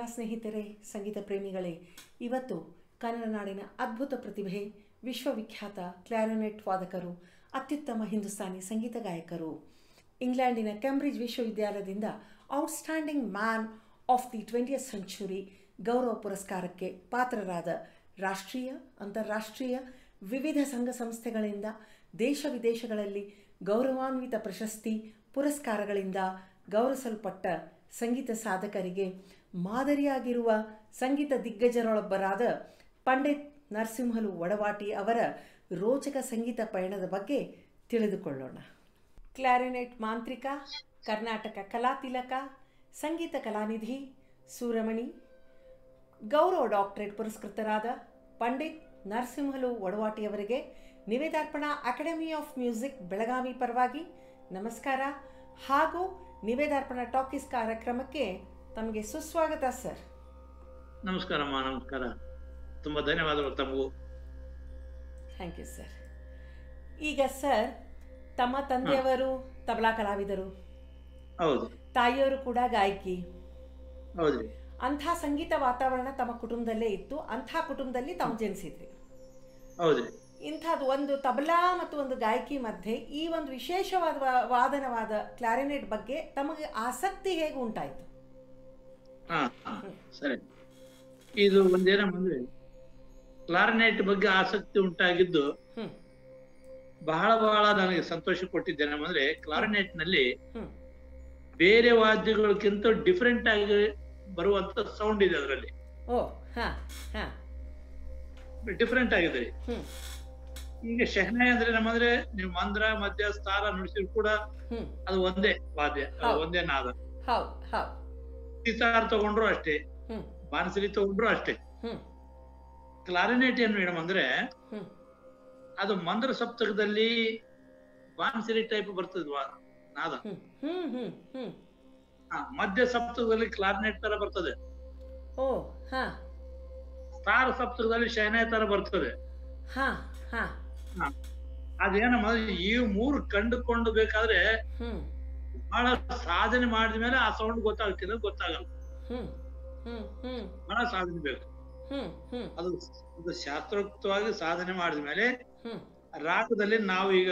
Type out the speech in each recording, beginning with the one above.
ಸ್ನೇಹಿತರೆ ಸಂಗೀತ ಪ್ರೇಮಿಗಳೇ ಇವತ್ತು ಕನ್ನಡ ನಾಡಿನ ಅದ್ಭುತ ಪ್ರತಿಭೆ ವಿಶ್ವವಿಖ್ಯಾತ ಕ್ಲಾರಿನೆಟ್ ವಾದಕರು ಅತ್ಯುತ್ತಮ ಹಿಂದೂಸ್ತಾನಿ ಸಂಗೀತ ಗಾಯಕರು ಇಂಗ್ಲೆಂಡಿನ ಕೆಂಬ್ರಿಡ್ಜ್ ವಿಶ್ವವಿದ್ಯಾಲಯದಿಂದ outstanding man of the twentieth century ಗೌರವ ಪುರಸ್ಕಾರಕ್ಕೆ ಪಾತ್ರರಾದ ರಾಷ್ಟ್ರೀಯ ಅಂತಾರಾಷ್ಟ್ರೀಯ ವಿವಿಧ ಸಂಘ ಸಂಸ್ಥೆಗಳಿಂದ ದೇಶ ವಿದೇಶಗಳಲ್ಲಿ ಗೌರವಾನ್ವಿತ ಪ್ರಶಸ್ತಿ ಪುರಸ್ಕಾರಗಳಿಂದ ಗೌರವಿಸಲ್ಪಟ್ಟ ಸಂಗೀತ ಸಾಧಕರಿಗೆ ಮಾದರಿಯಾಗಿರುವ ಸಂಗೀತ ದಿಗ್ಗಜರೊಳೊಬ್ಬರಾದ ಪಂಡಿತ್ ನರಸಿಂಹಲು ಒಡವಾಟಿ ಅವರ ರೋಚಕ ಸಂಗೀತ ಪಯಣದ ಬಗ್ಗೆ ತಿಳಿದುಕೊಳ್ಳೋಣ ಕ್ಲಾರಿನೆಟ್ ಮಾಂತ್ರಿಕ ಕರ್ನಾಟಕ ಕಲಾತಿಲಕ ಸಂಗೀತ ಕಲಾನಿಧಿ ಸೂರಮಣಿ ಗೌರವ ಡಾಕ್ಟರೇಟ್ ಪುರಸ್ಕೃತರಾದ ಪಂಡಿತ್ ನರಸಿಂಹಲು ಒಡವಾಟಿಯವರಿಗೆ Nivedarpana academy of music Belagavi ಪರವಾಗಿ ನಮಸ್ಕಾರ ಹಾಗೂ ನಿವೇದಾರ್ಪಣಾ ಟಾಕೀಸ್ ಕಾರ್ಯಕ್ರಮಕ್ಕೆ ತಮಗೆ ಸುಸ್ವಾಗತ ಸರ್ ನಮಸ್ಕಾರಮ್ಮ ನಮಸ್ಕಾರ ತುಂಬಾ ಧನ್ಯವಾದಗಳು ತಮಗೂ ಥ್ಯಾಂಕ್ ಯು ಸರ್ ಈಗ ಸರ್ ತಮ್ಮ ತಂದೆಯವರು ತಬಲಾ ಕಲಾವಿದರು ಹೌದು ತಾಯಿಯವರು ಕೂಡ ಗಾಯಕಿ ಹೌದ್ರಿ ಅಂಥ ಸಂಗೀತ ವಾತಾವರಣ ತಮ್ಮ ಕುಟುಂಬದಲ್ಲೇ ಇತ್ತು ಅಂಥ ಕುಟುಂಬದಲ್ಲಿ ತಾವು ಜನಿಸಿದ್ರಿ ಹೌದ್ರಿ ಇಂಥದ್ದು ಒಂದು ತಬಲಾ ಮತ್ತು ಒಂದು ಗಾಯಕಿ ಮಧ್ಯೆ ಈ ಒಂದು ವಿಶೇಷವಾದ ವಾ- ವಾದನವಾದ ಕ್ಲಾರಿನೆಟ್ ಬಗ್ಗೆ ತಮಗೆ ಆಸಕ್ತಿ ಹೇಗೆ ಉಂಟಾಯಿತು ಹಾ ಹಾ, ಸರಿ ಇದು ಒಂದೇನಂದ್ರೆ ಕ್ಲಾರಿನೆಟ್ ಬಗ್ಗೆ ಆಸಕ್ತಿ ಉಂಟಾಗಿದ್ದು ಹ್ಮ್ ಬಹಳ ಬಹಳ ನನಗೆ ಸಂತೋಷ ಕೊಟ್ಟಿದ್ದೇನೆಂದ್ರೆ ಕ್ಲಾರಿನೆಟ್ ನಲ್ಲಿ ಹ್ಮ್ ಬೇರೆ ವಾದ್ಯಗಳಕ್ಕಿಂತ ಡಿಫ್ರೆಂಟ್ ಆಗಿ ಬರುವಂತ ಸೌಂಡ್ ಇದೆ ಅದರಲ್ಲಿ ಓ ಹಾ ಹಾ ಡಿಫ್ರೆಂಟ್ ಆಗಿದೆ ರೀ. ಹ್ಮ್ ಈಗ ಶೆಹನಾಯಿ ಅಂದ್ರೆ ನಮ್ಮಂದ್ರೆ ನೀವು ಮಂದ್ರ ಮಧ್ಯ ಸ್ಥಾರ ನುಡಿಸಿದ್ರು ಕೂಡ ಹ್ಮ್ ಅದು ಒಂದೇ ವಾದ್ಯ ಅದು ಹೌದು. ಒಂದೇ ನಾದ ಹೌದು ಹೌದು ಸಿತಾರ್ ತಗೊಂಡ್ರು ಅಷ್ಟೇ ಹ್ಮ್ ಬಾನ್ಸರಿ ತಗೊಂಡ್ರು ಅಷ್ಟೇ ಹ್ಮ್ ಕ್ಲಾರಿನೆಟ್ ಏನ್ ಮೇಡಮ್ ಅಂದ್ರೆ ಹ್ಮ್ ಅದು ಮಂದ್ರ ಸಪ್ತಕದಲ್ಲಿ ಬಾನ್ಸಿರಿ ಟೈಪ್ ಬರ್ತದೆ ವಾ- ನಾದ ಹ್ಮ್ ಹ್ಮ್ ಹ್ಮ್ ಹ್ಮ್ ಆ, ಮಧ್ಯ ಸಪ್ತಕದಲ್ಲಿ ಕ್ಲಾರಿನೆಟ್ ತರ ಬರ್ತದೆ ಓ ಹಾ ತಾರ ಸಪ್ತಕದಲ್ಲಿ ಶೈನಾಯ್ ತರ ಬರ್ತದೆ ಹಾ ಹಾ ಆ, ಅದೇನಮ್ಮ ಈ ಮೂರು ಕಂಡುಕೊಂಡು ಬೇಕಾದ್ರೆ ಹ್ಮ್ ಬಹಳ ಸಾಧನೆ ಮಾಡಿದ ಮೇಲೆ ಆ ಸೌಂಡ್ ಗೊತ್ತಾಗ್ತಿಲ್ಲ ಗೊತ್ತಾಗಲ್ಲ ಹ್ಮ್ ಹ್ಮ್ ಹ್ಮ್ ಬಹಳ ಸಾಧನೆ ಬೇಕು ಹ್ಮ್ ಹ್ಮ್ ಅದು ಅದು ಶಾಸ್ತ್ರೋಕ್ತವಾಗಿ ಸಾಧನೆ ಮಾಡಿದ ಮೇಲೆ ಹ್ಮ್ ರಾಗದಲ್ಲಿ ನಾವು ಈಗ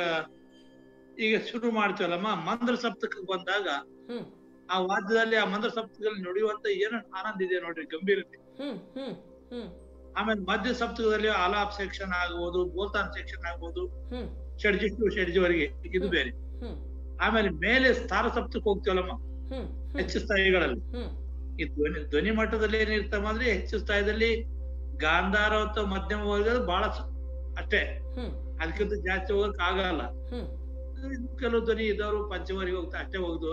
ಈಗ ಶುರು ಮಾಡ್ತೀವಲ್ಲಮ್ಮ ಮಂದ್ರ ಸಪ್ತಕಕ್ಕೆ ಬಂದಾಗ ಹ್ಮ್ ಆ ವಾದ್ಯದಲ್ಲಿ ಆ ಮಂದ್ರ ಸಪ್ತಕದಲ್ಲಿ ನುಡಿಯುವಂತ ಏನು ಆನಂದ ಇದೆ ನೋಡ್ರಿ ಗಂಭೀರತೆ ಹ್ಮ್ ಹ್ಮ್ ಹ್ಮ್ ಆಮೇಲೆ ಮಧ್ಯ ಸಪ್ತಕದಲ್ಲಿ ಆಲಾಪ್ ಸೆಕ್ಷನ್ ಆಗ್ಬೋದು ಬೋಲ್ತಾನ್ ಸೆಕ್ಷನ್ ಆಗ್ಬೋದು ಹ್ಮ್ ಷಡ್ಜಿ ಟು ಷಡ್ಜಿವರೆಗೆ ಇದು ಬೇರೆ ಹ್ಮ್ ಆಮೇಲೆ ಮೇಲೆ ಸ್ಥಾರ ಸಪ್ತಕ್ಕೆ ಹೋಗ್ತೀವಲ್ಲಮ್ಮ ಹ್ಮ್ ಹೆಚ್ಚು ಸ್ಥಾಯಿಗಳಲ್ಲಿ ಹ್ಮ್ ಈ ಧ್ವನಿ ಧ್ವನಿ ಮಟ್ಟದಲ್ಲಿ ಏನಿರ್ತಮ್ಮ ಅಂದ್ರೆ ಹೆಚ್ಚು ಸ್ಥಾಯದಲ್ಲಿ ಗಾಂಧಾರ ಅಥವಾ ಮಧ್ಯಮ ವರ್ಗದ ಬಹಳ ಸ- ಅಷ್ಟೇ ಹ್ಮ್ ಅದಕ್ಕಿಂತ ಜಾಸ್ತಿ ಹೋಗಕ್ ಆಗಲ್ಲ ಹ್ಮ್ ಕೆಲವು ಧ್ವನಿ ಇದ್ದವರು ಪಂಚಮವರೆಗೆ ಹೋಗ್ತಾ ಅಷ್ಟೇ ಹೋಗುದು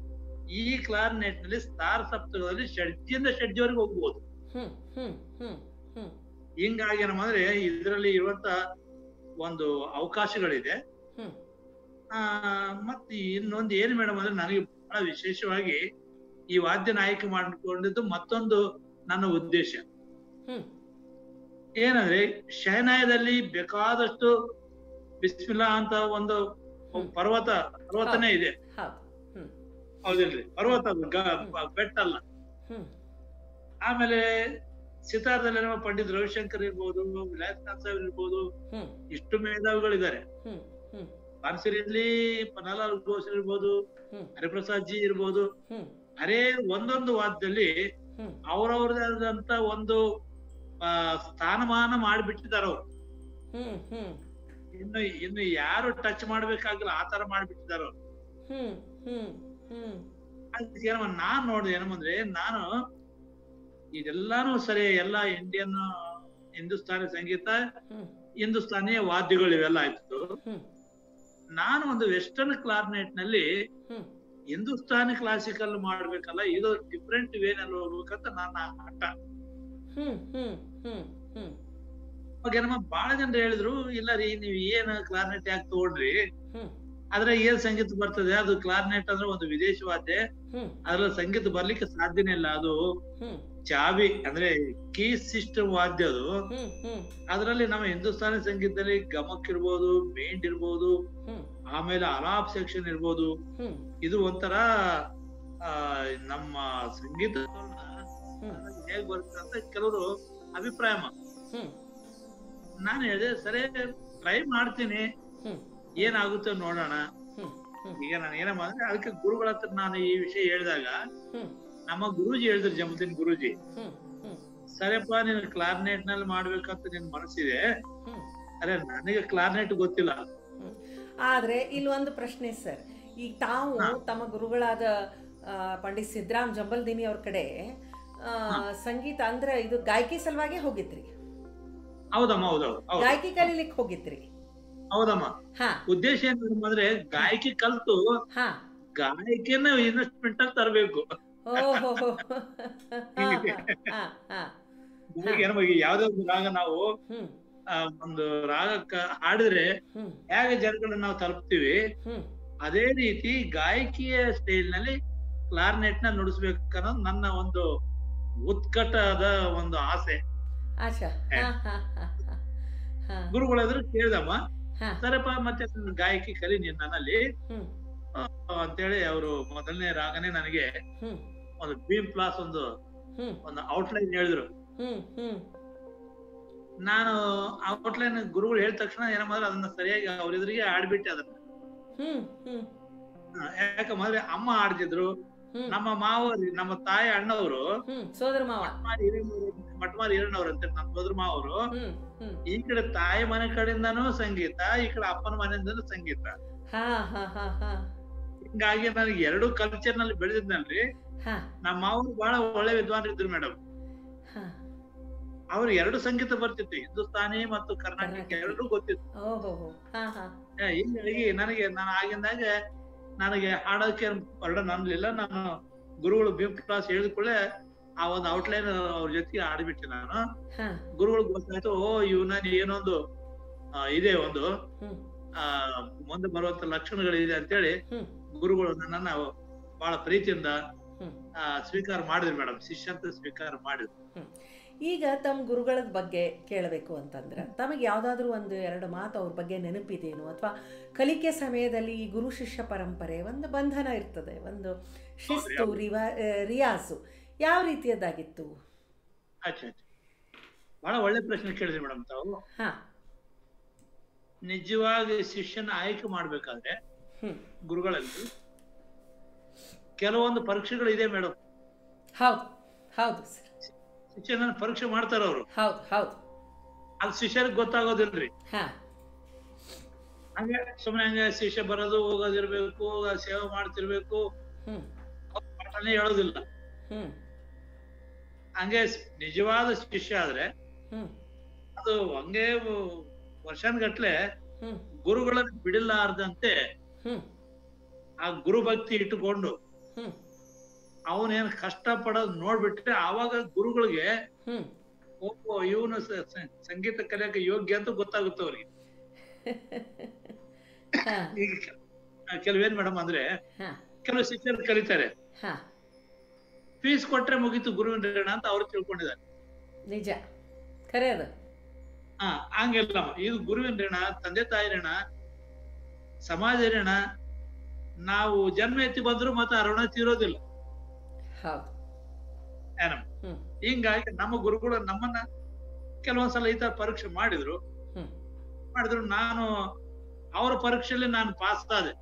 ಈ ಕ್ಲಾರ್ನೆಟ್ ನಲ್ಲಿ ಸ್ಥಾರ ಸಪ್ತಕದಲ್ಲಿ ಷಡ್ಜಿಯಿಂದ ಷಡ್ಜಿವರೆಗೆ ಹೋಗ್ಬೋದು ಹ್ಮ್ ಹ್ಮ್ ಹ್ಮ್ ಹ್ಮ್ ಹಿಂಗಾಗಿ ಏನಂದ್ರೆ ಇದರಲ್ಲಿ ಇರುವಂತ ಒಂದು ಅವಕಾಶಗಳಿದೆ ಹ್ಮ್ ಆ ಮತ್ತೆ ಇನ್ನೊಂದು ಏನು ಮೇಡಮ್ ಅಂದ್ರೆ ನನಗೆ ಬಹಳ ವಿಶೇಷವಾಗಿ ಈ ವಾದ್ಯನ ಆಯ್ಕೆ ಮಾಡಿಕೊಂಡಿದ್ದು ಮತ್ತೊಂದು ನನ್ನ ಉದ್ದೇಶ ಹ್ಮ್ ಏನಂದ್ರೆ ಶಹನಾಯದಲ್ಲಿ ಬೇಕಾದಷ್ಟು ಬಿಸ್ಮಿಲ್ಲಾ ಅಂತ ಒಂದು ಹ್ಮ್. ಪರ್ವತ ಪರ್ವತನೇ ಇದೆ ಹೌದು ಹ್ಮ್ ಹೌದಿಲ್ರಿ ಪರ್ವತ ಅದು ಗ- ಬ- ಬೆಟ್ಟ ಅಲ್ಲ ಹ್ಮ್ ಆಮೇಲೆ ಸಿತಾರದಲ್ಲಿ ನಮ್ಮ ಪಂಡಿತ್ ರವಿಶಂಕರ್ ಇರ್ಬೋದು ವಿಲಾಸನಾಥ್ ಸಾಹೇಬ್ ಇರ್ಬೋದು ಹ್ಮ್ ಇಷ್ಟು ಮೇಧಾವಿಗಳಿದ್ದಾರೆ ಹ್ಮ್ ಹ್ಮ್ ಬಾನ್ಸಿರಿಯಲ್ಲಿ ಪನ್ನಲಾಲ್ ಘೋಷ್ ಇರ್ಬೋದು ಹ್ಮ್ ಹರಿಪ್ರಸಾದ್ ಜಿ ಇರ್ಬೋದು ಹ್ಮ್ ಅರೇ ಒಂದೊಂದು ವಾದ್ಯದಲ್ಲಿ ಹ್ಮ್ ಅವ್ರವ್ರದೇ ಆದಂತ ಒಂದು ಆ ಸ್ಥಾನಮಾನ ಮಾಡಿಬಿಟ್ಟಿದ್ದಾರೆ ಅವ್ರು ಹ್ಮ್ ಹ್ಮ್ ಇನ್ನು ಇನ್ನು ಯಾರು ಟಚ್ ಮಾಡ್ಬೇಕಾಗಿಲ್ಲ ಆ ತರ ಮಾಡ್ಬಿಟ್ಟಿದ್ದಾರೆ ಅವ್ರು ಹ್ಮ್ ಹ್ಮ್ ಹ್ಮ್ ಅದಕ್ಕೆ ಏನಮ್ಮ ನಾನ್ ನೋಡಿದೆ ಏನಂದ್ರೆ ನಾನು ಇದೆಲ್ಲಾನು ಸರಿ ಎಲ್ಲ ಇಂಡಿಯನ್ ಹಿಂದೂಸ್ತಾನಿ ಸಂಗೀತ ಹ್ಮ್ ಹಿಂದೂಸ್ತಾನಿ ವಾದ್ಯಗಳು ಇವೆಲ್ಲ ಆಯ್ತು ಹ್ಮ್ ನಾನು ಒಂದು ವೆಸ್ಟರ್ನ್ ಕ್ಲಾರ್ನೆಟ್ ನಲ್ಲಿ ಹ್ಮ್ ಹಿಂದೂಸ್ತಾನಿ ಕ್ಲಾಸಿಕಲ್ ಮಾಡ್ಬೇಕಲ್ಲ ಇದು ಡಿಫ್ರೆಂಟ್ ವೇನಲ್ಲಿ ಹೋಗ್ಬೇಕಂತ ನನ್ನ ಹಠ ಹ್ಮ್ ಹ್ಮ್ ಹ್ಮ್ ಹ್ಮ್ ಅವಾಗ ನಮ್ಮ ಬಹಳ ಜನ ಹೇಳಿದ್ರು ಇಲ್ಲ ರೀ ನೀವ್ ಏನ್ ಕ್ಲಾರ್ನೆಟ್ ಯಾಕೆ ತಗೊಂಡ್ರಿ ಹ್ಮ್ ಆದ್ರೆ ಏನ್ ಸಂಗೀತ ಬರ್ತದೆ ಅದು ಕ್ಲಾರ್ನೆಟ್ ಅಂದ್ರೆ ಒಂದು ವಿದೇಶಿ ವಾದ್ಯ ಹ್ಮ್ ಅದ್ರಲ್ಲಿ ಸಂಗೀತ ಬರ್ಲಿಕ್ಕೆ ಸಾಧ್ಯನೇ ಇಲ್ಲ ಅದು ಹ್ಮ್ ಚಾವಿ ಅಂದ್ರೆ ಕೀ ಸಿಸ್ಟಮ್ ವಾದ್ಯ ಅದು ಹ್ಮ್ ಹ್ಮ್ ಅದರಲ್ಲಿ ನಮ್ಮ ಹಿಂದೂಸ್ತಾನಿ ಸಂಗೀತದಲ್ಲಿ ಗಮಕ್ ಇರ್ಬೋದು ಮೇಂಡ್ ಇರ್ಬೋದು ಹ್ಮ್ ಆಮೇಲೆ ಅಲಾಪ್ ಸೆಕ್ಷನ್ ಇರ್ಬೋದು ಹ್ಮ್ ಇದು ಒಂಥರ ಆ ನಮ್ಮ ಸಂಗೀತ ಹ್ಮ್ ಹೇಗ್ ಬರುತ್ತೆ ಅಂತ ಕೆಲವರು ಅಭಿಪ್ರಾಯ ಮಾ- ಹ್ಮ್ ನಾನು ಹೇಳಿದೆ ಸರಿ ಟ್ರೈ ಮಾಡ್ತೀನಿ ಹ್ಮ್ ಏನಾಗುತ್ತೆ ನೋಡೋಣ ಹ್ಮ್ ಹ್ಮ್ ಈಗ ನಾನು ಏನ ಮಾಡಿದ್ರೆ ಅದಕ್ಕೆ ಗುರುಗಳ ಹತ್ರ ನಾನು ಈ ವಿಷಯ ಹೇಳಿದಾಗ ಹ್ಮ್ ನಮ್ಮ ಗುರೂಜಿ ಹೇಳಿದ್ರು ಜಮುದ್ದೀನ್ ಗುರೂಜಿ ಹ್ಮ್ ಹ್ಮ್ ಸರಿಯಪ್ಪ ನೀನು ಕ್ಲಾರ್ನೆಟ್ ನಲ್ಲಿ ಮಾಡ್ಬೇಕಂತ ನಿನ್ ಮನಸ್ಸಿದೆ ಹ್ಮ್ ಅರೆ ನನಗೆ ಕ್ಲಾರ್ನೆಟ್ ಗೊತ್ತಿಲ್ಲ ಹ್ಮ್. ಆದ್ರೆ ಇಲ್ಲೊಂದು ಪ್ರಶ್ನೆ ಸರ್ ಈಗ ತಾವು ತಮ್ಮ ಗುರುಗಳಾದ ಆ, ಪಂಡಿತ್ ಸಿದ್ದರಾಮ್ ಜಂಬಲ್ದಿನಿ ಅವ್ರ ಕಡೆ ಆ, ಸಂಗೀತ ಅಂದ್ರೆ ಇದು ಗಾಯಕಿ ಸಲುವಾಗಿ ಹೋಗಿದ್ರಿ ಹೌದಮ್ಮ ಹೌದೌದು ಹೌದು ಗಾಯಕಿ ಕಲೀಲಿಕ್ಕೆ ಹೋಗಿದ್ರಿ ಹೌದಮ್ಮ ಹಾ ಉದ್ದೇಶ ಏನು ಅಂದ್ರೆ ಗಾಯಕಿ ಕಲ್ತು ಹಾ ಗಾಯಕಿನ ಇನ್ವೆಸ್ಟ್ಮೆಂಟ್ ಅಲ್ಲಿ ತರಬೇಕು ಓಹೋ ಹಾ ಹಾ ಹಾ ಏನೋ ಈಗ ಯಾವ್ದೇ ಒಂದು ರಾಗ ನಾವು ಹ್ಮ್ ಆ, ಒಂದು ರಾಗಕ್ಕ ಹಾಡಿದ್ರೆ ಹ್ಮ್ ಹೇಗೆ ಜನಗಳನ್ನ ನಾವು ತಲುಪ್ತೀವಿ ಹ್ಮ್ ಅದೇ ರೀತಿ ಗಾಯಕಿಯ ಸ್ಟೈಲ್ ನಲ್ಲಿ ಕ್ಲಾರ್ನೆಟ್ ನ ನುಡಿಸ್ಬೇಕನ್ನೋದು ನನ್ನ ಒಂದು ಉತ್ಕಟದ ಒಂದು ಆಸೆ ಆಶಾ ಹಾ ಹಾ ಹಾ ಹಾ ಹಾ ಗುರುಗಳಾದ್ರು ಕೇಳ್ದಮ್ಮ ಹಾ ಸರಪ್ಪ ಮತ್ತೆ ನನ್ನ ಗಾಯಕಿ ಕಲಿ ನೀನ್ ನನ್ನಲ್ಲಿ ಹ್ಮ್ ಆ, ಅಂತೇಳಿ ಅವರು ಮೊದಲನೇ ರಾಗನೇ ನನಗೆ ಹ್ಮ್ ಒಂದು ಬೀಮ್ ಪ್ಲಾಸ್ ಒಂದು ಹ್ಮ್ ಒಂದು ಔಟ್ಲೈನ್ ಹೇಳಿದ್ರು ಹ್ಮ್ ಹ್ಮ್ ನಾನು ಔಟ್ಲೈನ್ ಗುರುಗಳು ಹೇಳಿದ ತಕ್ಷಣ ಏನ ಮಾಡಿದ್ರೆ ಅದನ್ನ ಸರಿಯಾಗಿ ಅವ್ರ ಎದುರಿಗೆ ಆಡ್ಬಿಟ್ಟೆ ಅದನ್ನ ಹ್ಮ್ ಹ್ಮ್ ಆ, ಯಾಕಂದ್ರೆ ಅಮ್ಮ ಆಡ್ತಿದ್ರು ಹ್ಮ್ ನಮ್ಮ ಮಾವರು ನಮ್ಮ ತಾಯಿ ಅಣ್ಣವರು ಹ್ಮ್ ಸೋದರ ಮಾವ ಮಟ್ಮಾರಿ ಹಿರಣ್ಣವ್ರು ಅಂತ ನಮ್ಮ ಸೋದ್ರ ಮಾವರು ಹ್ಮ್ ಹ್ಮ್ ಈ ಕಡೆ ತಾಯಿ ಮನೆ ಕಡೆಯಿಂದಾನು ಸಂಗೀತ ಈ ಕಡೆ ಅಪ್ಪನ ಮನೆಯಿಂದನೂ ಸಂಗೀತ ಹಾ ಹಾ ಹಾ ಹಾ ಹಿಂಗಾಗಿ ನನಗೆ ಎರಡು ಕಲ್ಚರ್ ನಲ್ಲಿ ಬೆಳೆದಿದ್ನಲ್ರಿ ಹಾ ನಮ್ಮ ಮಾವರು ಬಹಳ ಒಳ್ಳೆ ವಿದ್ವಾನ್ರಿದ್ರು ಮೇಡಮ್ ಹಾ ಅವ್ರು ಎರಡು ಸಂಗೀತ ಬರ್ತಿತ್ತು ಹಿಂದೂಸ್ತಾನಿ ಮತ್ತು ಕರ್ನಾಟಕ ಕರ್ನಾಟಕ. ಎರಡೂ ಗೊತ್ತಿತ್ತು ಓಹೋ ಹೋ ಹಾ ಹಾ ಆ, ಹೀಗಾಗಿ ನನಗೆ ನಾನು ಆಗಿಂದಾಗ ನನಗೆ ಹಾಡೋಕೆ ಹೊರಡ ನನ್ಲಿಲ್ಲ ನಾನು ಗುರುಗಳು ಬೀಮ್ ಕ್ಲಾಸ್ ಹೇಳಿದ್ಕೊಳ್ಳೆ ಆ ಒಂದು ಔಟ್ಲೈನ್ ಅವ್ರ ಜೊತೆಗೆ ಆಡ್ಬಿಟ್ಟೆ ನಾನು ಹಾ ಗುರುಗಳು ಗೊತ್ತಾಯ್ತು ಓ ಇವನ ಏನೊಂದು ಆ, ಇದೆ ಒಂದು ಹ್ಮ್ ಆ ಮುಂದೆ ಬರುವಂತ ಲಕ್ಷಣಗಳಿದೆ ಅಂತೇಳಿ ಹ್ಮ್ ಗುರುಗಳು ನನ್ನನ್ನ ಬಹಳ ಪ್ರೀತಿಯಿಂದ ಹ್ಮ್ ಆ, ಸ್ವೀಕಾರ ಮಾಡಿದ್ರು ಮೇಡಮ್ ಶಿಷ್ಯ ಅಂತ ಸ್ವೀಕಾರ ಮಾಡಿದ್ರು ಈಗ ತಮ್ಮ ಗುರುಗಳ ಬಗ್ಗೆ ಕೇಳಬೇಕು ಅಂತಂದ್ರೆ ತಮಗೆ ಯಾವುದಾದ್ರೂ ಒಂದು ಎರಡು ಮಾತು ಅವ್ರ ಬಗ್ಗೆ ನೆನಪಿದೇನು ಅಥವಾ ಕಲಿಕೆ ಸಮಯದಲ್ಲಿ ಈ ಗುರು ಶಿಷ್ಯ ಪರಂಪರೆ ಒಂದು ಬಂಧನ ಇರ್ತದೆ ಒಂದು ಶಿಸ್ತು ರಿವಾ ಆ, ರಿಯಾಜು ಯಾವ ರೀತಿಯದ್ದಾಗಿತ್ತು ಆಚೆ ಆಚೆ ಬಹಳ ಒಳ್ಳೆ ಪ್ರಶ್ನೆ ಕೇಳಿದ್ರಿ ಮೇಡಮ್ ತಾವು ಹಾ ನಿಜವಾಗಿ ಶಿಷ್ಯನ ಆಯ್ಕೆ ಮಾಡ್ಬೇಕಾದ್ರೆ ಹ್ಮ್ ಗುರುಗಳಲ್ಲಿ ಕೆಲವೊಂದು ಪರೀಕ್ಷೆಗಳು ಇದೆ ಮೇಡಮ್ ಹೌದು ಹೌದು ಸರ್ ಶಿಷ್ಯನ ಪರೀಕ್ಷೆ ಮಾಡ್ತಾರ ಅವರು ಹೌದು ಹೌದು ಅದು ಶಿಷ್ಯರಿಗೆ ಗೊತ್ತಾಗೋದಿಲ್ರಿ ಹಾ ಹಂಗೆ ಸುಮ್ಮನೆ ಹಂಗೆ ಶಿಷ್ಯ ಬರೋದು ಹೋಗೋದಿರ್ಬೇಕು ಸೇವೆ ಮಾಡ್ತಿರ್ಬೇಕು ಹ್ಮ್ ಅವ್ರು ಪಾಠನೇ ಹೇಳೋದಿಲ್ಲ ಹ್ಮ್ ಹಂಗೆ ನಿಜವಾದ ಶಿಷ್ಯ ಆದ್ರೆ ಹ್ಮ್ ಅದು ಹಂಗೆ ವರ್ಷಾನ್ಗಟ್ಲೆ ಹ್ಮ್ ಗುರುಗಳನ್ನು ಬಿಡಲಾರ್ದಂತೆ ಹ್ಮ್ ಆ ಗುರು ಭಕ್ತಿ ಇಟ್ಟುಕೊಂಡು ಹ್ಮ್ ಅವನೇನ್ ಕಷ್ಟ ಪಡೋದ್ ನೋಡ್ಬಿಟ್ರೆ ಆವಾಗ ಗುರುಗಳಿಗೆ ಹ್ಮ್ ಓ ಇವನು ಸಂಗೀತ ಕಲಿಯಕ್ಕೆ ಯೋಗ್ಯ ಅಂತ ಗೊತ್ತಾಗುತ್ತೆ ಅವ್ರಿಗೆ ಹಾ ಈಗ ಕೆಲವೇನ್ ಮೇಡಮ್ ಅಂದ್ರೆ ಹಾ ಕೆಲವು ಶಿಷ್ಯರು ಕಲಿತಾರೆ ಹಾ ಫೀಸ್ ಕೊಟ್ರೆ ಮುಗೀತು ಗುರುವಿನ ಋಣ ಅಂತ ಅವ್ರು ತಿಳ್ಕೊಂಡಿದ್ದಾರೆ ನಿಜ ಖರೆ ಅದು ಹಾ ಹಂಗೆಲ್ಲ ಇದು ಗುರುವಿನ ಋಣ ತಂದೆ ತಾಯಿ ಋಣ ಸಮಾಜ ಋಣ ನಾವು ಜನ್ಮ ಎತ್ತಿ ಬಂದ್ರು ಮತ್ತೆ ಆ ಋಣ ತೀರೋದಿಲ್ಲ ಹೌದು ಏನಮ್ಮ ಹ್ಮ್ ಹಿಂಗಾಗಿ ನಮ್ಮ ಗುರುಗಳು ನಮ್ಮನ್ನ ಕೆಲವೊಂದ್ಸಲ ಈ ತರ ಪರೀಕ್ಷೆ ಮಾಡಿದ್ರು ಹ್ಮ್ ಮಾಡಿದ್ರು ನಾನು ಅವರ ಪರೀಕ್ಷೆಯಲ್ಲಿ ನಾನು ಪಾಸ್ ಆದೆ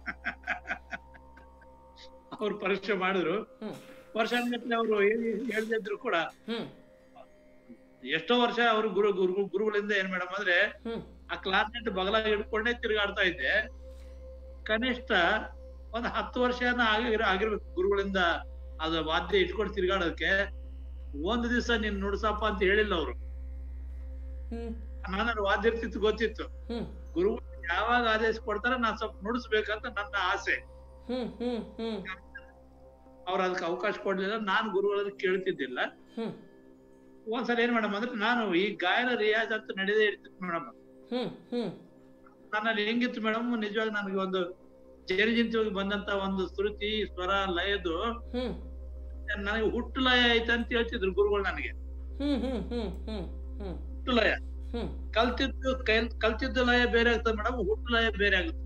ಅವ್ರ ಪರೀಕ್ಷೆ ಮಾಡಿದ್ರು ಹ್ಮ್ ವರ್ಷಾನ್ಗಟ್ಲೆ ಅವರು ಹೇಳ್ದಿದ್ರು ಕೂಡ ಹ್ಮ್ ಎಷ್ಟೋ ವರ್ಷ ಅವರು ಗುರು ಗುರು ಗುರುಗಳಿಂದ ಏನ್ ಮೇಡಮ್ ಅಂದ್ರೆ ಹ್ಮ್ ಆ ಕ್ಲಾರ್ನೆಟ್ ಬಗಲಾಗಿ ಹಿಡ್ಕೊಂಡೇ ತಿರುಗಾಡ್ತಾ ಇದ್ದೆ ಕನಿಷ್ಠ ಒಂದ್ ಹತ್ತು ವರ್ಷನ ಆಗಿರ ಆಗಿರ್ಬೇಕು ಗುರುಗಳಿಂದ ಅದು ವಾದ್ಯ ಇಟ್ಕೊಂಡು ತಿರುಗಾಡೋದಕ್ಕೆ ಒಂದ್ ದಿವಸ ನೀನ್ ನುಡ್ಸಪ್ಪ ಅಂತ ಹೇಳಿಲ್ಲ ಅವರು ಹ್ಮ್ ನಾನು ವಾದ್ಯ ಇರ್ತಿತ್ತು ಗೊತ್ತಿತ್ತು ಹ್ಮ್ ಗುರು ಯಾವಾಗ ಆದೇಶ ಕೊಡ್ತಾರ ನಾನ್ ಸ್ವಲ್ಪ ನುಡಿಸ್ಬೇಕಂತ ನನ್ನ ಆಸೆ ಹ್ಮ್ ಹ್ಮ್ ಹ್ಮ್ ಅವ್ರು ಅದಕ್ಕೆ ಅವಕಾಶ ಕೊಡ್ಲಿಲ್ಲ ನಾನು ಗುರುಗಳಲ್ಲಿ ಕೇಳ್ತಿದ್ದಿಲ್ಲ ಹ್ಮ್ ಒಂದ್ಸಲ ಏನ್ ಮೇಡಮ್ ಅಂದ್ರೆ ನಾನು ಈ ಗಾಯನ ರಿಯಾಜ್ ಅಂತ ನಡೆದೇ ಇರ್ತಿತ್ತು ಮೇಡಮ್ ಹ್ಮ್ ಹ್ಮ್ ನನ್ನಲ್ಲಿ ಹೆಂಗಿತ್ತು ಮೇಡಮ್ ನಿಜವಾಗಿ ನನಗೆ ಒಂದು ಜರಿಜಿಂತವಾಗಿ ಬಂದಂತ ಒಂದು ಶ್ರುತಿ ಸ್ವರ ಲಯದು ಹ್ಮ್ ನನಗೆ ಹುಟ್ಟು ಲಯ ಐತೆ ಅಂತ ಹೇಳ್ತಿದ್ರು ಗುರುಗಳು ನನಗೆ ಹ್ಮ್ ಹ್ಮ್ ಹ್ಮ್ ಹ್ಮ್ ಹ್ಮ್ ಹುಟ್ಟು ಲಯ ಹ್ಮ್ ಕಲ್ತಿದ್ದು ಕಲ್ ಕಲ್ತಿದ್ದು ಲಯ ಬೇರೆ ಆಗ್ತದೆ ಮೇಡಮ್ ಹುಟ್ಟು ಲಯ ಬೇರೆ ಆಗುತ್ತೆ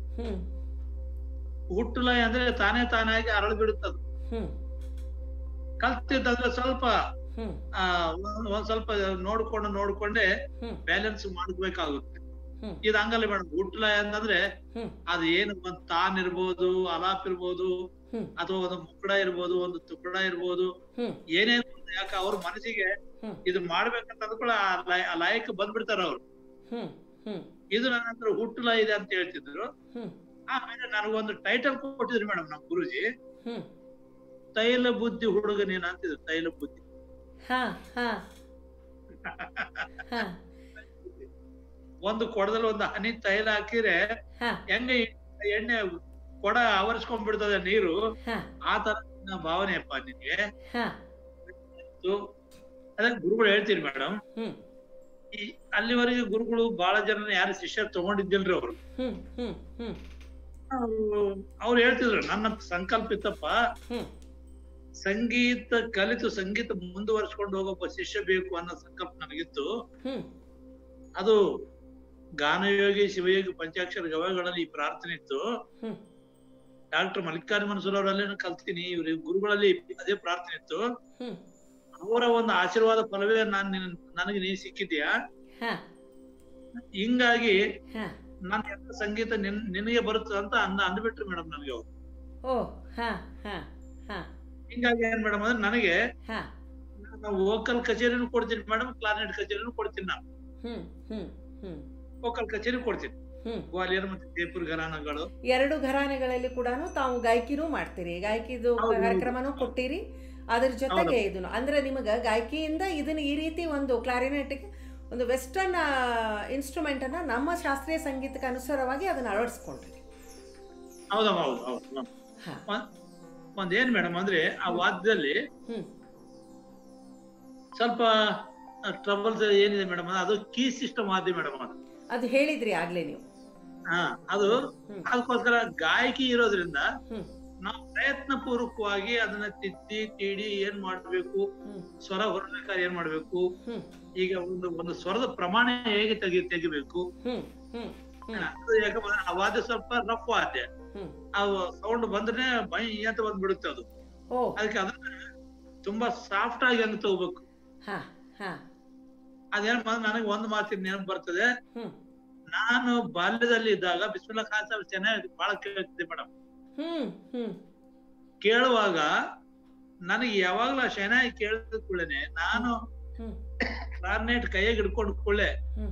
ಹ್ಮ್ ಹುಟ್ಟು ಲಯ ಅಂದ್ರೆ ತಾನೇ ತಾನಾಗಿ ಅರಳು ಬಿಡುತ್ತದು ಹ್ಮ್ ಕಲ್ತಿದ್ದಂದ್ರೆ ಸ್ವಲ್ಪ ಹ್ಮ್ ಆ ಒಂದ್ ಒಂದ್ ಸ್ವಲ್ಪ ನೋಡ್ಕೊಂಡು ನೋಡ್ಕೊಂಡೆ ಹ್ಮ್ ಬ್ಯಾಲೆನ್ಸ್ ಮಾಡ್ಬೇಕಾಗುತ್ತೆ ಹ್ಮ್. ಇದು ಹಂಗಲ್ಲ ಮೇಡಮ್ ಹುಟ್ಲ ಅಂತಂದ್ರೆ ಹ್ಮ್ ಅದು ಏನು ಒಂದ್ ತಾನ್ ಇರ್ಬೋದು ಅಲಾಪ್ ಇರ್ಬೋದು ಹ್ಮ್. ಅಥವಾ ಒಂದು ಮುಕ್ಕಡ ಇರ್ಬೋದು ಒಂದು ತುಕ್ಕಡ ಇರ್ಬೋದು ಹ್ಮ್ ಏನೇನು ಯಾಕೆ ಅವ್ರ ಮನಸ್ಸಿಗೆ ಹ್ಮ್. ಇದು ಇದು ಮಾಡ್ಬೇಕಂತ ಅಂದ್ಕೊಳ್ಳ ಆ ಲಾಯಕ್ ಬಂದ್ಬಿಡ್ತಾರ ಅವ್ರು ಹ್ಮ್ ಹ್ಮ್ ಇದು ನನ್ನ ಹತ್ರ ಹುಟ್ಟುಲ ಇದೆ ಅಂತ ಹೇಳ್ತಿದ್ರು ಹ್ಮ್ ಆಮೇಲೆ ನನಗೊಂದು ಟೈಟಲ್ ಕೊಟ್ಟಿದ್ರು ಮೇಡಮ್ ನಮ್ ಗುರುಜಿ ಹ್ಮ್ ತೈಲ ಬುದ್ಧಿ ಹುಡುಗ ನೀನ್ ಅಂತಿದ್ರು ತೈಲ ಬುದ್ಧಿ ಹಾ ಹಾ ಹಾ ಒಂದು ಕೊಡದಲ್ಲಿ ಒಂದು ಹನಿ ತೈಲ ಹಾಕಿದ್ರೆ ಹಾ ಹೆಂಗ ಎಣ್ಣೆ ಕೊಡ ಆವರಿಸ್ಕೊಂಡ್ಬಿಡ್ತದೆ ನೀರು ಹಾ ಆ ತರ ನನ್ನ ಭಾವನೆಯಪ್ಪ ನಿನ್ಗೆ ಹಾ ಅದಕ್ಕೆ ಗುರುಗಳು ಹೇಳ್ತೀನಿ ಮೇಡಮ್ ಹ್ಮ್ ಈ ಅಲ್ಲಿವರೆಗೆ ಗುರುಗಳು ಬಹಳ ಜನ ಯಾರು ಶಿಷ್ಯರು ತಗೊಂಡಿದ್ದಿಲ್ರಿ ಅವ್ರು ಹ್ಮ್ ಹ್ಮ್ ಹ್ಮ್ ಅವ್ರು- ಅವ್ರು ಹೇಳ್ತಿದ್ರು ನನ್ನ ಸಂಕಲ್ಪ ಇತ್ತಪ್ಪ ಹ್ಮ್ ಸಂಗೀತ ಕಲಿತು ಸಂಗೀತ ಮುಂದುವರ್ಸ್ಕೊಂಡು ಹೋಗೊಬ್ಬ ಶಿಷ್ಯ ಬೇಕು ಅನ್ನೋ ಸಂಕಲ್ಪ ನನಗಿತ್ತು ಹ್ಮ್ ಅದು ಗಾನಯೋಗಿ ಶಿವಯೋಗಿ ಪಂಚಾಕ್ಷರ ಗವಯಗಳಲ್ಲಿ ಈ ಪ್ರಾರ್ಥನೆ ಇತ್ತು ಹ್ಮ್ ಡಾಕ್ಟರ್ ಮಲ್ಲಿಕಾರ್ಜುನ ಮನ್ಸೂರ್ ಅವರಲ್ಲಿ ಕಲ್ತೀನಿ ಇವ್ರ ಗುರುಗಳಲ್ಲಿ ಅದೇ ಪ್ರಾರ್ಥನೆ ಇತ್ತು ಹ್ಮ್ ಅವರ ಒಂದು ಆಶೀರ್ವಾದ ಫಲವೇ ನಾನ್ ನಿನ್- ನನಗೆ ನೀ ಸಿಕ್ಕಿದ್ಯಾ ಹಾ ಹಿಂಗಾಗಿ ಹಾ ನನ್ನ ಎಲ್ಲ ಸಂಗೀತ ನಿನ್ ನಿನಗೆ ಬರುತ್ತೆ ಅಂತ ಅಂದ ಅಂದ್ಬಿಟ್ರು ಮೇಡಮ್ ನನಗೆ ಅವ್ರು ಓ ಹಾ ಹಾ ಹಾ ಹಿಂಗಾಗಿ ಏನ್ ಮೇಡಮ್ ಅಂದ್ರೆ ನನಗೆ ಹಾ ನಾನು ವೋಕಲ್ ಕಚೇರಿನೂ ಕೊಡ್ತೀನಿ ಮೇಡಮ್ ಕ್ಲಾರ್ನೆಟ್ ಕಚೇರಿನೂ ಕೊಡ್ತೀನಿ ನಾನು ಹ್ಮ್ ಹ್ಮ್ ಹ್ಮ್ ವೋಕಲ್ ಕಚೇರಿ ಕೊಡ್ತೀನಿ ಹ್ಮ್ ಗ್ವಾಲಿಯರ್ ಮತ್ತೆ ಜೈಪುರ್ ಘರಾನಗಳು ಎರಡು ಘರಾನೆಗಳಲ್ಲಿ ಕೂಡ ತಾವು ಗಾಯಕಿನೂ ಮಾಡ್ತೀರಿ ಗಾಯಕಿದು ಹೌದು, ಹೌದು. ಕಾರ್ಯಕ್ರಮನೂ ಕೊಟ್ಟಿರಿ ಅದ್ರ ಜೊತೆಗೆ ಇದನ್ನು ಅಂದ್ರೆ ನಿಮಗೆ ಗಾಯಕಿಯಿಂದ ಇದನ್ನ ಈ ರೀತಿ ಒಂದು ಕ್ಲಾರಿನೆಟ್ಗೆ ಒಂದು ವೆಸ್ಟರ್ನ್ ಇನ್ಸ್ಟ್ರೂಮೆಂಟನ್ನು ನಮ್ಮ ಶಾಸ್ತ್ರೀಯ ಸಂಗೀತಕ್ಕೆ ಅನುಸಾರವಾಗಿ ಅದನ್ನು ಅಳವಡಿಸ್ಕೊಂಡ್ರಿ ಹೌದಮ್ಮ ಹೌದು ಹೌದು ಹೌದು. ಹಾ ಒಂದ್- ಒಂದ್ ಏನ್ ಮೇಡಮ್ ಅಂದ್ರೆ ಆ ವಾದ್ಯದಲ್ಲಿ ಹ್ಮ್ ಸ್ವಲ್ಪ ಟ್ರಬಲ್ಸ್ ಏನಿದೆ ಮೇಡಮ್ ಅದು ಕೀ ಸಿಸ್ಟಮ್ ವಾದ್ಯ ಮೇಡಮ್ ಅದು ಅದು ಹೇಳಿದ್ರಿ ಆಗ್ಲೇ ನೀವು ಹಾ ಅದು ಹ್ಮ್. ಅದಕ್ಕೋಸ್ಕರ ಗಾಯಕಿ ಇರೋದ್ರಿಂದ ಹ್ಮ್ ನಾವು ಪ್ರಯತ್ನ ಪೂರ್ವಕವಾಗಿ ಅದನ್ನ ತಿದ್ದಿ ತೀಡಿ ಏನ್ ಮಾಡ್ಬೇಕು ಹ್ಮ್ ಸ್ವರ ಹೊರಬೇಕಾದ್ರೆ ಏನ್ ಮಾಡ್ಬೇಕು ಹ್ಮ್ ಈಗ ಒಂದು ಒಂದು ಸ್ವರದ ಪ್ರಮಾಣ ಹೇಗೆ ತೆಗಿ ತೆಗಿಬೇಕು ಹ್ಮ್ ಹ್ಮ್ ಹ್ಮ್ ಅದು ಯಾಕಂದ್ರೆ ಆ ವಾದ್ಯ ಸ್ವಲ್ಪ ರಫ್ ವಾದ್ಯ ಹ್ಮ್ ಆ ಸೌಂಡ್ ಬಂದ್ರೆ ಬೈ ಅಂತ ಬಂದ್ಬಿಡುತ್ತೆ ಅದು ಓ ಅದಕ್ಕೆ ಅದನ್ನ ತುಂಬಾ ಸಾಫ್ಟ್ ಆಗಿ ಹಂಗ ತಗೋಬೇಕು ಹಾ ಹಾ ಅದೇನ್ ನನಗೆ ಒಂದು ಮಾತಿನ ನೆನಪು ಬರ್ತದೆ ಹ್ಮ್ ನಾನು ಬಾಲ್ಯದಲ್ಲಿ ಇದ್ದಾಗ ಬಿಸ್ಮಿಲ್ಲಾ ಖಾನ್ ಸಾಹೇಬ್ ಚೆನ್ನಾಗಿ ಬಹಳ ಕೇಳ್ತಿದ್ದೆ ಮೇಡಮ್ ಹ್ಮ್ ಹ್ಮ್ ಕೇಳುವಾಗ ನನಗೆ ಯಾವಾಗ್ಲೂ ಆ ಶೆನಾಯಿ ಕೇಳಿದ ಕೂಡಲೇ ನಾನು ಹ್ಮ್ ಕ್ಲಾರ್ನೆಟ್ ಕೈಯಾಗ ಹಿಡ್ಕೊಂಡ್ ಕೂಡಲೇ ಹ್ಮ್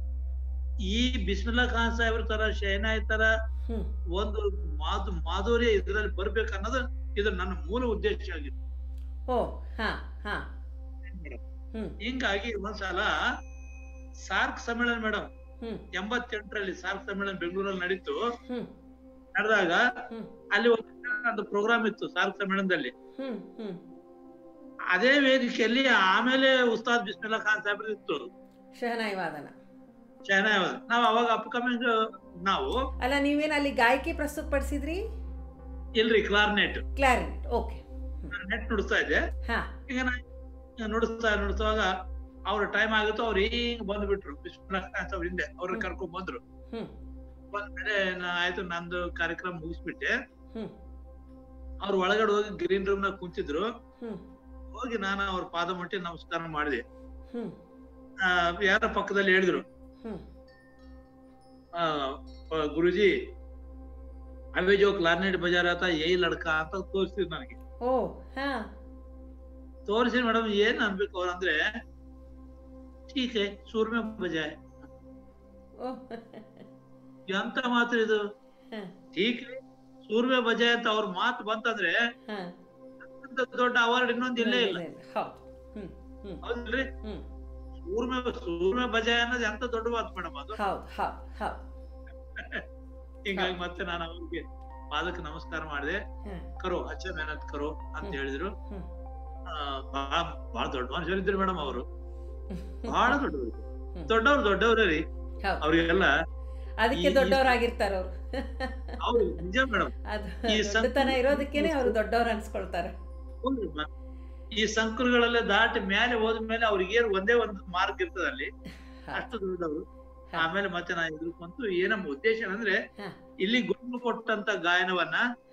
ಈ ಬಿಸ್ಮಿಲ್ಲಾ ಖಾನ್ ಸಾಹೇಬ್ರ ತರ ಶೆನಾಯಿ ತರ ಹ್ಮ್ ಒಂದು ಮಾಧು ಮಾಧುರ್ಯ ಇದ್ರಲ್ಲಿ ಬರ್ಬೇಕು ಅನ್ನೋದು ಇದು ನನ್ನ ಮೂಲ ಉದ್ದೇಶ ಆಗಿತ್ತು ಓ ಹಾ ಹಾ ಹ್ಮ್ ಹಿಂಗಾಗಿ ಒಂದ್ಸಲ ಸಾರ್ಕ್ ಸಮ್ಮೇಳನ ಮೇಡಮ್ ಹ್ಮ್ ಎಂಬತ್ತೆಂಟರಲ್ಲಿ ಸಾರ್ಕ್ ಸಮ್ಮೇಳನ ಬೆಂಗಳೂರಲ್ಲಿ ನಡೀತು ಹ್ಮ್ ನಡೆದಾಗ ಹ್ಮ್ ಅಲ್ಲಿ ಒಂದು ಪ್ರೋಗ್ರಾಮ್ ಇತ್ತು ಸಾರ್ಕ್ ಸಮ್ಮೇಳನದಲ್ಲಿ ಹ್ಮ್ ಹ್ಮ್ ಅದೇ ವೇದಿಕೆಯಲ್ಲಿ ಆಮೇಲೆ ಉಸ್ತಾದ್ ಬಿಸ್ಮಿಲ್ಲಾ ಖಾನ್ ಸಾಹೇಬ್ರದ್ದು ಇತ್ತು ಶಹನಾಯಿ ವಾದನ ಶಹನಾಯಿ ಅವ್ರದ್ದು. ನಾವು ಅವಾಗ ಅಪ್ಕಮಿಂಗ್ ನಾವು ಅಲ್ಲ ನೀವೇನು ಅಲ್ಲಿ ಗಾಯಕಿ ಪ್ರಸ್ತುತಪಡಿಸಿದ್ರಿ ಇಲ್ರಿ ಕ್ಲಾರ್ನೆಟ್ ಕ್ಲಾರಿನೆಟ್ ಓಕೆ ನೆಟ್ ನುಡಿಸ್ತಾ ಇದ್ದೆ ಹಾ ಈಗ ನಾ ನುಡಿಸ್ತಾ ನುಡಿಸುವಾಗ ಅವ್ರ ಟೈಮ್ ಆಗಿತ್ತು ಅವ್ರು ಹಿಂಗ್ ಬಂದ್ಬಿಟ್ರು ಬಿಸ್ಮಿಲ್ಲಾ ಖಾನ್ ಸಾಹೇಬ್ರ ಹಿಂದೆ ಅವ್ರನ್ನ ಹ್ಮ್. ಕರ್ಕೊಂಡ್ ಬಂದ್ರು ಹ್ಮ್ ಬಂದ್ಮೇಲೆ ನಾ ಆಯ್ತು ನಂದು ಕಾರ್ಯಕ್ರಮ ಮುಗಿಸ್ಬಿಟ್ಟೆ ಹ್ಮ್ ಅವ್ರು ಒಳಗಡೆ ಹೋಗಿ ಗ್ರೀನ್ ರೂಮ್ ನಾಗ ಕುಂತಿದ್ರು ಹ್ಮ್ ಹೋಗಿ ನಾನು ಅವ್ರ ಪಾದ ಮುಟ್ಟಿ ನಮಸ್ಕಾರ ಮಾಡಿದೆ ಹ್ಮ್ ಆ, ಯಾರ ಪಕ್ಕದಲ್ಲಿ ಹೇಳಿದ್ರು ಹ್ಮ್ ಆ, ಆ, ಗುರುಜಿ ಅವೆ ಜೋ ಕ್ಲಾರ್ನೆಟ್ ಬಜಾರ್ ಆತ ಏ ಲಡ್ಕ ಅಂತ ತೋರಿಸಿದ್ರು ನನಗೆ ಓ ಹಾ ತೋರಿಸಿ ಮೇಡಮ್ ಏನ್ ಅನ್ಬೇಕು ಅವ್ರು ಅಂದ್ರೆ ಠೀಕ್ ಹೈ ಸೂರ್ಮೆ ಬಜಾಯ್ ಓ ಎಂತ ಮಾತು ಇದು ಹಾ ಠೀಕ್ ಹೈ ಸೂರ್ಮೆ ಬಜಾಯ್ ಅಂತ ಅವ್ರ ಮಾತು ಬಂತಂದ್ರೆ ಹಾ ಅಂತ ದೊಡ್ಡ ಅವಾರ್ಡ್ ಇನ್ನೊಂದ್ ಇಲ್ಲೇ ಇಲ್ಲ ಹೌದು ಹ್ಮ್ ಹ್ಮ್ ಹೌದ್ರಿ ಹ್ಮ್ ಸೂರ್ಮೆ ಸೂರ್ಮೆ ಬಜಾಯ್ ಅನ್ನೋದು ಎಂತ ದೊಡ್ಡ ಮಾತು ಮೇಡಮ್ ಅದು ಹೌದು ಹೌದು ಹೌದು ಹಿಂಗಾಗಿ ಮತ್ತೆ ನಾನು ಅವ್ರಿಗೆ ಪಾದಕ್ಕೆ ನಮಸ್ಕಾರ ಮಾಡಿದೆ ಹಾ ಕರೋ ಅಚ್ಚ ಮೆಹನತ್ ಕರೋ ಅಂತ ಹ್ಮ್. ಹೇಳಿದ್ರು ಹ್ಮ್. ಆ, ಬಹಳ ಬಹಳ ದೊಡ್ಡ ಮನುಷ್ಯರಿದ್ರು ಮೇಡಮ್ ಅವರು ಬಹಳ ದೊಡ್ಡವರು ಹ್ಮ್. ದೊಡ್ಡವ್ರು ದೊಡ್ಡವ್ರೇ ರೀ ಹೌದು ಅವ್ರಿಗೆಲ್ಲ ಅದಕ್ಕೆ ಈ- ದೊಡ್ಡವರಾಗಿರ್ತಾರ ಅವ್ರು ಅವ್ರು ನಿಜ ಮೇಡಮ್ ಅದು ಈ ದೊಡ್ಡತನ ಸಂಸ್ಕೃತಿ- ಇರೋದಕ್ಕೇನೆ ಅವ್ರು ದೊಡ್ಡವ್ರು ಅನ್ಸ್ಕೊಳ್ತಾರೆ ಈ ಸಂಕುಲಗಳೆಲ್ಲ ದಾಟಿ ಮೇಲೆ ಹೋದ್ಮೇಲೆ ಅವ್ರಿಗೆ ಏನ್ ಒಂದೇ ಒಂದು ಮಾರ್ಕ್ ಇರ್ತದೆ ಅಲ್ಲಿ ಹಾ. ಅಷ್ಟು ದೊಡ್ಡವರು ಹಾ. ಆಮೇಲೆ ಮತ್ತೆ ನಾ ಎದುರು ಬಂತು ಏನಮ್ಮ ಉದ್ದೇಶ ಅಂದ್ರೆ ಹಾ. ಇಲ್ಲಿ ಗುರುಗಳು ಕೊಟ್ಟಂತ ಗಾಯನವನ್ನ ಹಾ.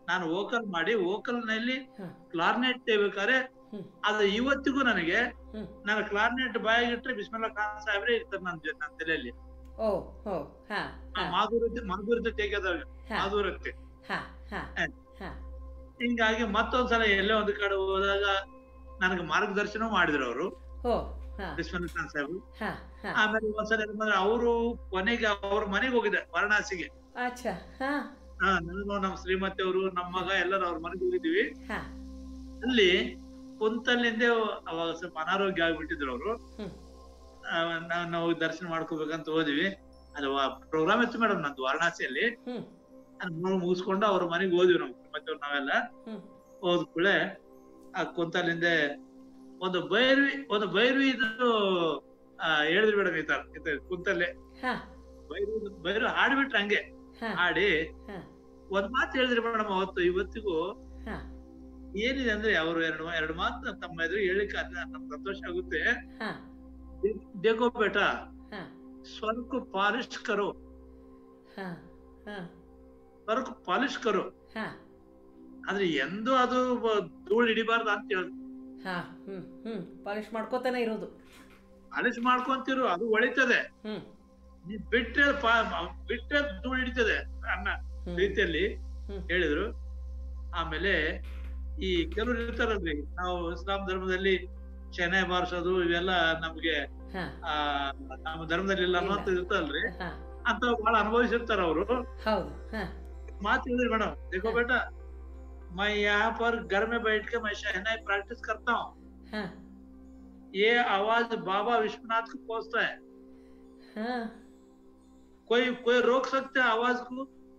ನಾನು ವೋಕಲ್ ಮಾಡಿ ವೋಕಲ್ ನಲ್ಲಿ ಹ. ಕ್ಲಾರ್ನೆಟ್ ತೆಗಿಬೇಕಾದ್ರೆ ಹ್ಮ್. ಅದು ಇವತ್ತಿಗೂ ನನಗೆ ಹ್ಮ್. ನಾನು ಕ್ಲಾರ್ನೆಟ್ ಬಾಯಾಗಿಟ್ರೆ ಬಿಸ್ಮಿಲ್ಲಾ ಖಾನ್ ಸಾಹೇಬ್ರೆ ಇರ್ತಾರೆ ನನ್ನ ಜೊ- ನನ್ನ ತಲೆಯಲ್ಲಿ ಓ ಓ ಹಾ ಆ ಹಾ ಮಾಧುರತೆ ಮಾಧುರತೆ ತೆಗೆದಾಗ ಹಾ ಮಾಧುರತೆ ಹಾ ಹಾ ಹ. ಹಾ ಹಿಂಗಾಗಿ ಮತ್ತೊಂದ್ಸಲ ಎಲ್ಲೇ ಒಂದ್ ಕಡೆ ಹೋದಾಗ ನನಗೆ ಮಾರ್ಗದರ್ಶನ ಮಾಡಿದ್ರು ಅವರು ಓ ಹಾ ಬಿಸ್ಮಿಲ್ಲಾ ಖಾನ್ ಸಾಹೇಬ್ ಹಾ ಹಾ ಆಮೇಲೆ ಒಂದ್ಸಲ ಏನಂದ್ರೆ ಅವರು ಕೊನೆಗೆ ಅವ್ರ ಮನೆಗೆ ಹೋಗಿದ್ದೆ ವಾರಣಾಸಿಗೆ ಅಚ್ಚಾ ಹಾ ಹಾ ನಾನು ನಮ್ಮ ಶ್ರೀಮತಿ ಅವರು ನಮ್ಮ ಮಗ ಎಲ್ಲರೂ ಅವ್ರ ಮನೆಗೆ ಹೋಗಿದ್ವಿ ಹಾ ಅಲ್ಲಿ ಕುಂತಲ್ಲಿಂದೆ ಅವಾಗ ಸ್ವಲ್ಪ ಅನಾರೋಗ್ಯ ಆಗ್ಬಿಟ್ಟಿದ್ರು ಅವರು ಹ್ಮ್. ನಾವು ದರ್ಶನ ಮಾಡ್ಕೋಬೇಕಂತ ಹೋದ್ವಿ ಅದು ಪ್ರೋಗ್ರಾಮ್ ಇತ್ತು ಮೇಡಮ್ ನಂದು ವಾರಣಾಸಿಯಲ್ಲಿ ಹ್ಮ್ ಅದ್ ಮು- ಮುಗಿಸ್ಕೊಂಡು ಅವ್ರ ಮನೆಗೆ ಹೋದ್ವಿ ನಾವು ಶ್ರೀಮತಿ ನಾವೆಲ್ಲ ಹ್ಮ್. ಹೋದ ಕೂಡಲೇ ಆ ಕುಂತಲ್ಲಿಂದೆ ಒಂದು ಭೈರವಿ ಒಂದು ಭೈರವಿ ಇದು ಆ, ಹೇಳಿದ್ರಿ ಮೇಡಮ್ ಈ ತರ ಇದು ಕುಂತಲ್ಲೇ ಹಾ ಭೈರವಿ ಭೈರವಿ ಹಾಡ್ಬಿಟ್ರೆ ಹಂಗೆ ಹಾ ಹಾಡಿ ಹಾ ಒಂದ್ ಮಾತು ಹೇಳಿದ್ರಿ ಮೇಡಮ್ ಅವತ್ತು ಇವತ್ತಿಗೂ ಹಾ ಏನಿದೆ ಅಂದ್ರೆ ಅವರು ಎರಡು ಎರಡು ಮಾತು ತಮ್ಮ ಎದುರು ಹೇಳಿಕ್ಕೆ ಅದ್ ನಮ್ಗೆ ಸಂತೋಷ ಆಗುತ್ತೆ ಹಾ देखो बेटा ಹಾ स्वर को पॉलिश करो ಹಾ ಹಾ स्वर को पॉलिश करो ಹಾ ಆದ್ರೆ ಎಂದೂ ಅದು ಬ- ಧೂಳು ಹಿಡಿಬಾರ್ದು ಅಂತ ಹೇಳಿ ಹಾ ಹ್ಮ್ ಹ್ಮ್ ಪಾಲಿಶ್ ಮಾಡ್ಕೋತಾನೆ ಇರೋದು ಪಾಲಿಶ್ ಮಾಡ್ಕೊಂತಿರು ಅದು ಒಳಿತದೆ ಹ್ಮ್ ನೀ ಬಿಟ್ರೆ ಪಾ- ಬಿಟ್ರೆ ಧೂಳು ಹಿಡಿತದೆ ಅನ್ನ ಹ್ಮ್ ರೀತಿಯಲ್ಲಿ ಹ್ಮ್. ಹೇಳಿದ್ರು ಆಮೇಲೆ ಈ ಕೆಲವರು ಇರ್ತಾರಲ್ರಿ ನಾವು ಇಸ್ಲಾಂ ಧರ್ಮದಲ್ಲಿ ಶೆನೆ ಬಾರಿಸೋದು ಇವೆಲ್ಲ ನಮ್ಗೆ ಹಾ ಆ ನಮ್ಮ ಧರ್ಮದಲ್ಲಿ ಇಲ್ಲ ಅನ್ನೋಂತ ಇರ್ತಲ್ರಿ ಹಾ ಅಂತ ಬಹಳ ಅನುಭವಿಸಿರ್ತಾರ ಅವರು ಹೌದು ಹಾ बात ಹೇಳಿದ್ರಿ ಮೇಡಮ್ देखो हाँ। बेटा मैं यहाँ पर घर में बैठ के मैं शहनाई प्रैक्टिस करता हूँ ಹಾ ये आवाज बाबा विश्वनाथ को पहुंचता है ಹಾ कोई कोई रोक सकते हैं आवाज को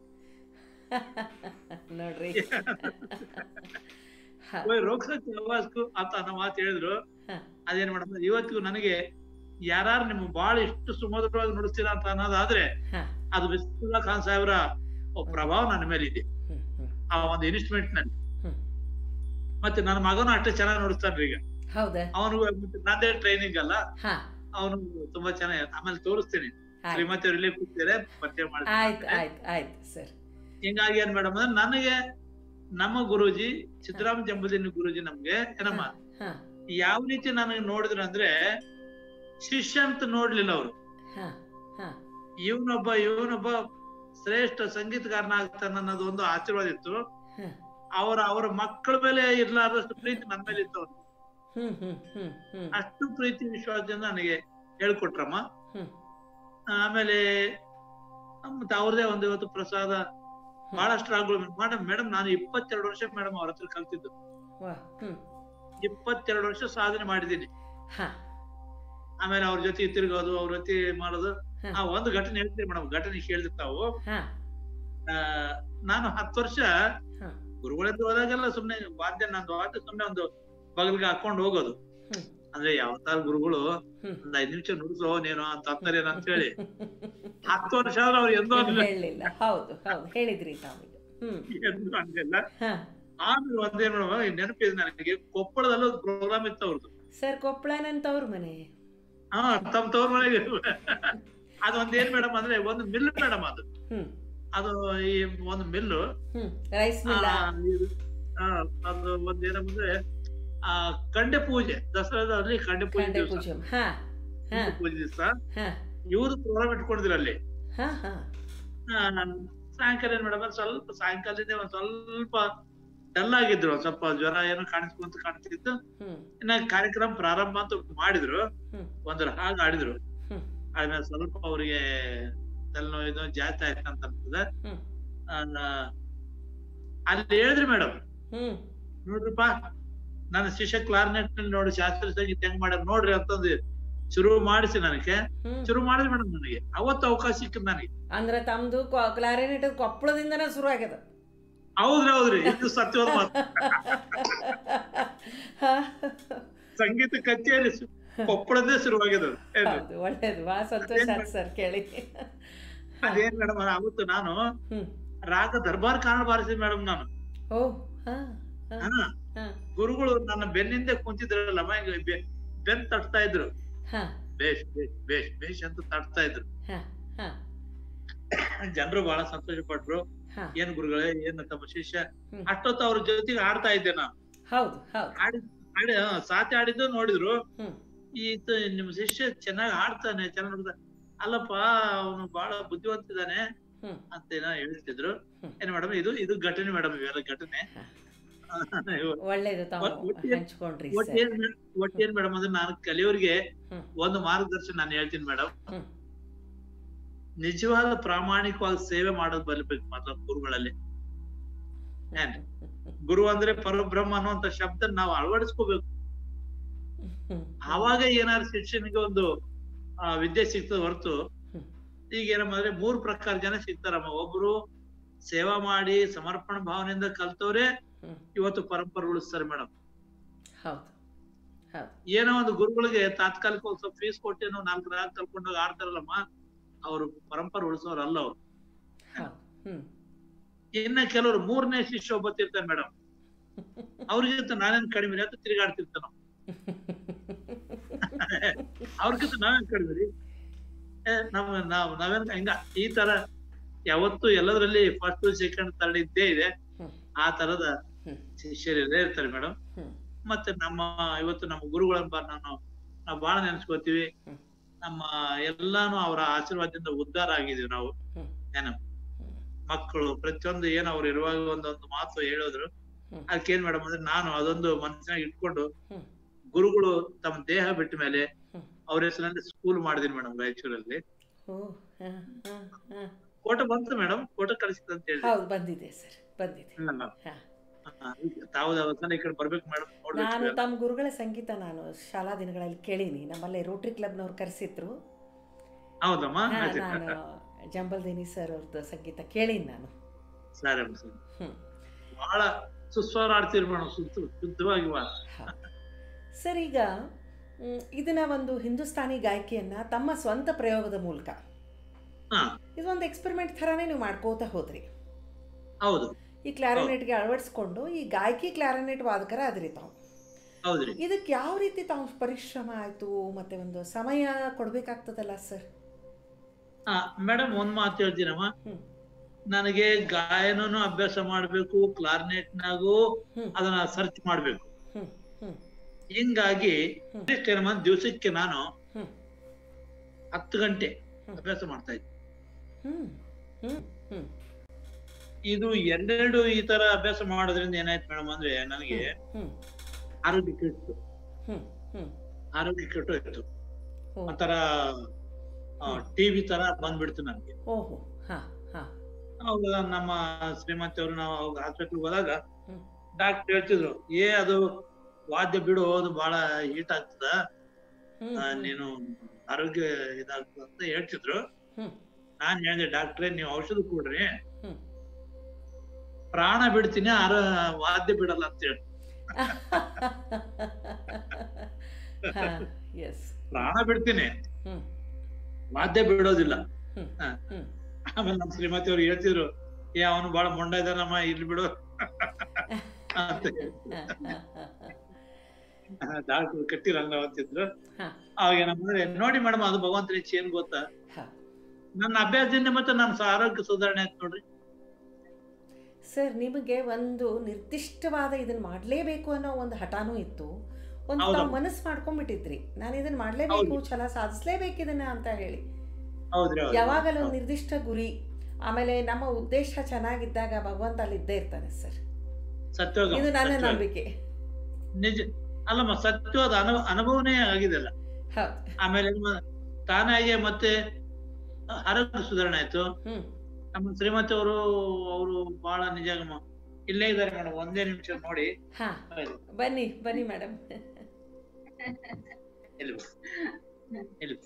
ನೋಡ್ರಿ ಹಾ कोई रोक सकते हैं आवाज को ಅಂತ ನಮ್ಮ ಮಾತು ಹೇಳಿದ್ರು ಹಾ ಅದೇನ್ ಮೇಡಮ್ ಇವತ್ತಿಗೂ ನನಗೆ ಯಾರು ನಿಮ್ಗೆ ಬಹಳ ಇಷ್ಟು ಸುಮಧುರವಾಗಿ ನುಡಿಸ್ತೀರಾ ಅಂತ ಅನ್ನೋದಾದ್ರೆ ಹಾ ಅದು ಬಿಸ್ಮಿಲ್ಲಾ ಖಾನ್ ಸಾಹೇಬ್ರ ಪ್ರಭಾವ ನನ್ನ ಮೇಲೆ ಇದೆ ಹ್ಮ್ ಹ್ಮ್ ಆ ಒಂದು ಇನ್ಸ್ಟ್ರೂಮೆಂಟ್ ನಲ್ಲಿ ಹ್ಮ್. ಮತ್ತೆ ನನ್ನ ಮಗನು ಅಷ್ಟೇ ಚೆನ್ನಾಗಿ ನುಡಿಸ್ತಾನ್ರಿ ಈಗ ಹೌದಾ ಅವನು ನಂದೇ ಟ್ರೈನಿಂಗ್ ಅಲ್ಲ ಹಾ ಅವನು ತುಂಬಾ ಚೆನ್ನಾಗಿ ಆಮೇಲೆ ತೋರಿಸ್ತೀನಿ ಆಯ್ತು ಶ್ರೀಮತಿ ಅವ್ರು ಇಲ್ಲೇ ಕೂತಿದ್ದಾರೆ ಪರಿಚಯ ಮಾಡ್ತೀನಿ ಆಯ್ತು ಆಯ್ತು ಆಯ್ತು ಸರ್ ಹಿಂಗಾಗಿ ಏನ್ ಮೇಡಮ್ ಅಂದ್ರೆ ನನಗೆ ನಮ್ಮ ಗುರೂಜಿ ಸಿದ್ದರಾಮ ಜಂಬುದಿನ ಗುರೂಜಿ ನಮ್ಗೆ ಏನಮ್ಮ ಹಾ ಯಾವ ರೀತಿ ನನಗೆ ನೋಡಿದ್ರು ಅಂದ್ರೆ ಶಿಷ್ಯ ಅಂತ ನೋಡ್ಲಿಲ್ಲ ಅವರು ಹಾ ಹಾ ಇವನೊಬ್ಬ ಇವನೊಬ್ಬ ಶ್ರೇಷ್ಠ ಸಂಗೀತಗಾರನ ಆಗ್ತಾನ ಅನ್ನೋದು ಒಂದು ಆಶೀರ್ವಾದ ಇತ್ತು ಹಾ ಅವರ ಅವರ ಮಕ್ಕಳ ಮೇಲೆ ಇರ್ಲಾರ್ದಷ್ಟು ಪ್ರೀತಿ ನನ್ನ ಮೇಲೆ ಇತ್ತು ಅವ್ರಿಗೆ. ಹ್ಮ್ ಹ್ಮ್ ಹ್ಮ್ ಹ್ಮ್ ಅಷ್ಟು ಪ್ರೀತಿ ವಿಶ್ವಾಸದಿಂದ ನನಗೆ ಹೇಳ್ಕೊಟ್ರಮ್ಮ ಹ್ಮ್ ಆಮೇಲೆ ಮತ್ತೆ ಅವ್ರದೇ ಒಂದು ಇವತ್ತು ಪ್ರಸಾದ ಬಹಳಷ್ಟು ರಾಗಗಳು ಮೇಡಮ್ ಮೇಡಮ್ ನಾನು ಇಪ್ಪತ್ತೆರಡು ವರ್ಷ ಮೇಡಮ್ ಅವ್ರ ಹತ್ರ ಕಲ್ತಿದ್ದು ವಾ ಹ್ಮ್ ಇಪ್ಪತ್ತೆರಡು ವರ್ಷ ಸಾಧನೆ ಮಾಡಿದ್ದೀನಿ ಹಾ ಆಮೇಲೆ ಅವ್ರ ಜೊತೆ ತಿರುಗೋದು ಅವ್ರ ಜೊತೆ ಮಾಡೋದು ಹ. ಆ ಒಂದು ಘಟನೆ ಹೇಳ್ತೀನಿ ಮೇಡಮ್ ಘಟನೆ ಕೇಳಿದ್ರು ತಾವು ಹಾ ಆ, ನಾನು ಹತ್ತು ವರ್ಷ ಹಾ ಗುರುಗಳಿಂದ ಹೋದಾಗೆಲ್ಲ ಸುಮ್ನೆ ವಾದ್ಯ ನಂದು ವಾದ್ಯ ಸುಮ್ನೆ ಒಂದು ಬಗಲ್ಗೆ ಹಾಕೊಂಡು ಹೋಗೋದು ಹ್ಮ್. ಅಂದ್ರೆ ಯಾವತ್ತಾರ ಗುರುಗಳು ಹ್ಮ್. ಒಂದ್ ಐದ್ ನಿಮಿಷ ನುಡಿಸೋ ನೀನು ಅಂತ ಅಂತಾರೇನೋ ಅಂತ ಹೇಳಿ ಹತ್ತು ವರ್ಷ ಆದ್ರೆ ಅವ್ರು ಎಂದೂ ಏನು ಅನ್ಲಿಲ್ಲ. ಹೇಳಲಿಲ್ಲ ಹೌದು ಹೌದು ಹೇಳಿದ್ರಿ ತಾವೀಗ ಹ್ಮ್ ಎಂದೂ ಅನ್ಲಿಲ್ಲ ಹಾ ಆಮೇಲೆ ಒಂದೇನು ಮೇಡಮ್ ನೆನಪಿದೆ ನನಗೆ ಕೊಪ್ಪಳದಲ್ಲೂ ಪ್ರೋಗ್ರಾಮ್ ಇತ್ತು ಅವ್ರದ್ದು ಸರ್ ಕೊಪ್ಪಳ ನನ್ನ ತವ್ರ ಮನೆ ಹಾ ತಮ್ಮ ತವ್ರ ಮನೆಗೆ ಅದು ಒಂದೇನ್ ಮೇಡಮ್ ಅಂದ್ರೆ ಒಂದು ಮಿಲ್ ಮೇಡಮ್ ಅದು ಹ್ಮ್ ಅದು ಈ ಒಂದು ಮಿಲ್ಲು ಹ್ಮ್ ರೈಸ್ ಮಿಲ್ಲ ಅದು ಒಂದ್ ಏನಂದ್ರೆ ಆ ಕಂಡೆ ಪೂಜೆ ದಸರಾದಲ್ಲಿ ಕಂಡೆ ಪೂಜೆ ಖಂಡೆ ದಿವಸ ಪೂಜೆ ಹಾ ಹಾ ಪೂಜೆ ದಿವಸ ಹಾ ಇವ್ರು ಪ್ರೋಗ್ರಾಮ್ ಇಟ್ಕೊಂಡಿದ್ರು ಅಲ್ಲಿ ಹಾ ಹಾ ಆ, ಸಾಯಂಕಾಲ ಏನ್ ಮೇಡಮ್ ಸ್ವಲ್ಪ ಸಾಯಂಕಾಲದಿಂದ ಒಂದ್ ಸ್ವಲ್ಪ ಡಲ್ ಆಗಿದ್ರು ಒಂದ್ ಸ್ವಲ್ಪ ಜ್ವರ ಏನೋ ಕಾಣಿಸ್ಕೊಂತ ಕಾಣಿಸ್ತಿತ್ತು ಹ್ಮ್ ಇನ್ನ ಕಾರ್ಯಕ್ರಮ ಪ್ರಾರಂಭ ಅಂತ ಮಾಡಿದ್ರು ಹ್ಮ್. ಒಂದ್ರ ಹಾಗೆ ಆಡಿದ್ರು ಹ್ಮ್. ಆದ್ಮೇಲೆ ಸ್ವಲ್ಪ ಅವ್ರಿಗೆ ತಲೆನೋವು ಇದು ಜಾಸ್ತಿ ಆಯ್ತು ಅಂತ ಅನ್ಸ್ತದೆ ಹ್ಮ್. ಆ, ಅಲ್ಲಿ ಹೇಳಿದ್ರಿ ಮೇಡಮ್ ಹ್ಮ್ ನೋಡ್ರಿಪ್ಪ ನನ್ನ ಶಿಷ್ಯ ಕ್ಲಾರ್ನೆಟ್ ನಲ್ಲಿ ನೋಡಿ ಶಾಸ್ತ್ರೀಯ ಸಂಗೀತ ಹೆಂಗ್ ಮಾಡ್ಯಾರ ನೋಡ್ರಿ ಅಂತಂದು ಶುರು ಮಾಡಿಸಿ ನನಗೆ ಹ್ಮ್ ಶುರು ಮಾಡಿದ್ರಿ ಮೇಡಮ್ ನನಗೆ ಅವತ್ತು ಅವಕಾಶ ಸಿಕ್ಕಿದ್ ನನಗೆ ಅಂದ್ರೆ ತಮ್ದು ಕ್ಲಾರಿನೇಟ್ ಕೊಪ್ಪಳದಿಂದನೇ ಶುರು ಆಗ್ಯದ ಹೌದ್ರಿ ಹೌದ್ರಿ ಇದು ಸತ್ಯವಾದ ಮಾತು ಸಂಗೀತ ಕಚೇರಿ ಶು- ಕೊಪ್ಪಳದೇ ಶುರುವಾಗಿದೆ ಅದು. ಏನು? ಹೌದು ಒಳ್ಳೇದು ಬಹಳ ಸಂತೋಷ ಆಯ್ತು ಸರ್ ಕೇಳಿ ಅದೇನ್ ಮೇಡಮ್ ಅವತ್ತು ನಾನು ಹ್ಮ್ ರಾಗ ದರ್ಬಾರ್ ಕಾರಣ ಬಾರಿಸಿದ್ ಮೇಡಮ್ ನಾನು ಓ ಹಾ ಹಾ ಹಾ. ಹಾ ಗುರುಗಳು ನನ್ನ ಬೆನ್ನಿಂದೆ ಕುಂತಿದ್ರಲ್ಲ ಮೈಗೆ ಬೆ- ಬೆನ್ ತಟ್ತಾ ಇದ್ರು ಹಾ ಬೇಷ್ ಬೇಷ್ ಬೇಷ್ ಬೇಷ್ ಅಂತ ತಟ್ತಾ ಇದ್ರು ಹಾ ಹಾ ಜನರು ಬಹಳ ಸಂತೋಷ ಪಟ್ರು ಹಾ ಏನ್ ಗುರುಗಳೇ ಏನ್ ತಮ್ಮ ಶಿಷ್ಯ ಹ್ಮ್. ಅಷ್ಟೊತ್ತು ಅವ್ರ ಜೊತೆಗೆ ಆಡ್ತಾ ಇದ್ದೆ ನಾನು ಹೌದು ಹೌದು ಆಡಿ ಆಡಿ ಹಾ, ಸಾತಿ ಆಡಿದ್ದು ನೋಡಿದ್ರು ಹ್ಮ್ ಈತ ನಿಮ್ ಶಿಷ್ಯ ಚೆನ್ನಾಗಿ ಆಡ್ತಾನೆ ಚೆನ್ನಾಗಿ ನೋಡ್ತಾನೆ ಅಲ್ಲಪ್ಪ ಅವನು ಬಹಳ ಬುದ್ಧಿವಂತ ಇದ್ದಾನೆ ಹ್ಮ್ ಅಂತ ಏನೋ ಹೇಳ್ತಿದ್ರು ಹ್ಮ್. ಏನ್ ಮೇಡಮ್ ಇದು ಇದು ಘಟನೆ ಮೇಡಮ್ ಇವೆಲ್ಲ ಘಟನೆ ಒಳ್ಳೇದು ತಾವು ಒಟ್- ಒಟ್ಟು- ಹಂಚ್ಕೊಂಡ್ರಿ ಒಟ್ ಸರ್ ಏನ್ ಮೇಡ್- ಒಟ್ ಏನ್ ಮೇಡಮ್ ಅಂದ್ರೆ ನಾನು ಕಲಿಯೋರಿಗೆ ಹ್ಮ್. ಒಂದು ಮಾರ್ಗದರ್ಶನ ನಾನು ಹೇಳ್ತೀನಿ ಮೇಡಮ್ ಹ್ಮ್. ನಿಜವಾದ ಪ್ರಾಮಾಣಿಕವಾಗಿ ಸೇವೆ ಮಾಡೋದು ಬರಬೇಕು ಮೊದಲ ಗುರುಗಳಲ್ಲಿ ಏನ್ ಗುರು ಅಂದ್ರೆ ಪರಬ್ರಹ್ಮ ಅನ್ನುವಂತ ಶಬ್ದ ನಾವು ಅಳವಡಿಸ್ಕೋಬೇಕು ಹ್ಮ್. ಆವಾಗ ಏನಾದ್ರು ಶಿಷ್ಯನಿಗೆ ಒಂದು ಆ, ವಿದ್ಯೆ ಸಿಗ್ತದೆ ಹೊರತು ಹ್ಮ್. ಈಗ ಏನಂದ್ರೆ ಮೂರ್ ಪ್ರಕಾರ ಜನ ಸಿಗ್ತಾರಮ್ಮ ಒಬ್ರು ಸೇವಾ ಮಾಡಿ ಸಮರ್ಪಣ ಭಾವನೆಯಿಂದ ಕಲ್ತವ್ರೆ ಹ್ಮ್. ಇವತ್ತು ಪರಂಪರೆ ಉಳಿಸ್ತಾರೆ ಮೇಡಮ್ ಹೌದು ಹೌದು ಏನೋ ಒಂದು ಗುರುಗಳಿಗೆ ತಾತ್ಕಾಲಿಕ ಒಂದ್ ಸ್ವಲ್ಪ ಫೀಸ್ ಕೊಟ್ಟೇನೋ ನಾಲ್ಕು ರಾಗ ಕಲ್ಕೊಂಡೋಗಿ ಆಡ್ತಾರಲ್ಲಮ್ಮ ಅವರು ಪರಂಪರೆ ಉಳಿಸೋರಲ್ಲ ಅವ್ರು ಹೌದು ಹ್ಮ್ ಇನ್ನ ಕೆಲವರು ಮೂರನೇ ಶಿಷ್ಯ ಒಬ್ಬತ್ತಿರ್ತಾರೆ ಮೇಡಮ್ ಅವ್ರಿಗಿಂತ ನಾನೇನ್ ಕಡಿಮೆ ಅಂತ ತಿರುಗಾಡ್ತಿರ್ತಾನ ಅವ್ರಿಗಿಂತ ನಾವೇನ್ ಕಡಿಮೆ ರೀ ಏ, ನಮ್ ನಾವ್ ನಾವೇನ್ ಹಿಂಗ ಈ ತರ ಯಾವತ್ತು ಎಲ್ಲದರಲ್ಲಿ ಫಸ್ಟ್ ಸೆಕೆಂಡ್ ಥರ್ಡ್ ಇದ್ದೇ ಇದೆ ಹ್ಮ್. ಆ ತರದ ಹ್ಮ್. ಶಿಷ್ಯರು ಇದ್ದೇ ಇರ್ತಾರೆ ಮೇಡಮ್ ಹ್ಮ್. ಮತ್ತೆ ನಮ್ಮ ಇವತ್ತು ನಮ್ಮ ಗುರುಗಳನ್ನ ಬ- ನಾನು ನಾವು ಬಹಳ ನೆನ್ಸ್ಕೋತೀವಿ ಹ್ಮ್. ನಮ್ಮ ಎಲ್ಲಾನು ಅವರ ಆಶೀರ್ವಾದದಿಂದ ಉದ್ಧಾರ ಆಗಿದೀವಿ ನಾವು ಹ್ಮ್. ಏನು ಹ್ಮ್. ಮಕ್ಕಳು ಪ್ರತಿಯೊಂದು ಏನ್ ಅವ್ರು ಇರುವಾಗ ಒಂದೊಂದು ಮಾತು ಹೇಳಿದ್ರು ಹ್ಮ್. ಅದಕ್ಕೇನ್ ಮೇಡಮ್ ಅಂದ್ರೆ ನಾನು ಅದೊಂದು ಮನಸ್ಸಿನಾಗ ಇಟ್ಕೊಂಡು ಹ್ಮ್. ಗುರುಗಳು ತಮ್ಮ ದೇಹ ಬಿಟ್ಟ ಮೇಲೆ ಹ್ಮ್. ಅವ್ರ ಹೆಸರಲ್ಲಿ ಸ್ಕೂಲ್ ಮಾಡಿದೀನಿ ಮೇಡಮ್ ರಾಯಚೂರಲ್ಲಿ ಓ ಹಾ ಹಾ ಹಾ ಫೋಟೋ ಬಂತು ಮೇಡಮ್ ಫೋಟೋ ಕಳಿಸಿದ ಅಂತ ಹೇಳಿ ಹೌದು ಬಂದಿದೆ ಸರ್ ಬಂದಿದೆ ಹ್ಮ್. ಹಾ. ಹಾ, ತಾವು ಅವತ್ತನ ಈ ಕಡೆ ಬರ್ಬೇಕು ಮೇಡಮ್ ನಾನು ನೋಡ್ಬೇಕು ತಮ್ಮ ಗುರುಗಳ ಸಂಗೀತ ನಾನು ಶಾಲಾ ದಿನಗಳಲ್ಲಿ ಕೇಳೀನಿ ನಮ್ಮಲ್ಲಿ ರೋಟ್ರಿ ಕ್ಲಬ್ನವ್ರು ಕರೆಸಿದ್ರು ಹೌದಮ್ಮ ಹಾ, ಆಯ್ತು. ನಾನು ಜಂಬಲ್ದೇನಿ ಸರ್ ಅವ್ರದ್ದು ಸಂಗೀತ ಕೇಳೀನಿ ನಾನು ಸರಿ ಅಮ್ಮ, ಸರಿ. ಹ್ಮ್. ಬಹಳ ಸುಸ್ವರ ಆಡ್ತೀರಿ ಮೇಡಮ್ ಶುದ್ಧ ಶುದ್ಧವಾಗಿ ವಾ- ಹೌದು. ಸರ್ ಈಗ ಮ್, ಇದನ್ನ ಒಂದು ಹಿಂದೂಸ್ತಾನಿ ಗಾಯಕಿಯನ್ನ ತಮ್ಮ ಸ್ವಂತ ಪ್ರಯೋಗದ ಮೂಲಕ ಹಾ ಇದೊಂದು ಎಕ್ಸ್ಪೆರಿಮೆಂಟ್ ಥರನೇ ನೀವು ಮಾಡ್ಕೋತಾ ಹೋದ್ರಿ ಹೌದು ಈ ಕ್ಲಾರಿನೆಟ್ಗೆ ಅಳವಡಿಸ್ಕೊಂಡು ಈ ಗಾಯಕಿ ಕ್ಲಾರಿನೆಟ್ ವಾದಕರ ಆದ್ರಿ ತಾವು ಹೌದ್ರಿ ಇದಕ್ಕೆ ಯಾವ ರೀತಿ ತಾವು ಪರಿಶ್ರಮ ಆಯಿತು ಮತ್ತೆ ಒಂದು ಸಮಯ ಕೊಡಬೇಕಾಗ್ತದಲ್ಲ ಸರ್ ಹಾ ಮೇಡಮ್ ಒಂದ್ ಮಾತು ಹೇಳ್ತೀನಮ್ಮ ಹ್ಮ್. ನನಗೆ ಗಾಯನನು ಅಭ್ಯಾಸ ಮಾಡ್ಬೇಕು ಕ್ಲಾರ್ನೆಟ್ ನಾಗೂ ಹ್ಮ್. ಅದನ್ನ ಸರ್ಚ್ ಮಾಡ್ಬೇಕು ಹ್ಮ್ ಹ್ಮ್ ಹಿಂಗಾಗಿ ಹ್ಮ್. ಏನಮ್ಮ ದಿವಸಕ್ಕೆ ನಾನು ಹ್ಮ್. ಹತ್ತು ಗಂಟೆ ಹ್ಮ್. ಅಭ್ಯಾಸ ಮಾಡ್ತಾ ಇದ್ದೆ ಹ್ಮ್ ಹ್ಮ್ ಹ್ಮ್ ಇದು ಎರಡೆರಡು ಈ ತರ ಅಭ್ಯಾಸ ಮಾಡೋದ್ರಿಂದ ಏನಾಯ್ತು ಮೇಡಮ್ ಅಂದ್ರೆ ನನಗೆ ಹ್ಮ್ ಆರೋಗ್ಯ ಕೆಟ್ಟು ಹ್ಮ್ ಹ್ಮ್ ಆರೋಗ್ಯ ಕೆಟ್ಟೋಯ್ತು ಓ. ಒಂಥರ ಟಿವಿ ತರ ಬಂದ್ಬಿಡ್ತು ನನಗೆ ಓಹೋ ಹಾ ಹಾ ಅವಾಗ ನಮ್ಮ ಶ್ರೀಮತಿ ಅವರು ನಾವು ಹಾಸ್ಪಿಟಲ್ ಹೋದಾಗ ಹ್ಮ್. ಡಾಕ್ಟರ್ ಹೇಳ್ತಿದ್ರು ಏ ಅದು ವಾದ್ಯ ಬಿಡು ಅದು ಬಹಳ ಹೀಟ್ ಆಗ್ತದ ಹ್ಮ್ ಆ, ನೀನು ಆರೋಗ್ಯ ಇದಾಗ್ತದ ಅಂತ ಹೇಳ್ತಿದ್ರು ಹ್ಮ್. ನಾನ್ ಹೇಳಿದೆ ಡಾಕ್ಟ್ರೇ ನೀವು ಔಷಧ ಕೊಡ್ರಿ ಹ್ಮ್. ಪ್ರಾಣ ಬಿಡ್ತೀನಿ ಆರ ವಾದ್ಯ ಬಿಡಲ್ಲ ಅಂತ ಹೇಳಿ ಹಾ ಎಸ್ ಪ್ರಾಣ ಬಿಡ್ತೀನಿ ಹ್ಮ್ ವಾದ್ಯ ಬಿಡೋದಿಲ್ಲ ಹ್ಮ್ ಹಾ. ಹ್ಮ್ ಆಮೇಲೆ ನಮ್ಮ ಶ್ರೀಮತಿ ಅವ್ರು ಹೇಳ್ತಿದ್ರು ಏ ಅವನು ಬಹಳ ಮೊಂಡ ಇದ್ದಾನಮ್ಮ ಇರ್ಲಿ ಬಿಡು ಅಂತ ಡಾಕ್ಟರ್ ಕಟ್ಟಿರಂಗ ಅಂತಿದ್ರು ಹಾ. ಅವಾಗ ಏನಂದ್ರೆ ನೋಡಿ ಮೇಡಮ್ ಅದು ಭಗವಂತನ ಇಚ್ಛೆ ಏನ್ ಗೊತ್ತಾ ಹಾ. ನನ್ನ ಅಭ್ಯಾಸದಿಂದ ಮತ್ತೆ ನನ್ನ ಸ- ಆರೋಗ್ಯ ಸುಧಾರಣೆ ಆಯ್ತು ನೋಡ್ರಿ ಸರ್ ನಿಮಗೆ ಒಂದು ನಿರ್ದಿಷ್ಟವಾದ ಇದನ್ನ ಮಾಡಲೇಬೇಕು ಅನ್ನೋ ಒಂದು ಹಠಾನೂ ಇತ್ತು ಒಂದು ಹೌದು. ತಾವು ಮನಸ್ಸು ಮಾಡ್ಕೊಂಡ್ಬಿಟ್ಟಿದ್ರಿ ನಾನು ಇದನ್ನ ಮಾಡಲೇಬೇಕು ಛಲ ಸಾಧಿಸ್ಲೇಬೇಕು ಇದನ್ನ ಅಂತ ಹೇಳಿ ಹೌದ್ರಿ ಹೌದ್ರಿ. ಯಾವಾಗಲೂ ಒಂದು ನಿರ್ದಿಷ್ಟ ಗುರಿ ಆಮೇಲೆ ನಮ್ಮ ಉದ್ದೇಶ ಚೆನ್ನಾಗಿದ್ದಾಗ ಭಗವಂತ ಅಲ್ಲಿ ಇದ್ದೇ ಇರ್ತಾನೆ ಸರ್ ಸತ್ಯೋಗ ಇದು ನನ್ನ ಸತ್ಯೋಗ. ನಂಬಿಕೆ ನಿಜ ಅಲ್ಲಮ್ಮ ಸತ್ಯವಾದ ಅನುಭವ ಅನುಭವನೇ ಆಗಿದೆಲ್ಲ ಹೌದು ಆಮೇಲೆ ಮ- ತಾನಾಗೆ ಮತ್ತೆ ಆರೋಗ್ಯ ಸುಧಾರಣೆ ಆಯ್ತು ಹ್ಮ್ ನಮ್ಮ ಶ್ರೀಮತಿ ಅವರು ಅವರು ಬಹಳ ನಿಜಾಗಮ್ಮ ಇಲ್ಲೇ ಇದ್ದಾರೆ ಮೇಡಮ್ ಒಂದೇ ನಿಮಿಷ ನೋಡಿ ಹಾ ಬನ್ನಿ ಬನ್ನಿ ಮೇಡಮ್ ಎಲ್ಲಿ ಎಲ್ಲಿ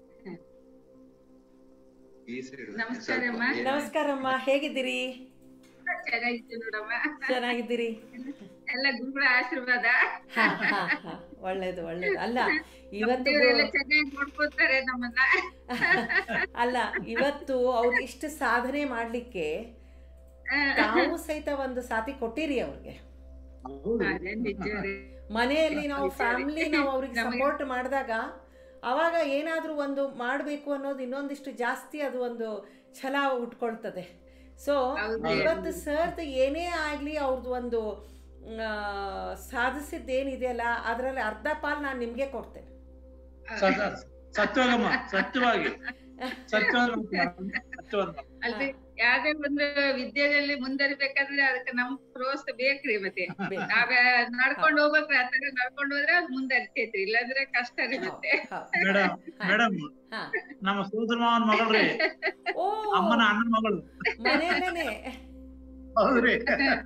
ನಮಸ್ಕಾರಮ್ಮ. ನಮಸ್ಕಾರಮ್ಮ ಹೇಗಿದ್ದೀರಿ ಚೆನ್ನಾಗಿತ್ತು ನೋಡಮ್ಮ ಚೆನ್ನಾಗಿದ್ದೀರಿ ಎಲ್ಲ ಗುರುಗಳ ಆಶೀರ್ವಾದ ಹಾ ಹಾ ಹಾ ಒಳ್ಳೇದು ಒಳ್ಳೇದು ಅಲ್ಲ ಇವತ್ತು ದೇವರೆಲ್ಲ ಚೆನ್ನಾಗಿ ನೋಡ್ಕೊತಾರೆ ನಮ್ಮನ್ನ ಅಲ್ಲ ಇವತ್ತು ಅವ್ರು ಇಷ್ಟು ಸಾಧನೆ ಮಾಡ್ಲಿಕ್ಕೆ ತಾವು ಸಹಿತ ಒಂದು ಸಾಥಿ ಕೊಟ್ಟಿರಿ ಅವ್ರಿಗೆ ಹೌದು. ಅದೇ ನಿಜ ರೀ. ಮನೆಯಲ್ಲಿ ನಾವು ಫ್ಯಾಮಿಲಿ ನಾವು ಅವ್ರಿಗೆ ನಮಗೆ- ಸಪೋರ್ಟ್ ಮಾಡಿದಾಗ ಅವಾಗ ಏನಾದರೂ ಒಂದು ಮಾಡಬೇಕು ಅನ್ನೋದು ಇನ್ನೊಂದಿಷ್ಟು ಜಾಸ್ತಿ ಅದು ಒಂದು ಛಲ ಉಟ್ಕೊಳ್ತದೆ ಸೊ ಹೌದು. ಇವತ್ತು ಸರ್ದು ಏನೇ ಆಗಲಿ ಅವ್ರದ್ದು ಒಂದು ಆ, ಸಾಧಿಸಿದ್ದೇನಿದೆಯಲ್ಲ ಅದರಲ್ಲಿ ಅರ್ಧ ಪಾಲು ನಾನು ನಿಮಗೆ ಕೊಡ್ತೇನೆ ಸ- ಸತ್ಯವಾಗಮ್ಮ ಸತ್ಯವಾಗಿ ಸತ್ಯವಾಗಿ ಸತ್ಯವಾದ ಅಲ್ರಿ ಯಾವ್ದೇ ಒಂದು ವಿದ್ಯೆಯಲ್ಲಿ ಮುಂದರಿಬೇಕಾದ್ರೆ ಅದಕ್ಕೆ ನಮ್ ಪ್ರೋತ್ಸಾಹ ಬೇಕ್ರಿ ಮತ್ತೆ ಬೇಕು. ನಾವೇ ನಡ್ಕೊಂಡ್ ಹೋಗ್ಬೇಕ್ರಿ ಆತರ ನಡ್ಕೊಂಡ್ ಹೋದ್ರೆ ಅದ್ ಮುಂದರಿತೈತ್ರಿ ಇಲ್ಲಾಂದ್ರೆ ಕಷ್ಟ ರೀ ಮತ್ತೆ ಹೌದು. ಮೇಡಮ್ ಮೇಡಮ್ ಹಾ. ನಮ್ಮ ಸೋದರ ಮಾವನ ಮಗಳ್ರಿ ಓ ಅಮ್ಮನ ಅಣ್ಣನ ಮಗಳು ಮನೆಯಲ್ಲೇನೆ ಹೌದ್ರಿ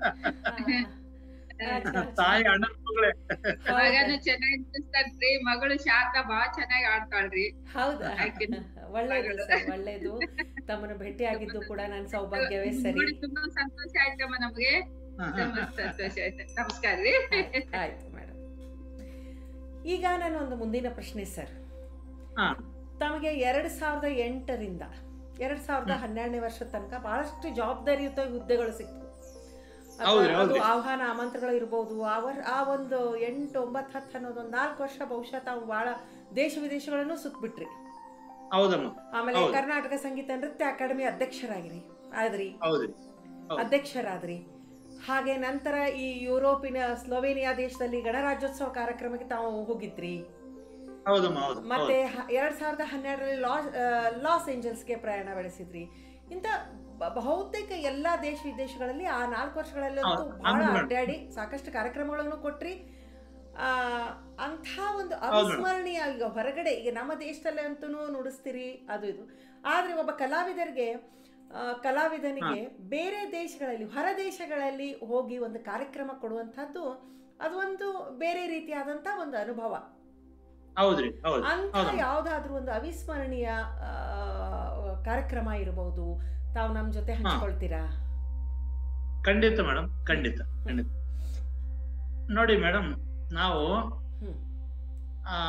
ಹಾ, ಅಚ್ಚಾ, ಅಚ್ಚಾ. ತಾಯಿ ಅಣ್ಣನ ಮಗಳೇ ಮಗನು ಚೆನ್ನಾಗಿ ನಿಲ್ಲಿಸ್ತಾನ್ರಿ ಮಗಳು ಶಾಂತ ಬಾಳ ಚೆನ್ನಾಗಿ ಆಡ್ತಾಳ್ರಿ ಹೌದಾ ಆಕಿನ ಒಳ್ಳೇದು ಮಗಳು. ಸರ್ ಒಳ್ಳೇದು ತಮ್ಮನ್ನು ಭೇಟಿ ಆಗಿದ್ದು ಕೂಡ ನನ್ನ ಸೌಭಾಗ್ಯವೇ ಸರಿ ನೋಡಿ ತುಂಬಾ ಸಂತೋಷ ಆಯ್ತಮ್ಮ ನಮ್ಗೆ ತುಂಬಾ ಸಂತೋಷ ಆಯ್ತು ನಮಸ್ಕಾರ ರೀ ಆಯ್ತು, ಆಯ್ತು ಮೇಡಮ್ ಈಗ ನಾನು ಒಂದು ಮುಂದಿನ ಪ್ರಶ್ನೆ ಸರ್ ಹಾ ತಮಗೆ ಎರಡು ಸಾವಿರದ ಎಂಟರಿಂದ ಎರಡು ಸಾವಿರದ ಹನ್ನೆರಡನೇ ವರ್ಷದ ತನಕ ಬಹಳಷ್ಟು ಜವಾಬ್ದಾರಿಯುತ ಹುದ್ದೆಗಳು ಸಿಕ್ತು ಅಥವಾ ಹೌದ್ರಿ, ಅದು ಹೌದ್ರಿ. ಆಹ್ವಾನ ಆಮಂತ್ರಣಗಳು ಇರ್ಬೋದು ಆ ವರ್ ಆ ಒಂದು ಎಂಟು ಒಂಬತ್ತು ಹತ್ತು ಅನ್ನೋದು ಒಂದು ನಾಲ್ಕು ವರ್ಷ ಬಹುಶಃ ತಾವು ಭಾಳ ದೇಶ ವಿದೇಶಗಳನ್ನು ಸುತ್ತಬಿಟ್ರಿ ಹೌದಮ್ಮ ಆಮೇಲೆ ಹೌದು. ಕರ್ನಾಟಕ ಸಂಗೀತ ನೃತ್ಯ ಅಕಾಡೆಮಿ ಅಧ್ಯಕ್ಷರಾಗಿರಿ ಆದ್ರಿ ಹೌದ್ರಿ ಹೌದು. ಅಧ್ಯಕ್ಷರಾದ್ರಿ ಹಾಗೆ ನಂತರ ಈ ಯುರೋಪಿನ ಸ್ಲೋವೇನಿಯಾ ದೇಶದಲ್ಲಿ ಗಣರಾಜ್ಯೋತ್ಸವ ಕಾರ್ಯಕ್ರಮಕ್ಕೆ ತಾವು ಹೋಗಿದ್ರಿ ಹೌದಮ್ಮ ಹೌದು ಮತ್ತೆ ಹ- ಎರಡ್ ಸಾವಿರದ ಹನ್ನೆರಡರಲ್ಲಿ ಲಾಸ್ ಆ, ಲಾಸ್ ಏಂಜಲ್ಸ್ಗೆ ಪ್ರಯಾಣ ಬೆಳೆಸಿದ್ರಿ ಇಂಥ ಬ- ಬಹುತೇಕ ಎಲ್ಲಾ ದೇಶ ವಿದೇಶಗಳಲ್ಲಿ ಆ ನಾಲ್ಕು ವರ್ಷಗಳಲ್ಲಂತೂ ಹೌದು, ಬಹಳ ಹೌದು ಮೇಡಮ್. ಅಡ್ಡಾಡಿ ಸಾಕಷ್ಟು ಕಾರ್ಯಕ್ರಮಗಳನ್ನು ಕೊಟ್ರಿ ಆ, ಅಂಥ ಒಂದು ಮೇಡಮ್. ಅವಿಸ್ಮರಣೀಯ ಈಗ ಹೊರಗಡೆ ಈಗ ನಮ್ಮ ದೇಶದಲ್ಲೇ ಅಂತೂ ನುಡಿಸ್ತೀರಿ ಅದು ಇದು ಆದರೆ ಒಬ್ಬ ಕಲಾವಿದರಿಗೆ ಆ, ಕಲಾವಿದನಿಗೆ ಬೇರೆ ದೇಶಗಳಲ್ಲಿ ಹೊರ ದೇಶಗಳಲ್ಲಿ ಹೋಗಿ ಒಂದು ಕಾರ್ಯಕ್ರಮ ಕೊಡುವಂಥದ್ದು ಅದು ಒಂದು ಬೇರೆ ರೀತಿಯಾದಂಥ ಒಂದು ಅನುಭವ ಹೌದ್ರಿ ಹೌದು ಅಂತ ಹೌದಮ್ಮ. ಯಾವುದಾದ್ರೂ ಒಂದು ಅವಿಸ್ಮರಣೀಯ ಆ, ಕಾರ್ಯಕ್ರಮ ಇರಬಹುದು ತಾವು ನಮ್ಮ ಜೊತೆ ಹಂಚ್ಕೊಳ್ತೀರಾ ಖಂಡಿತ ಮೇಡಮ್ ಖಂಡಿತ ಖಂಡಿತ ನೋಡಿ ಮೇಡಮ್ ನಾವು ಹ್ಮ್ ಆ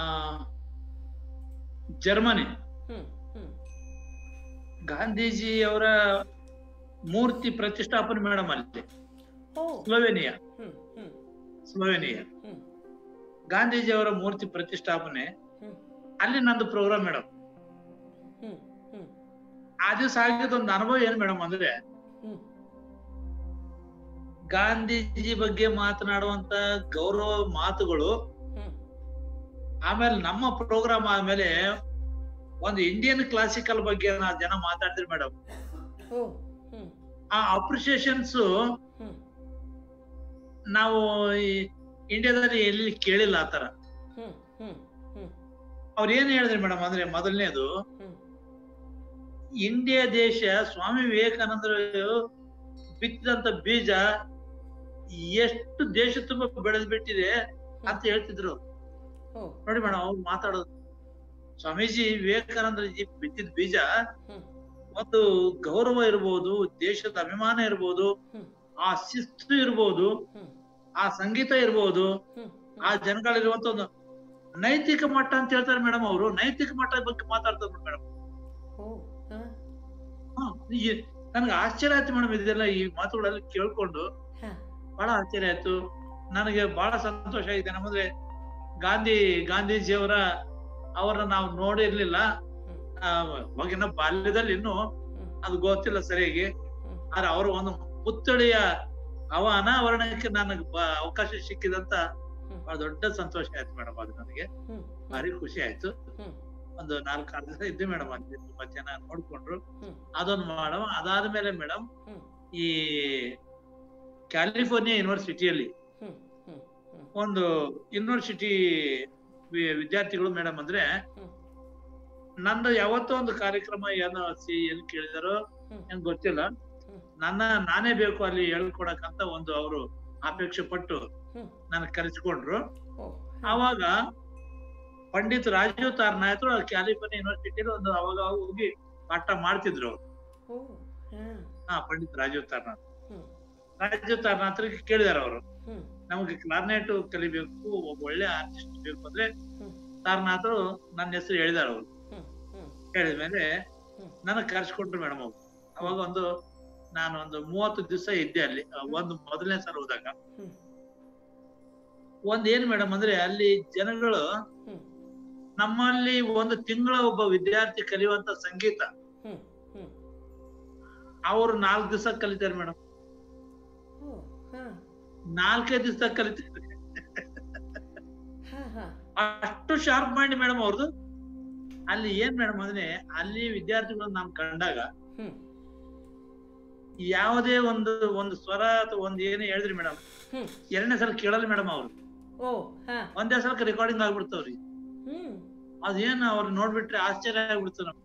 ಜರ್ಮನಿ ಹ್ಮ್ ಹ್ಮ್ ಗಾಂಧೀಜಿ ಅವರ ಮೂರ್ತಿ ಪ್ರತಿಷ್ಠಾಪನೆ ಮೇಡಮ್ ಅಲ್ಲಿ ಓ ಸ್ಲೋವೇನಿಯಾ ಹ್ಮ್ ಹ್ಮ್ ಸ್ಲೋವೇನಿಯಾ ಹ್ಮ್ ಗಾಂಧೀಜಿ ಅವರ ಮೂರ್ತಿ ಪ್ರತಿಷ್ಠಾಪನೆ ಹ್ಮ್ ಅಲ್ಲಿ ನಂದು ಪ್ರೋಗ್ರಾಮ್ ಮೇಡಮ್ ಹ್ಮ್ ಹ್ಮ್ ಆ ದಿವಸ ಆಗಿದ ಒಂದು ಅನುಭವ ಏನ್ ಮೇಡಮ್ ಅಂದ್ರೆ ಹ್ಮ್ ಗಾಂಧೀಜಿ ಬಗ್ಗೆ ಮಾತನಾಡುವಂತ ಗೌರವ ಮಾತುಗಳು ಹ್ಮ್ ಆಮೇಲೆ ನಮ್ಮ ಪ್ರೋಗ್ರಾಮ್ ಆದ್ಮೇಲೆ ಒಂದು ಇಂಡಿಯನ್ ಕ್ಲಾಸಿಕಲ್ ಬಗ್ಗೆ ನಾ ಜನ ಮಾತಾಡ್ತಿರ್ ಮೇಡಮ್ ಓ ಹ್ಮ್ ಆ ಅಪ್ರಿಸಿಯೇಷನ್ಸ್ ಹ್ಮ್ ನಾವು ಈ ಇಂಡಿಯಾದಲ್ಲಿ ಎಲ್ಲಿ ಕೇಳಿಲ್ಲ ಆತರ ಹ್ಮ್ ಹ್ಮ್ ಹ್ಮ್ ಅವ್ರು ಏನ್ ಹೇಳಿದ್ರಿ ಮೇಡಮ್ ಅಂದ್ರೆ ಮೊದಲನೇದು ಹ್ಮ್ ಇಂಡಿಯಾ ದೇಶ ಸ್ವಾಮಿ ವಿವೇಕಾನಂದರು ಬಿತ್ತಿದಂತ ಬೀಜ ಎಷ್ಟು ದೇಶ ತುಂಬಾ ಬೆಳೆದ್ ಬಿಟ್ಟಿದೆ ಅಂತ ಹೇಳ್ತಿದ್ರು ಓ ನೋಡಿ ಮೇಡಮ್ ಅವ್ರು ಮಾತಾಡೋದು ಸ್ವಾಮೀಜಿ ವಿವೇಕಾನಂದಜಿ ಬಿತ್ತಿದ ಬೀಜ ಹ್ಮ್ ಒಂದು ಗೌರವ ಇರ್ಬೋದು ದೇಶದ ಅಭಿಮಾನ ಇರ್ಬೋದು ಹ್ಮ್ ಆ ಶಿಸ್ತು ಇರ್ಬೋದು ಹ್ಮ್ ಆ ಸಂಗೀತ ಇರ್ಬೋದು ಹ್ಮ್ ಆ ಜನಗಳಿರುವಂತ ಒಂದು ನೈತಿಕ ಮಟ್ಟ ಅಂತ ಹೇಳ್ತಾರೆ ಮೇಡಮ್ ಅವರು ನೈತಿಕ ಮಟ್ಟದ ಬಗ್ಗೆ ಮಾತಾಡ್ತಾರೆ ಮೇಡಮ್ ಓ ಹಾ ನನ್ಗೆ ಆಶ್ಚರ್ಯ ಆಯ್ತು ಮೇಡಮ್ ಇದೆಲ್ಲ ಈ ಮಾತುಗಳೆಲ್ಲ ಕೇಳ್ಕೊಂಡು ಹಾ ಬಹಳ ಆಶ್ಚರ್ಯ ಆಯ್ತು ನನಗೆ ಬಹಳ ಸಂತೋಷ ಆಗಿದೆ ನಮ್ಮಂದ್ರೆ ಗಾಂಧಿ ಗಾಂಧೀಜಿಯವರ ಅವರನ್ನ ನಾವು ನೋಡಿರ್ಲಿಲ್ಲ ಹ್ಮ್ ಆ, ಅವಾಗಿನ ಬಾಲ್ಯದಲ್ಲಿ ಇನ್ನು ಹ್ಮ್ ಅದು ಗೊತ್ತಿಲ್ಲ ಸರಿಯಾಗಿ ಹ್ಮ್ ಆದ್ರೆ ಅವರು ಒಂದು ಪುತ್ಥಳಿಯ ಅವ ಅನಾವರಣಕ್ಕೆ ನನಗೆ ಬ- ಅವಕಾಶ ಸಿಕ್ಕಿದಂತ ಹ್ಮ್. ಬಹಳ ದೊಡ್ಡ ಸಂತೋಷ ಆಯ್ತು ಮೇಡಮ್ ಅದು ನನಗೆ ಹ್ಮ್ ಭಾರಿ ಖುಷಿ ಆಯ್ತು ಹ್ಮ್ ಒಂದು ನಾಲ್ಕು ಆರು ದಿವಸ ಇದ್ದೆ ಮೇಡಮ್ ಅಲ್ಲಿ ತುಂಬಾ ಜನ ನೋಡ್ಕೊಂಡ್ರು ಹ್ಮ್. ಅದೊಂದು ಮೇಡಮ್ ಅದಾದ್ಮೇಲೆ ಮೇಡಮ್ ಹ್ಮ್. ಈ ಕ್ಯಾಲಿಫೋರ್ನಿಯಾ ಯೂನಿವರ್ಸಿಟಿಯಲ್ಲಿ ಹ್ಮ್ ಹ್ಮ್ ಹ್ಮ್ ಒಂದು ಯೂನಿವರ್ಸಿಟಿ ವಿದ್ಯಾರ್ಥಿಗಳು ಮೇಡಮ್ ಅಂದ್ರೆ ಹ್ಮ್. ನಂದು ಯಾವತ್ತೋ ಒಂದು ಕಾರ್ಯಕ್ರಮ ಏನೋ ಸಿ ಏನ್ ಕೇಳಿದಾರೋ ಹ್ಮ್. ಏನ್ ಗೊತ್ತಿಲ್ಲ ಹ್ಮ್. ನನ್ನ ನಾನೇ ಬೇಕು ಅಲ್ಲಿ ಹೇಳ್ಕೊಡಕಂತ ಒಂದು ಅವರು ಅಪೇಕ್ಷೆ ಪಟ್ಟು ಹ್ಮ್. ನನ್ ಕರೆಸ್ಕೊಂಡ್ರು ಓ ಅವಾಗ ಪಂಡಿತ್ ರಾಜೀವ್ ತಾರ್ನಾಯ್ತರು ಕ್ಯಾಲಿಫೋರ್ನಿಯಾ ಯೂನಿವರ್ಸಿಟಿಲಿ ಒಂದು ಅವಾಗ ಹೋಗಿ ಪಾಠ ಮಾಡ್ತಿದ್ರು ಅವ್ರು. ಓ ಹಾ ಹಾ ಪಂಡಿತ್ ರಾಜೀವ್ ತಾರ್ನಾಥ್ ಹ್ಮ್ ರಾಜೀವ್ ತಾರ್ನಾಥ್ರಿಗೆ ಕೇಳಿದಾರೆ ಅವರು ಹ್ಮ್ ನಮಗೆ ಕ್ಲಾರ್ನೆಟ್ ಕಲಿಬೇಕು ಒಬ್ಬ ಒಳ್ಳೆ ಆರ್ಟಿಸ್ಟ್ ಬೇಕು ಅಂದ್ರೆ ಹ್ಮ್. ತಾರ್ನಾಥರು ನನ್ನ ಹೆಸರು ಹೇಳಿದಾರೆ ಅವರು ಹ್ಮ್ ಹ್ಮ್ ಹೇಳಿದ್ಮೇಲೆ ಹ್ಮ್. ನನಗ್ ಕರ್ಸ್ಕೊಂಡ್ರು ಮೇಡಮ್ ಅವ್ರು ಅವಾಗ ಒಂದು ನಾನು ಒಂದು ಮೂವತ್ತು ದಿವಸ ಇದ್ದೆ ಅಲ್ಲಿ ಆ, ಒಂದು ಮೊದಲನೇ ಸಲ ಹೋದಾಗ ಹ್ಮ್. ಒಂದ್ ಏನ್ ಮೇಡಮ್ ಅಂದ್ರೆ ಅಲ್ಲಿ ಜನಗಳು ಹ್ಮ್. ನಮ್ಮಲ್ಲಿ ಒಂದು ತಿಂಗಳ ಒಬ್ಬ ವಿದ್ಯಾರ್ಥಿ ಕಲಿಯುವಂತ ಸಂಗೀತ ಹ್ಮ್ ಹ್ಮ್ ಅವ್ರು ನಾಲ್ಕು ದಿವಸ ಕಲಿತಾರೆ ಮೇಡಮ್ ಓ ಹಾ ನಾಲ್ಕೇ ದಿವಸ ಕಲಿತಾರೆ ಹಾ ಹಾ ಅಷ್ಟು ಶಾರ್ಪ್ ಮೈಂಡ್ ಮೇಡಮ್ ಅವ್ರದ್ದು ಅಲ್ಲಿ ಏನ್ ಮೇಡಮ್ ಅಂದ್ರೆ ಅಲ್ಲಿ ವಿದ್ಯಾರ್ಥಿಗಳನ್ನ ನಾವು ಕಂಡಾಗ ಹ್ಮ್ ಯಾವುದೇ ಒಂದು ಒಂದು ಸ್ವರ ಅಥವಾ ಒಂದು ಏನೇ ಹೇಳಿದ್ರಿ ಮೇಡಮ್ ಹ್ಮ್ ಎರಡನೇ ಸಲ ಕೇಳಲ್ಲ ಮೇಡಮ್ ಅವ್ರು ಓ ಹಾ ಒಂದೇ ಸಲ ರೆಕಾರ್ಡಿಂಗ್ ಆಗ್ಬಿಡ್ತಾವ್ರಿ ಹ್ಮ್ ಅದೇನ್ ಅವ್ರು ನೋಡ್ಬಿಟ್ರೆ ಆಶ್ಚರ್ಯ ಆಗ್ಬಿಡ್ತು ನಮ್ಗೆ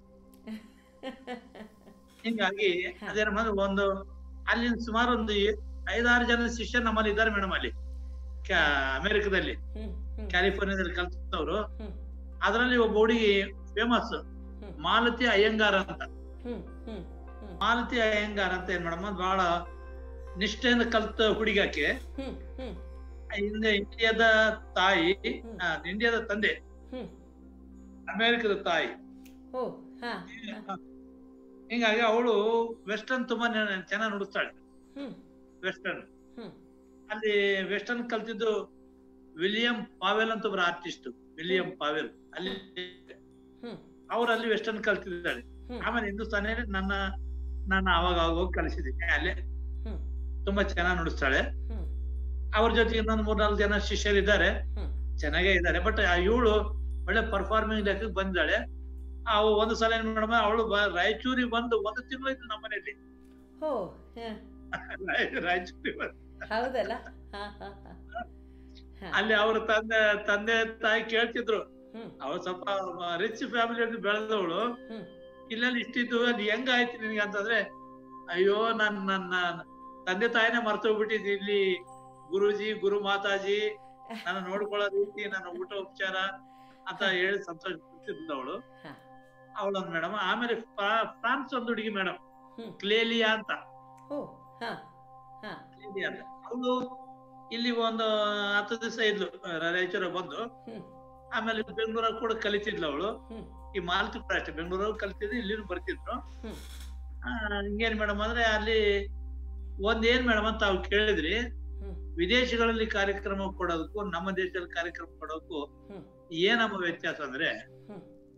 ಹಿಂಗಾಗಿ ಅದೇನ ಅಂದ್ರೆ ಒಂದು ಅಲ್ಲಿ ಸುಮಾರು ಒಂದು ಐದಾರು ಜನ ಶಿಷ್ಯ ನಮ್ಮಲ್ಲಿ ಇದ್ದಾರೆ ಮೇಡಮ್ ಅಲ್ಲಿ ಕ್ಯಾ- ಅಮೆರಿಕದಲ್ಲಿ ಹ್ಮ್ ಹ್ಮ್ ಕ್ಯಾಲಿಫೋರ್ನಿಯಾದಲ್ಲಿ ಕಲ್ತವ್ರು ಹ್ಮ್ ಅದರಲ್ಲಿ ಒಬ್ಬ ಹುಡುಗಿ ಫೇಮಸ್ ಹ್ಮ್. ಮಾಲತಿ ಅಯ್ಯಂಗಾರ ಅಂತ ಹ್ಮ್ ಹ್ಮ್ ಹ್ಮ್ ಮಾಲತಿ ಅಯ್ಯಂಗಾರ ಅಂತ ಏನ್ ಮೇಡಮ್ ಬಹಳ ನಿಷ್ಠೆಯಿಂದ ಕಲ್ತ ಹುಡುಗಾಕೆ ಹ್ಮ್ ಹ್ಮ್ ಹಿಂದೆ ಇಂಡಿಯಾದ ತಾಯಿ ಆ, ಇಂಡಿಯಾದ ತಂದೆ ಹ್ಮ್ ಅಮೆರಿಕದ ತಾಯಿ ಓ ಹಾ ಹಾ. ಹಿಂಗಾಗಿ ಅವಳು ವೆಸ್ಟರ್ನ್ ತುಂಬಾ ಚೆನ್ನಾಗಿ ನುಡಿಸ್ತಾಳೆ ಹ್ಮ್ ವೆಸ್ಟರ್ನ್ ಹ್ಮ್ ಅಲ್ಲಿ ವೆಸ್ಟರ್ನ್ ಕಲ್ತಿದ್ದು ವಿಲಿಯಂ ಪಾವೆಲ್ ಅಂತ ಒಬ್ಬರು ಆರ್ಟಿಸ್ಟ್ ವಿಲಿಯಂ ಪಾವೆಲ್ ಅಲ್ಲಿ ಹ್ಮ್ ಅವ್ರು ಅಲ್ಲಿ ವೆಸ್ಟರ್ನ್ ಕಲ್ತಿದ್ದಾಳೆ ಹ್ಮ್. ಆಮೇಲೆ ಹಿಂದೂಸ್ತಾನಿ ನನ್ನ ನಾನು ಅವಾಗ ಅವಾಗ ಹೋಗಿ ಕಲಿಸಿದ್ದೀನಿ ಅಲ್ಲೇ ಹ್ಮ್. ತುಂಬಾ ಚೆನ್ನಾಗಿ ನುಡಿಸ್ತಾಳೆ ಹ್ಮ್ ಅವ್ರ ಜೊತೆಗೆ ಇನ್ನೊಂದು ಮೂರ್ನಾಲ್ಕು ಜನ ಶಿಷ್ಯರಿದ್ದಾರೆ ಹ್ಮ್. ಚೆನ್ನಾಗೇ ಇದ್ದಾರೆ ಬಟ್ ಇವಳು ಒಳ್ಳೆ ಪರ್ಫಾರ್ಮಿಂಗ್ ಲೆಕ್ಕಕ್ಕೆ ಬಂದಿದ್ದಾಳೆ ಆ ಒಂದು ಸಲ ಏನ್ ಮೇಡಮ್ ಅವಳು ರಾಯಚೂರಿಗೆ ಬಂದು ಒಂದು ತಿಂಗಳು ಇತ್ತು ನಮ್ಮ ಮನೆಯಲ್ಲಿ ಓ ಹಾ ರಾಯಚೂರಿಗೆ ಬಂದು ಹೌದಲ್ಲ ಹಾ ಹಾ ಹಾ ಹಾ ಅಲ್ಲಿ ಅವ್ರ ತಂದೆ ತಂದೆ ತಾಯಿ ಕೇಳ್ತಿದ್ರು ಹ್ಮ್ ಅವಳು ಸ್ವಲ್ಪ ರಿಚ್ ಫ್ಯಾಮಿಲಿ ಬೆಳೆದವಳು ಹ್ಮ್ ಇಲ್ಲೆಲ್ಲ ಇಷ್ಟಿತ್ತು ಅದು ಹೆಂಗ ಆಯ್ತು ನಿನ್ಗೆ ಅಂತಂದ್ರೆ ಅಯ್ಯೋ ನನ್ ನನ್ನ ತಂದೆ ತಾಯಿನೇ ಮರ್ತೋಗ್ಬಿಟ್ಟಿದ್ದು ಇಲ್ಲಿ ಗುರುಜಿ ಗುರು ಮಾತಾಜಿ ನನ್ನ ನೋಡ್ಕೊಳ್ಳೋ ರೀತಿ ನನ್ನ ಊಟ ಉಪಚಾರ ಅಂತ ಹೇಳಿ ಸಂತೋಷ ಪಡ್ತಿದ್ದವಳು ಹಾ. ಅವಳು ಮೇಡಮ್ ಆಮೇಲೆ ಫ್ರಾ- ಫ್ರಾನ್ಸ್ ಒಂದು ಹುಡುಗಿ ಮೇಡಮ್ ಹ್ಮ್. ಕ್ಲೇಲಿಯಾ ಅಂತ ಓ ಹಾ ಹಾ ಕ್ಲೇಲಿಯಾ ಅಂತ ಅವಳು ಇಲ್ಲಿ ಒಂದು ಹತ್ತು ದಿವಸ ಇದ್ಲು ರಾಯಚೂರ ಬಂದು ಹ್ಮ್ ಆಮೇಲೆ ಬೆಂಗಳೂರಾಗ ಕೂಡ ಕಲಿತಿದ್ಲು ಅವಳು ಹ್ಮ್ ಈ ಮಾಲ್ತಿ ಕೂಡ ಅಷ್ಟೇ ಬೆಂಗಳೂರಾಗ ಕಲ್ತಿದ್ರು ಇಲ್ಲಿನೂ ಬರ್ತಿದ್ರು ಹ್ಮ್. ಆ, ಹಿಂಗೇನ್ ಮೇಡಮ್ ಅಂದ್ರೆ ಅಲ್ಲಿ ಒಂದ್ ಏನ್ ಮೇಡಮ್ ಅಂತ ತಾವು ಕೇಳಿದ್ರಿ ಹ್ಮ್. ವಿದೇಶಗಳಲ್ಲಿ ಕಾರ್ಯಕ್ರಮ ಕೊಡೋದಕ್ಕೂ ನಮ್ಮ ದೇಶದಲ್ಲಿ ಕಾರ್ಯಕ್ರಮ ಕೊಡೋದಕ್ಕೂ ಹ್ಮ್. ಏನಮ್ಮ ವ್ಯತ್ಯಾಸ ಅಂದ್ರೆ ಹ್ಮ್.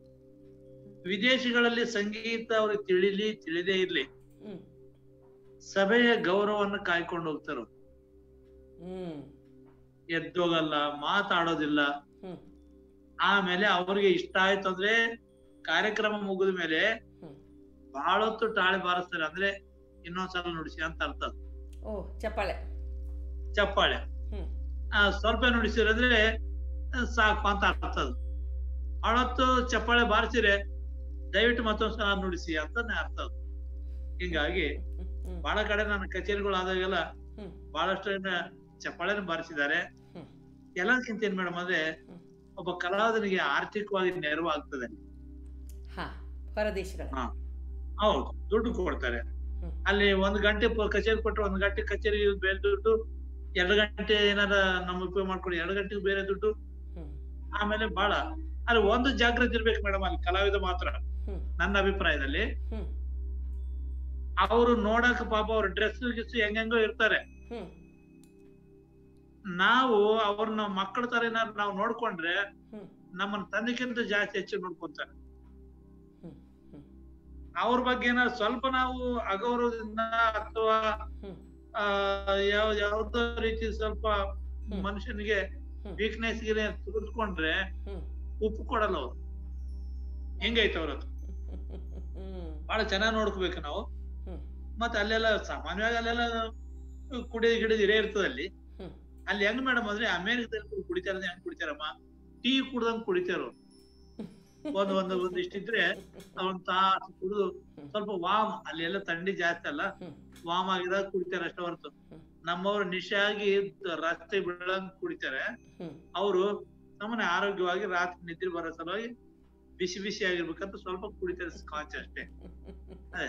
ವಿದೇಶಗಳಲ್ಲಿ ಸಂಗೀತ ಅವ್ರಿಗೆ ತಿಳಿಲಿ ತಿಳಿದೇ ಇರ್ಲಿ ಹ್ಮ್ ಸಭೆಯ ಗೌರವವನ್ನು ಕಾಯ್ಕೊಂಡು ಹೋಗ್ತಾರ ಹ್ಮ್ ಎದ್ದೋಗಲ್ಲ ಮಾತಾಡೋದಿಲ್ಲ ಹ್ಮ್ ಆಮೇಲೆ ಅವ್ರಿಗೆ ಇಷ್ಟ ಆಯ್ತು ಅಂದ್ರೆ ಕಾರ್ಯಕ್ರಮ ಮುಗಿದ ಮೇಲೆ ಹ್ಮ್. ಬಹಳ ಹೊತ್ತು ಟಾಳಿ ಬಾರಿಸ್ತಾರೆ ಅಂದ್ರೆ ಇನ್ನೊಂದ್ಸಲ ನುಡಿಸಿ ಅಂತ ಅರ್ಥ ಅದು. ಓ ಚಪ್ಪಾಳೆ ಚಪ್ಪಾಳೆ ಹ್ಮ್. ಆ, ಸ್ವಲ್ಪ ನುಡಿಸಿರಂದ್ರೆ ಆ, ಸಾಕು ಅಂತ ಅರ್ಥ ಅದು ಅವಳತ್ತು ಚಪ್ಪಾಳೆ ಬಾರಿಸಿರೆ ದಯವಿಟ್ಟು ಮತ್ತೊಂದ್ ಸಲ ನುಡಿಸಿ ಅಂತ ಅರ್ಥ ಅದು ಹಿಂಗಾಗಿ ಹ್ಮ್ ಹ್ಮ್ ಬಹಳ ಕಡೆ ನನ್ನ ಕಚೇರಿಗಳು ಆದಾಗೆಲ್ಲ ಹ್ಮ್. ಬಹಳಷ್ಟು ಜನ ಚಪ್ಪಾಳೆನ ಬಾರಿಸಿದ್ದಾರೆ ಹ್ಮ್. ಎಲ್ಲದಕ್ಕಿಂತ ಏನ್ ಮೇಡಮ್ ಅಂದ್ರೆ ಹ್ಮ್. ಒಬ್ಬ ಕಲಾವಿದನಿಗೆ ಆರ್ಥಿಕವಾಗಿ ನೆರವು ಆಗ್ತದೆ ಹಾ ಹೊರದೇಶಗಳ ಹಾ. ಹೌದು ದುಡ್ಡು ಕೊಡ್ತಾರೆ ಹ್ಮ್. ಅಲ್ಲಿ ಒಂದ್ ಗಂಟೆ ಪ- ಕಚೇರಿ ಕೊಟ್ರೆ ಒಂದ್ ಗಂಟೆ ಕಚೇರಿ ಬೇರೆ ದುಡ್ಡು ಎರಡು ಗಂಟೆ ಏನಾರ ನಮ್ಮ ಉಪಯೋಗ ಮಾಡ್ಕೊಂಡು ಎರಡು ಗಂಟೆಗೆ ಬೇರೆ ದುಡ್ಡು ಹ್ಮ್. ಆಮೇಲೆ ಬಹಳ ಅಲ್ಲಿ ಒಂದು ಜಾಗೃತಿ ಇರ್ಬೇಕು ಮೇಡಮ್ ಅಲ್ಲಿ ಕಲಾವಿದ ಮಾತ್ರ ಹ್ಮ್. ನನ್ನ ಅಭಿಪ್ರಾಯದಲ್ಲಿ ಹ್ಮ್. ಅವರು ನೋಡಕ್ ಪಾಪ ಅವ್ರ ಡ್ರೆಸ್ ಗಿಸ್ ಹೆಂಗೆಂಗೋ ಇರ್ತಾರೆ ಹ್ಮ್. ನಾವು ಅವ್ರನ್ನ ಮಕ್ಕಳ ತರ ಏನಾದ್ರು ನಾವು ನೋಡ್ಕೊಂಡ್ರೆ ಹ್ಮ್. ನಮ್ಮನ್ನ ತಂದೆಕ್ಕಿಂತ ಜಾಸ್ತಿ ಹೆಚ್ಚು ನೋಡ್ಕೊಂತಾರೆ ಹ್ಮ್. ಹ್ಮ್. ಅವ್ರ ಬಗ್ಗೆ ಏನಾದ್ರು ಸ್ವಲ್ಪ ನಾವು ಅಗೌರವದಿಂದ ಅಥವಾ ಹ್ಮ್. ಆ ಯಾವ ಯಾವ್ದೋ ರೀತಿ ಸ್ವಲ್ಪ ಹ್ಮ್. ಮನುಷ್ಯನಿಗೆ ಹ್ಮ್. ವೀಕ್ನೆಸ್ ಗೆ ತೋರಿಸ್ಕೊಂಡ್ರೆ ಹ್ಮ್. ಉಪ್ಪು ಕೊಡಲ್ಲ ಅವ್ರು ಹೆಂಗೈತೆ ಅವ್ರದ್ದು ಹ್ಮ್. ಬಹಳ ಚೆನ್ನಾಗಿ ನೋಡ್ಕೋಬೇಕು ನಾವು ಹ್ಮ್. ಮತ್ತೆ ಅಲ್ಲೆಲ್ಲ ಸಾಮಾನ್ಯವಾಗಿ ಅಲ್ಲೆಲ್ಲ ಕುಡಿಯೋದು ಗಿಡದ ಹಿರೇ ಇರ್ತದೆ ಅಲ್ಲಿ ಹ್ಮ್. ಅಲ್ಲಿ ಹೆಂಗ್ ಮೇಡಮ್ ಅಂದ್ರೆ ಅಮೇರಿಕದಲ್ಲಿ ಕುಡಿತಾರ ಹೆಂಗ್ ಕುಡಿತಾರಮ್ಮ ಟೀ ಕುಡ್ದಂಗ್ ಕುಡಿತಾರ ಅವ್ರು. ಒಂದ್ ಒಂದ್ ಒಂದ್ ಇಷ್ಟಿದ್ರೆ ಒಂದ್ ತಾಸು ಕುಡಿದು ಸ್ವಲ್ಪ ವಾಮ್ ಅಲ್ಲಿ ಎಲ್ಲ ಥಂಡಿ ಜಾಸ್ತಿ ಅಲ್ಲ ಹ್ಮ್. ವಾಮ್ ಆಗಿದಾಗ ಕುಡಿತಾರ ಅಷ್ಟೇ ಹೊರತು ಹ್ಮ್. ನಮ್ಮವ್ರು ನಿಶಾಗಿ ರಸ್ತೆ ಬೀಳಂಗ್ ಕುಡಿತಾರೆ ಹ್ಮ್. ಅವರು ನಮ್ಮನೆ ಆರೋಗ್ಯವಾಗಿ ರಾತ್ರಿ ನಿದ್ರೆ ಬರೋ ಸಲುವಾಗಿ ಬಿಸಿ ಬಿಸಿ ಆಗಿರ್ಬೇಕಂತ ಸ್ವಲ್ಪ ಕುಡಿತಾರೆ ಸ್ಕಾಚ್ ಅಷ್ಟೇ ಅದೇ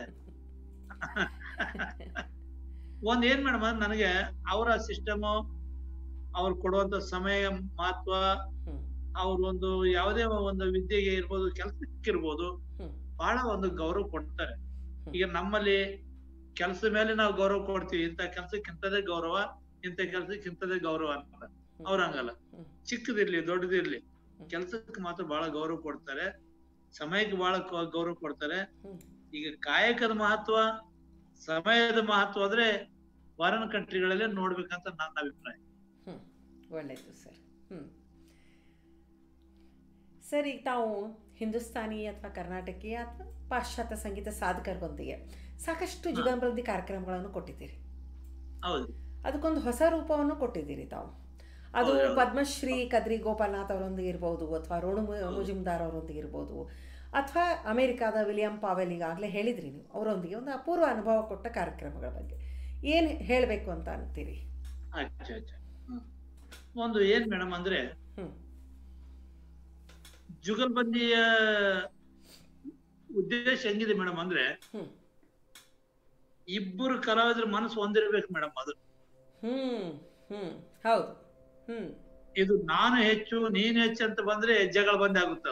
ಒಂದ್ ಏನ್ ಮೇಡಮ್ ನನಗೆ ಅವರ ಸಿಸ್ಟಮ್ ಅವ್ರು ಕೊಡುವಂತ ಸಮಯ ಮಹತ್ವ ಹ್ಮ್. ಅವ್ರ ಒಂದು ಯಾವುದೇ ಒಂದು ವಿದ್ಯೆಗೆ ಇರ್ಬೋದು ಕೆಲ್ಸಕ್ಕೆ ಇರ್ಬೋದು ಹ್ಮ್. ಬಹಳ ಒಂದು ಗೌರವ ಕೊಡ್ತಾರೆ ಈಗ ನಮ್ಮಲ್ಲಿ ಕೆಲಸದ ಮೇಲೆ ನಾವು ಗೌರವ ಕೊಡ್ತೀವಿ ಇಂಥ ಕೆಲ್ಸಕ್ಕೆ ಇಂಥದೇ ಗೌರವ ಇಂಥ ಕೆಲ್ಸಕ್ಕೆ ಇಂಥದೇ ಗೌರವ ಅಂತ ಅವ್ರ ಹಂಗಲ್ಲ ಹ್ಮ್. ಚಿಕ್ಕದಿರ್ಲಿ ದೊಡ್ಡದಿರ್ಲಿ ಹ್ಮ್. ಕೆಲ್ಸಕ್ಕೆ ಮಾತ್ರ ಬಹಳ ಗೌರವ ಕೊಡ್ತಾರೆ ಸಮಯಕ್ಕೆ ಬಹಳ ಕ- ಗೌರವ ಕೊಡ್ತಾರೆ ಹ್ಮ್. ಈಗ ಕಾಯಕದ ಮಹತ್ವ ಸಮಯದ ಮಹತ್ವ ಅಂದ್ರೆ ಫಾರಿನ್ ಕಂಟ್ರಿಗಳಲ್ಲೇ ನೋಡ್ಬೇಕಂತ ನನ್ನ ಅಭಿಪ್ರಾಯ ಹ್ಮ್ ಒಳ್ಳೆಯದು ಸರ್ ಹ್ಮ್ ಸರ್ ಈಗ ತಾವು ಹಿಂದೂಸ್ತಾನಿ ಅಥವಾ ಕರ್ನಾಟಕೀಯ ಅಥವಾ ಪಾಶ್ಚಾತ್ಯ ಸಂಗೀತ ಸಾಧಕರೊಂದಿಗೆ ಸಾಕಷ್ಟು ಜುಗಂಬಂದಿ ಕಾರ್ಯಕ್ರಮಗಳನ್ನು ಕೊಟ್ಟಿದ್ದೀರಿ ಹೌದು ಅದಕ್ಕೊಂದು ಹೊಸ ರೂಪವನ್ನು ಕೊಟ್ಟಿದ್ದೀರಿ ತಾವು ಅದು ಹೌದು, ಹೌದು. ಪದ್ಮಶ್ರೀ ಕದ್ರಿ ಗೋಪಾಲನಾಥ್ ಅವರೊಂದಿಗೆ ಇರ್ಬೋದು ಅಥವಾ ರೋಣು ಮು- ಮುಜುಮ್ದಾರ್ ಅವರೊಂದಿಗೆ ಇರ್ಬೋದು ಅಥವಾ ಅಮೆರಿಕಾದ ವಿಲಿಯಂ ಪಾವೆಲ್ ಈಗಾಗಲೇ ಹೇಳಿದ್ರಿ ನೀವು ಅವರೊಂದಿಗೆ ಒಂದು ಅಪೂರ್ವ ಅನುಭವ ಕೊಟ್ಟ ಕಾರ್ಯಕ್ರಮಗಳ ಬಗ್ಗೆ ಏನು ಹೇಳಬೇಕು ಅಂತ ಅಂತೀರಿ ಅಚ್ಚಾ ಅಚ್ಚಾ ಹ್ಮ್. ಒಂದು ಏನ್ ಮೇಡಮ್ ಅಂದ್ರೆ ಹ್ಮ್. ಜುಗಲ್ಬಂದಿಯ ಉದ್ದೇಶ ಹೆಂಗಿದೆ ಮೇಡಮ್ ಅಂದ್ರೆ ಹ್ಮ್. ಇಬ್ಬರು ಕಲಾವಿದರ ಮನಸ್ಸು ಒಂದಿರ್ಬೇಕು ಮೇಡಮ್ ಅದು ಹ್ಞೂ ಹ್ಞೂ ಹೌದು ಹ್ಞೂ ಇದು ನಾನು ಹೆಚ್ಚು ನೀನು ಹೆಚ್ಚು ಅಂತ ಬಂದ್ರೆ ಹೆಜ್ಜೆಗಳು ಬಂದ್ ಆಗುತ್ತೆ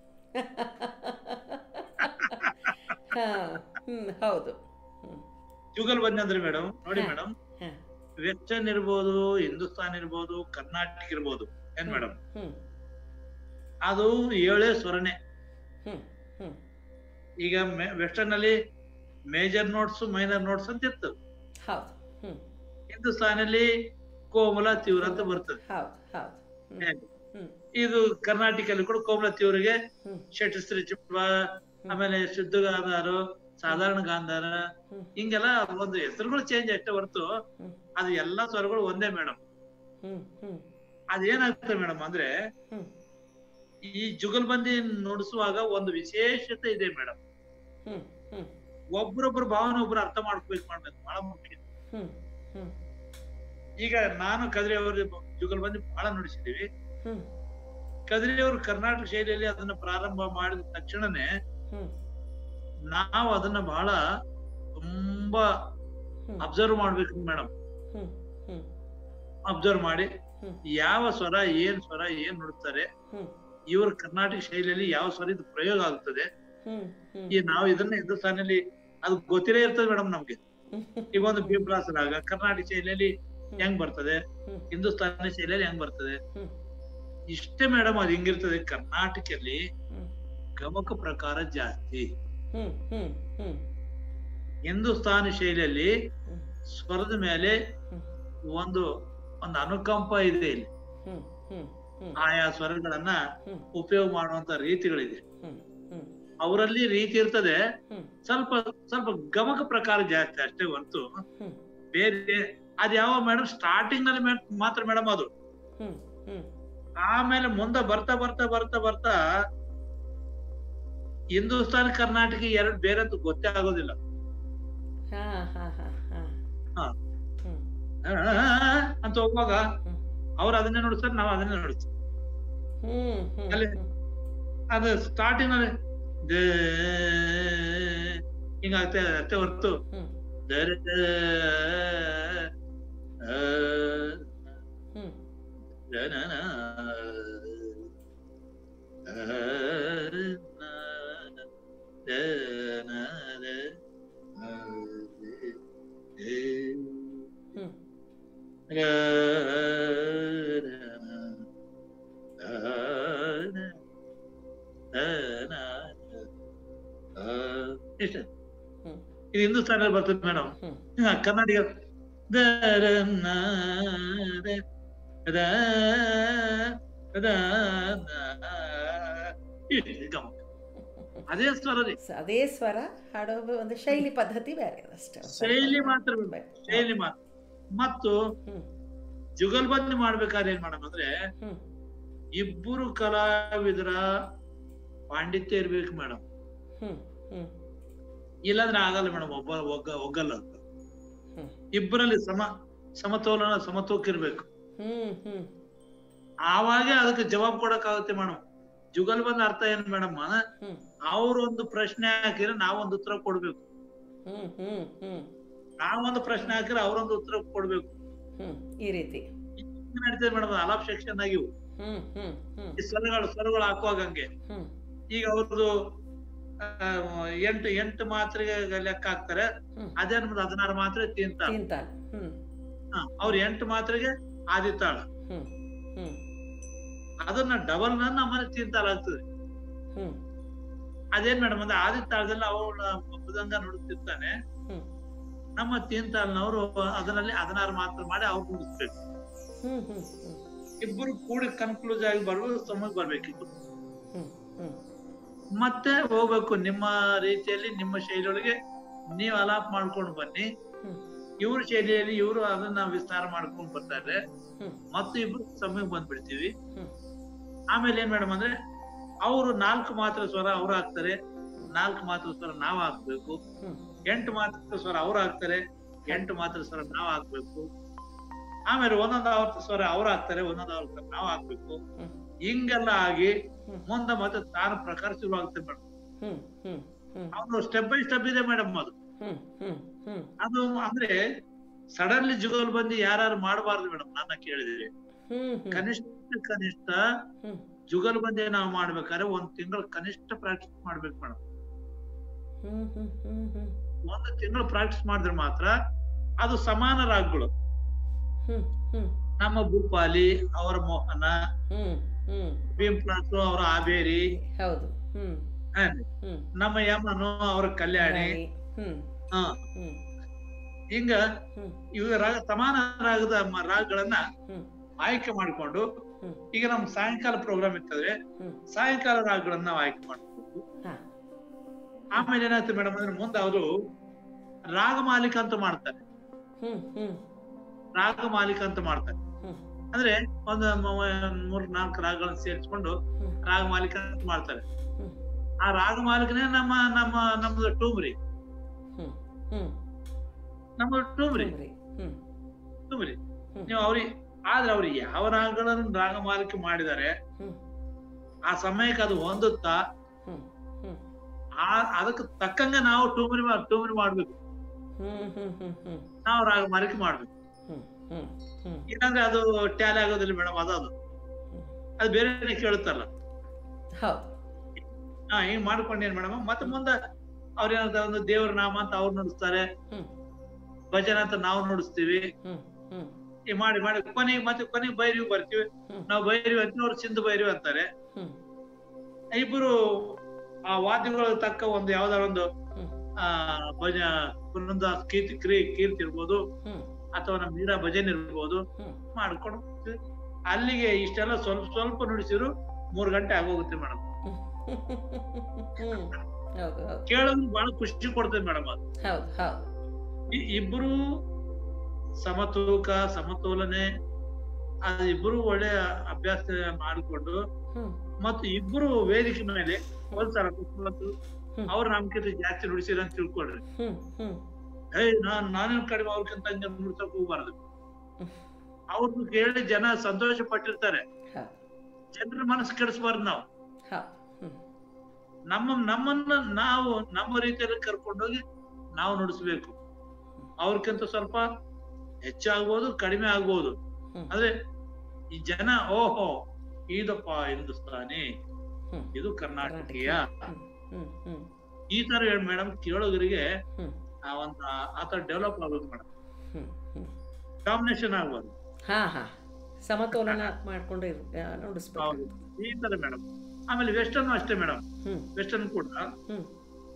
ಹಾಂ ಹ್ಞೂ ಹೌದು ಹ್ಞೂ ಜುಗಲ್ಬಂದಿ ಅಂದ್ರೆ ಮೇಡಮ್ ನೋಡಿ ಹಾ. ಮೇಡಮ್ ಹಾ. ವೆಸ್ಟರ್ನ್ ಇರ್ಬೋದು ಹಿಂದೂಸ್ತಾನ್ ಇರ್ಬೋದು ಕರ್ನಾಟಕ ಇರ್ಬೋದು ಏನ್ ಮೇಡಮ್ ಹ್ಞೂ ಅದು ಏಳೇ ಸ್ವರನೆ ಹ್ಞೂ ಹ್ಞೂ ಈಗ ವೆಸ್ಟರ್ನ್ ಅಲ್ಲಿ ಮೇಜರ್ ನೋಟ್ಸ್ ಮೈನರ್ ನೋಟ್ಸ್ ಅಂತ ಇರ್ತದೆ ಹೌದು ಹ್ಞೂ ಹಿಂದೂಸ್ತಾನಲ್ಲಿ ಕೋಮಲ ತೀವ್ರ ಅಂತ ಬರ್ತದೆ ಹೌದು ಹೌದು ಹ್ಞೂ ಹೇಗೆ? ಹ್ಞೂ ಇದು ಕರ್ನಾಟಕಲ್ಲಿ ಕೂಡ ಕೋಮಲ ತೀವ್ರಿಗೆ ಹ್ಮ್. ಷಟ್ಸ್ತ್ರೀ ಚುಂಬ ಆಮೇಲೆ ಶುದ್ಧ ಗಾಂಧಾರ ಸಾಧಾರಣ ಗಾಂಧಾರ ಹ್ಮ್. ಹಿಂಗೆಲ್ಲ ಒಂದು ಹೆಸರುಗಳು ಚೇಂಜ್ ಅಷ್ಟೇ ಹೊರತು ಹ್ಮ್. ಅದು ಎಲ್ಲಾ ಸ್ವರಗಳು ಒಂದೇ ಮೇಡಮ್ ಹ್ಞೂ ಹ್ಞೂ ಅದೇನಾಗ್ತದೆ ಮೇಡಮ್ ಅಂದ್ರೆ ಹ್ಮ್. ಈ ಜುಗಲ್ಬಂದಿ ನುಡಿಸುವಾಗ ಒಂದು ವಿಶೇಷತೆ ಇದೆ ಮೇಡಮ್ ಹ್ಞೂ ಹ್ಞೂ ಒಬ್ರೊಬ್ರು ಭಾವನೆ ಒಬ್ರು ಅರ್ಥ ಮಾಡ್ಕೋಬೇಕು ಮಾಡ್ಬೇಕು ಬಹಳ ಮುಖ್ಯ ಹ್ಞೂ ಹ್ಞೂ ಈಗ ನಾನು ಕದ್ರಿ ಅವ್ರ ಜುಗಲ್ಬಂದಿ ಬಹಳ ನುಡಿಸಿದೀವಿ ಹ್ಞೂ ಕದ್ರಿ ಅವರು ಕರ್ನಾಟಕ ಶೈಲಿಯಲ್ಲಿ ಅದನ್ನ ಪ್ರಾರಂಭ ಮಾಡಿದ ತಕ್ಷಣನೇ ಹ್ಞೂ ನಾವು ಅದನ್ನ ಬಹಳ ತುಂಬಾ ಹ್ಮ್. ಅಬ್ಸರ್ವ್ ಮಾಡ್ಬೇಕು ಮೇಡಮ್ ಹ್ಞೂ ಹ್ಞೂ ಅಬ್ಸರ್ವ್ ಮಾಡಿ ಹ್ಮ್. ಯಾವ ಸ್ವರ ಏನ್ ಸ್ವರ ಏನ್ ನುಡ್ತಾರೆ ಹ್ಞೂ ಇವ್ರ ಕರ್ನಾಟಕ ಶೈಲಿಯಲ್ಲಿ ಯಾವ ಸ್ವರ ಇದು ಪ್ರಯೋಗ ಆಗುತ್ತದೆ ಹ್ಞೂ ಹ್ಞೂ ಈ ನಾವು ಇದನ್ನ ಹಿಂದೂಸ್ತಾನಲ್ಲಿ ಅದು ಗೊತ್ತಿರೇ ಇರ್ತದೆ ಮೇಡಮ್ ನಮ್ಗೆ ಈಗ ಒಂದು ಬಿಬ್ರಾಸ ರಾಗ ಕರ್ನಾಟಕ ಶೈಲಿಯಲ್ಲಿ ಹೆಂಗ್ ಬರ್ತದೆ ಹ್ಮ್. ಹಿಂದೂಸ್ತಾನಿ ಶೈಲಿಯಲ್ಲಿ ಹೆಂಗ್ ಬರ್ತದೆ ಹ್ಮ್. ಇಷ್ಟೇ ಮೇಡಮ್ ಅದು ಹೆಂಗಿರ್ತದೆ ಕರ್ನಾಟಕದಲ್ಲಿ ಹ್ಮ್. ಗಮಕ ಪ್ರಕಾರ ಜಾಸ್ತಿ ಹ್ಞೂ ಹ್ಞೂ ಹ್ಞೂ ಹಿಂದೂಸ್ತಾನಿ ಶೈಲಿಯಲ್ಲಿ ಹ್ಮ್. ಸ್ವರದ ಮೇಲೆ ಹ್ಮ್. ಒಂದು ಒಂದು ಅನುಕಂಪ ಇದೆ ಇಲ್ಲಿ ಹ್ಞೂ ಹ್ಞೂ ಹ್ಞೂ ಆಯಾ ಸ್ವರಗಳನ್ನ ಹ್ಮ್. ಉಪಯೋಗ ಮಾಡುವಂತ ರೀತಿಗಳಿದೆ ಹ್ಞೂ ಹ್ಞೂ ಅವರಲ್ಲಿ ರೀತಿ ಇರ್ತದೆ ಹ್ಮ್. ಸ್ವಲ್ಪ ಸ್ವಲ್ಪ ಗಮಕ ಪ್ರಕಾರ ಜಾಸ್ತಿ ಅಷ್ಟೇ ಹೊರತು ಹ್ಮ್. ಬೇರೆ ಅದ್ ಯಾವ ಮೇಡಮ್ ಸ್ಟಾರ್ಟಿಂಗ್ ನಲ್ಲಿ ಮೇ- ಮಾತ್ರ ಮೇಡಮ್ ಅದು ಹ್ಞೂ ಹ್ಞೂ ಆಮೇಲೆ ಮುಂದೆ ಬರ್ತಾ ಬರ್ತಾ ಬರ್ತಾ ಬರ್ತಾ ಹಿಂದೂಸ್ತಾನ್ ಕರ್ನಾಟಕ ಎರಡು ಬೇರೆ ಅಂತ ಗೊತ್ತೇ ಆಗೋದಿಲ್ಲ ಹಾಂ ಹಾಂ ಹಾಂ ಹಾಂ ಹಾ. ಹ್ಞೂ ಆ, ಅಂತ ಹೋಗುವಾಗ ಹ್ಮ್. ಅವ್ರು ಅದನ್ನೇ ನೋಡ್ತಾರೆ ನಾವು ಅದನ್ನೇ ನೋಡ್ತೀವಿ ಹ್ಞೂ ಹ್ಞೂ ಅಲ್ಲಿ- ಅದು ಸ್ಟಾರ್ಟಿಂಗ್ ನಲ್ಲಿ ದ ಹಿಂಗಾಗ್ತದೆ ಅಷ್ಟೇ ಹೊರತು ಹ್ಮ್. ದರ ಆ, ಹ್ಞೂ ದನನ, ಆ, ನ, ದನದ, ಆ, ದೇ, ಹ್ಞೂ ರ, ರ, ಆ, ನ, ದನ, ಆ, ಇಷ್ಟೇ ಹ್ಮ್. ಇದು ಹಿಂದೂಸ್ತಾನಲ್ಲಿ ಬರ್ತದೆ ಮೇಡಮ್ ಹ್ಞೂ ಕರ್ನಾಟಕ ದರ, ನ, ರ, ರ, ರ, ನ, ಇಷ್ಟೇ ಗಮಕ. ಅದೇ ಸ್ವರ ರೀ ಸ- ಅದೇ ಸ್ವರ ಹಾಡೋ ಒಂದು ಶೈಲಿ ಪದ್ಧತಿ ಬೇರೆ ಅದಷ್ಟೇ ಶೈಲಿ ಮಾತ್ರ ಬೇರೆ. ಶೈಲಿ ಮಾತ್ರ ಮತ್ತು ಹ್ಮ್. ಜುಗಲ್ಬಂದಿ ಮಾಡ್ಬೇಕಾದ್ರೆ ಏನ್ ಮಾಡಮ್ ಅಂದ್ರೆ ಹ್ಮ್. ಇಬ್ಬರು ಕಲಾವಿದರ ಪಾಂಡಿತ್ಯ ಇರ್ಬೇಕು ಮೇಡಮ್ ಹ್ಮ್ ಹ್ಮ್ ಇಲ್ಲಾಂದ್ರೆ ಆಗಲ್ಲ ಮೇಡಮ್ ಒಬ್ಬ ಒಗ್ಗ ಒಗ್ಗಲ್ಲ ಅಂತ ಹ್ಮ್. ಇಬ್ಬರಲ್ಲಿ ಸಮ ಸಮತೋಲನ ಸಮತೂಕ ಇರ್ಬೇಕು ಹ್ಮ್ ಹ್ಮ್ ಆವಾಗ ಅದಕ್ಕೆ ಜವಾಬ್ ಕೊಡಕ್ಕಾಗುತ್ತೆ ಮೇಡಮ್ ಜುಗಲ್ಬಂದ್ ಅರ್ಥ ಏನ್ ಮೇಡಮ್ ಹ್ಮ್. ಅವ್ರೊಂದು ಪ್ರಶ್ನೆ ಹಾಕಿದ್ರೆ ನಾವೊಂದು ಉತ್ತರ ಕೊಡ್ಬೇಕು ಹ್ಮ್ ಹ್ಮ್ ಹ್ಮ್ ನಾವೊಂದು ಪ್ರಶ್ನೆ ಹಾಕಿದ್ರೆ ಅವ್ರೊಂದು ಉತ್ತರ ಕೊಡ್ಬೇಕು ಹ್ಮ್ ಈ ರೀತಿ ಹಿಂಗ್ ನಡೀತದೆ ಮೇಡಮ್ ಅಲಾಪ್ ಸೆಕ್ಷನ್ ಆಗಿ ಇವು. ಹ್ಮ್ ಹ್ಮ್ ಹ್ಮ್ ಈ ಸ್ವರಗಳು ಸ್ವರಗಳು ಹಾಕುವಾಗ ಹಂಗೆ ಹ್ಮ್ ಈಗ ಅವ್ರದ್ದು ಆ, ಎಂಟು ಎಂಟು ಮಾತ್ರೆಗೆ ಲೆಕ್ಕ ಹಾಕ್ತಾರೆ ಹ್ಮ್. ಅದೇ ನಮ್ದು ಹದಿನಾರು ಮಾತ್ರೆ ತಿಂತಾಳ ತಿಂತಾನೆ ಹ್ಮ್ ಅವ್ರ ಎಂಟು ಮಾತ್ರೆಗೆ ಆದಿತ್ತಾಳ ಹ್ಮ್ ಹ್ಮ್ ಅದನ್ನ ಡಬಲ್ ನ ನಮ್ಮನೆ ತಿಂತಾಳ ಆಗ್ತದೆ ಹ್ಮ್ ಅದೇನ್ ಮೇಡಮ್ ಅಂದ್ರೆ ಆದಿತ್ತಾಳದಲ್ಲಿ ಅವಳ ಮೃದಂಗ ನುಡಿತಿರ್ತಾನೆ ಹ್ಮ್. ನಮ್ಮ ತೀನ್ತಾಲ್ನವರು ಅದರಲ್ಲಿ ಹದಿನಾರು ಮಾತ್ರ ಮಾಡಿ ಅವ್ರು ಮುಗಿಸ್ಬೇಕು ಹ್ಮ್ ಹ್ಮ್ ಹ್ಮ್ ಇಬ್ಬರು ಕೂಡಿ ಕನ್ಕ್ಲೂಸ್ ಆಗಿ ಬರ್ಬೋದು ಸಮಯಕ್ಕೆ ಬರ್ಬೇಕಿತ್ತು ಹ್ಮ್ ಹ್ಮ್ ಮತ್ತೆ ಹೋಗ್ಬೇಕು ನಿಮ್ಮ ರೀತಿಯಲ್ಲಿ ನಿಮ್ಮ ಶೈಲಿಯೊಳಗೆ ನೀವು ಅಲಾಪ್ ಮಾಡ್ಕೊಂಡು ಬನ್ನಿ ಹ್ಮ್ ಇವ್ರ ಶೈಲಿಯಲ್ಲಿ ಇವರು ಅದನ್ನ ವಿಸ್ತಾರ ಮಾಡ್ಕೊಂಡು ಬರ್ತಾರೆ ಹ್ಮ್ ಮತ್ತೆ ಇಬ್ರು ಸಮಯಕ್ಕೆ ಬಂದ್ಬಿಡ್ತೀವಿ ಹ್ಮ್ ಆಮೇಲೆ ಏನ್ ಮೇಡಮ್ ಅಂದ್ರೆ ಅವರು ನಾಲ್ಕು ಮಾತ್ರ ಸ್ವರ ಅವ್ರು ಹಾಕ್ತಾರೆ ನಾಲ್ಕು ಮಾತ್ರ ಸ್ವರ ನಾವು ಹಾಕ್ಬೇಕು ಹ್ಮ್ ಎಂಟು ಮಾತ್ರ ಸ್ವರ ಅವ್ರು ಹಾಕ್ತಾರೆ ಎಂಟು ಮಾತ್ರ ಸ್ವರ ನಾವು ಹಾಕ್ಬೇಕು ಆಮೇಲೆ ಒಂದೊಂದು ಆವರ್ತ ಸ್ವರ ಅವ್ರು ಹಾಕ್ತಾರೆ ಒಂದೊಂದು ಆವರ್ತ ನಾವು ಹಾಕ್ಬೇಕು ಹ್ಮ್. ಹಿಂಗೆಲ್ಲ ಆಗಿ ಹ್ಮ್. ಮುಂದೆ ಮತ್ತೆ ತಾನು ಪ್ರಕಾರ ಶುರುವಾಗುತ್ತೆ ಮೇಡಮ್ ಹ್ಮ್ ಹ್ಮ್ ಹ್ಮ್ ಅವ್ರು ಸ್ಟೆಪ್ ಬೈ ಸ್ಟೆಪ್ ಇದೆ ಮೇಡಮ್ ಅದು ಹ್ಮ್ ಹ್ಮ್ ಹ್ಮ್ ಅದು ಅಂದ್ರೆ ಸಡನ್ಲಿ ಜುಗಲ್ ಬಂದು ಯಾರು ಮಾಡಬಾರ್ದು ಮೇಡಮ್ ನನ್ನ ಕೇಳಿದಿರಿ ಹ್ಮ್ ಹ್ಮ್ ಕನಿಷ್ಠ ಕನಿಷ್ಠ ಹ್ಮ್ ಜುಗಲ್ ಬಂದೆ ನಾವು ಮಾಡ್ಬೇಕಾದ್ರೆ ಒಂದ್ ತಿಂಗಳು ಕನಿಷ್ಠ ಪ್ರಾಕ್ಟೀಸ್ ಮಾಡ್ಬೇಕು ಮೇಡಮ್ ಹ್ಮ್ ಹ್ಮ್ ಹ್ಮ್ ಹ್ಮ್ ಒಂದು ತಿಂಗಳು ಪ್ರಾಕ್ಟೀಸ್ ಮಾಡಿದ್ರೆ ಮಾತ್ರ ಅದು ಸಮಾನ ರಾಗಗಳು ಹ್ಮ್ ಹ್ಮ್ ನಮ್ಮ ಭೂಪಾಲಿ ಅವರ ಮೋಹನ ಹ್ಮ್ ಹ್ಮ್ ಭೀಮ್ಪ್ಲಾಸು ಅವರ ಆಬೇರಿ ಹೌದು ಹ್ಮ್ ಹ, ಹ್ಮ್ ನಮ್ಮ ಯಮನು ಅವರ ಕಲ್ಯಾಣಿ ಹ್ಮ್ ಹ ಹ್ಮ್ ಹಿಂಗ ಹ್ಮ್ ಇವ ರಾಗ ಸಮಾನ ರಾಗದ ಮ- ರಾಗಗಳನ್ನ ಹ್ಮ್ ಆಯ್ಕೆ ಮಾಡಿಕೊಂಡು ಹ್ಮ್. ಈಗ ನಮ್ ಸಾಯಂಕಾಲ ಪ್ರೋಗ್ರಾಮ್ ಇರ್ತದೆ ಹ್ಮ್. ಸಾಯಂಕಾಲ ರಾಗಗಳನ್ನ ನಾವು ಆಯ್ಕೆ ಮಾಡ್ಬೇಕು ಹಾ. ಆಮೇಲೆ ಏನಾಯ್ತು ಮೇಡಮ್ ಅಂದ್ರೆ ಮುಂದೆ ಅವರು ರಾಗ ಮಾಲೀಕ ಅಂತ ಮಾಡ್ತಾರೆ ಹ್ಮ್ ಹ್ಮ್ ರಾಗ ಮಾಲೀಕ ಅಂತ ಮಾಡ್ತಾರೆ ಹ್ಮ್. ಅಂದ್ರೆ ಒಂದು ಮ- ಮೂರ್ ನಾಲ್ಕು ರಾಗಗಳನ್ನ ಸೇರಿಸ್ಕೊಂಡು ಹ್ಮ್. ರಾಗ ಮಾಲೀಕ ಅಂತ ಮಾಡ್ತಾರೆ ಹ್ಮ್. ಆ ರಾಗ ಮಾಲೀಕನೇ ನಮ್ಮ ನಮ್ಮ ನಮ್ದು ಟೂಮ್ರಿ ಹ್ಮ್ ಹ್ಮ್ ನಮ್ಮ ಟೂಮ್ರಿ ಹ್ಮ್ ರೀ. ಹ್ಮ್ ಟೂಮ್ರಿ ಹ್ಮ್. ನೀವು ಅವ್ರಿಗೆ ಆದ್ರೆ ಅವ್ರು ಯಾವ ರಾಗಗಳನ್ನು ರಾಗ ಮಾಲೀಕ ಮಾಡಿದ್ದಾರೆ ಹ್ಮ್. ಆ ಸಮಯಕ್ಕೆ ಅದು ಹೊಂದುತ್ತಾ ಹ್ಮ್ ಹ್ಮ್ ಆ ಅದಕ್ಕೆ ತಕ್ಕಂಗೆ ನಾವು ಟೂಮರಿ ಟೂಮರಿ ಮಾಡ್ಬೇಕು ಹ್ಮ್ ಹ್ಮ್ ಹ್ಮ್ ಹ್ಮ್ ನಾವು ರಾಗ ಮಾಲಿಕೆ ಮಾಡ್ಬೇಕು ಹ್ಮ್ ಹ್ಮ್ ಹ್ಮ್ ಇಲ್ಲಾಂದ್ರೆ ಅದು ಟ್ಯಾಲಿ ಆಗೋದಿಲ್ಲ ಮೇಡಮ್ ಅದದು ಅದು ಬೇರೆ ಕೇಳುತ್ತಲ್ಲ ಹೌದು ಹಾ ಹಿಂಗ್ ಮಾಡ್ಕೊಂಡು ಏನ್ ಮೇಡಮ್ ಮತ್ತೆ ಮುಂದೆ ಅವ್ರೇನಂತ ಒಂದು ದೇವ್ರ ನಾಮ ಅಂತ ಅವ್ರು ನುಡಿಸ್ತಾರೆ ಹ್ಮ್. ಭಜನೆ ಅಂತ ನಾವು ನುಡಿಸ್ತೀವಿ ಹ್ಮ್ ಹ್ಮ್ ಈ ಮಾಡಿ ಮಾಡಿ ಕೊನೆಗೆ ಮತ್ತೆ ಕೊನೆಗೆ ಬೈರಿವಿ ಬರ್ತೀವಿ ಹ್ಮ್. ನಾವು ಬೈರಿವಿ ಅಂತ ಅವ್ರು ಸಿಂಧು ಬೈರಿವಿ ಅಂತಾರೆ ಹ್ಮ್. ಇಬ್ಬರು ಆ ವಾದ್ಯಗಳ ತಕ್ಕ ಒಂದು ಯಾವ್ದಾರ ಒಂದು ಹ್ಮ್. ಆ ಭಜ ಒಂದೊಂದು ಕೀರ್ತಿ ಕ್ರೀ ಕೀರ್ತಿ ಇರ್ಬೋದು ಹ್ಮ್. ಅಥವಾ ನಮ್ಮ ಮೀರಾ ಭಜನೆ ಇರ್ಬೋದು ಹ್ಮ್. ಮಾಡ್ಕೊಂಡು ಹೋಗ್ತೀವಿ. ಅಲ್ಲಿಗೆ ಇಷ್ಟೆಲ್ಲ ಸ್ವಲ್ಪ ಸ್ವಲ್ಪ ನುಡಿಸಿದ್ರು ಮೂರ್ ಗಂಟೆ ಆಗೋಗುತ್ತೆ ಮೇಡಮ್ ಹ್ಮ್ ಹೌದು ಹೌದು ಕೇಳೋದು ಬಹಳ ಖುಷಿ ಕೊಡ್ತದೆ ಮೇಡಮ್ ಅದು ಹೌದು ಹೌದು ಇ- ಇಬ್ರು ಸಮತೂಕ ಸಮತೋಲನೆ ಅದು ಇಬ್ರು ಒಳ್ಳೆ ಅಭ್ಯಾಸ ಮಾಡಿಕೊಂಡು ಹ್ಮ್ ಮತ್ತು ಇಬ್ರು ವೇದಿಕೆ ಮೇಲೆ ಹೋಲ್ತಾರ ಮತ್ತು ಹ್ಮ್. ಅವ್ರ ನಮ್ಗಿಂತ ಜಾಸ್ತಿ ನುಡಿಸಿರ ಅಂತ ತಿಳ್ಕೊಳ್ರಿ ಹ್ಮ್ ಹ್ಮ್ ಏಯ್ ನಾನ್ ನಾನೇನ್ ಕಡಿಮೆ ಅವ್ರಕ್ಕಿಂತ ಹಂಗೆ ನುಡ್ಸಕ್ ಹೋಗ್ಬಾರ್ದು ಹ್ಮ್. ಅವ್ರನ್ನ ಕೇಳಿ ಜನ ಸಂತೋಷ ಪಟ್ಟಿರ್ತಾರೆ ಹೌದು ಜನರ ಮನಸ್ಸು ಕೆಡಿಸ್ಬಾರ್ದು ನಾವು ಹೌದು ಹ್ಮ್ ನಮ್ಮ ನಮ್ಮನ್ನ ನಾವು ನಮ್ಮ ರೀತಿಯಲ್ಲಿ ಕರ್ಕೊಂಡೋಗಿ ನಾವು ನುಡಿಸ್ಬೇಕು ಅವ್ರಕ್ಕಿಂತ ಸ್ವಲ್ಪ ಹೆಚ್ಚಾಗ್ಬೋದು ಕಡಿಮೆ ಆಗ್ಬೋದು ಹ್ಮ್. ಆದ್ರೆ ಈ ಜನ ಓಹೋ ಇದಪ್ಪ ಹಿಂದೂಸ್ತಾನಿ ಹ್ಮ್. ಇದು ಕರ್ನಾಟಕೀಯ ಹ್ಮ್ ಹ್ಮ್ ಹ್ಮ್ ಈ ತರ ಹೇಳಿ ಮೇಡಮ್ ಕೇಳೋಗರಿಗೆ ಹ್ಮ್. ಆ ಒಂದು ಆ- ಆ ತರ ಡೆವಲಪ್ ಆಗ್ಬೇಕು ಮೇಡಮ್ ಹ್ಮ್ ಹ್ಮ್ ಡಾಮಿನೇಷನ್ ಆಗ್ಬಾರ್ದು ಹಾ ಹಾ ಸಮತೋಲನ ಮಾಡ್ಕೊಂಡು ಇರ್ ಆ, ನುಡಿಸ್ಬೇಕು ಹೌದು. ಈ ತರ ಮೇಡಮ್ ಆಮೇಲೆ ವೆಸ್ಟರ್ನ್ ಅಷ್ಟೇ ಮೇಡಮ್ ಹ್ಮ್ ವೆಸ್ಟರ್ನ್ ಕೂಡ ಹ್ಮ್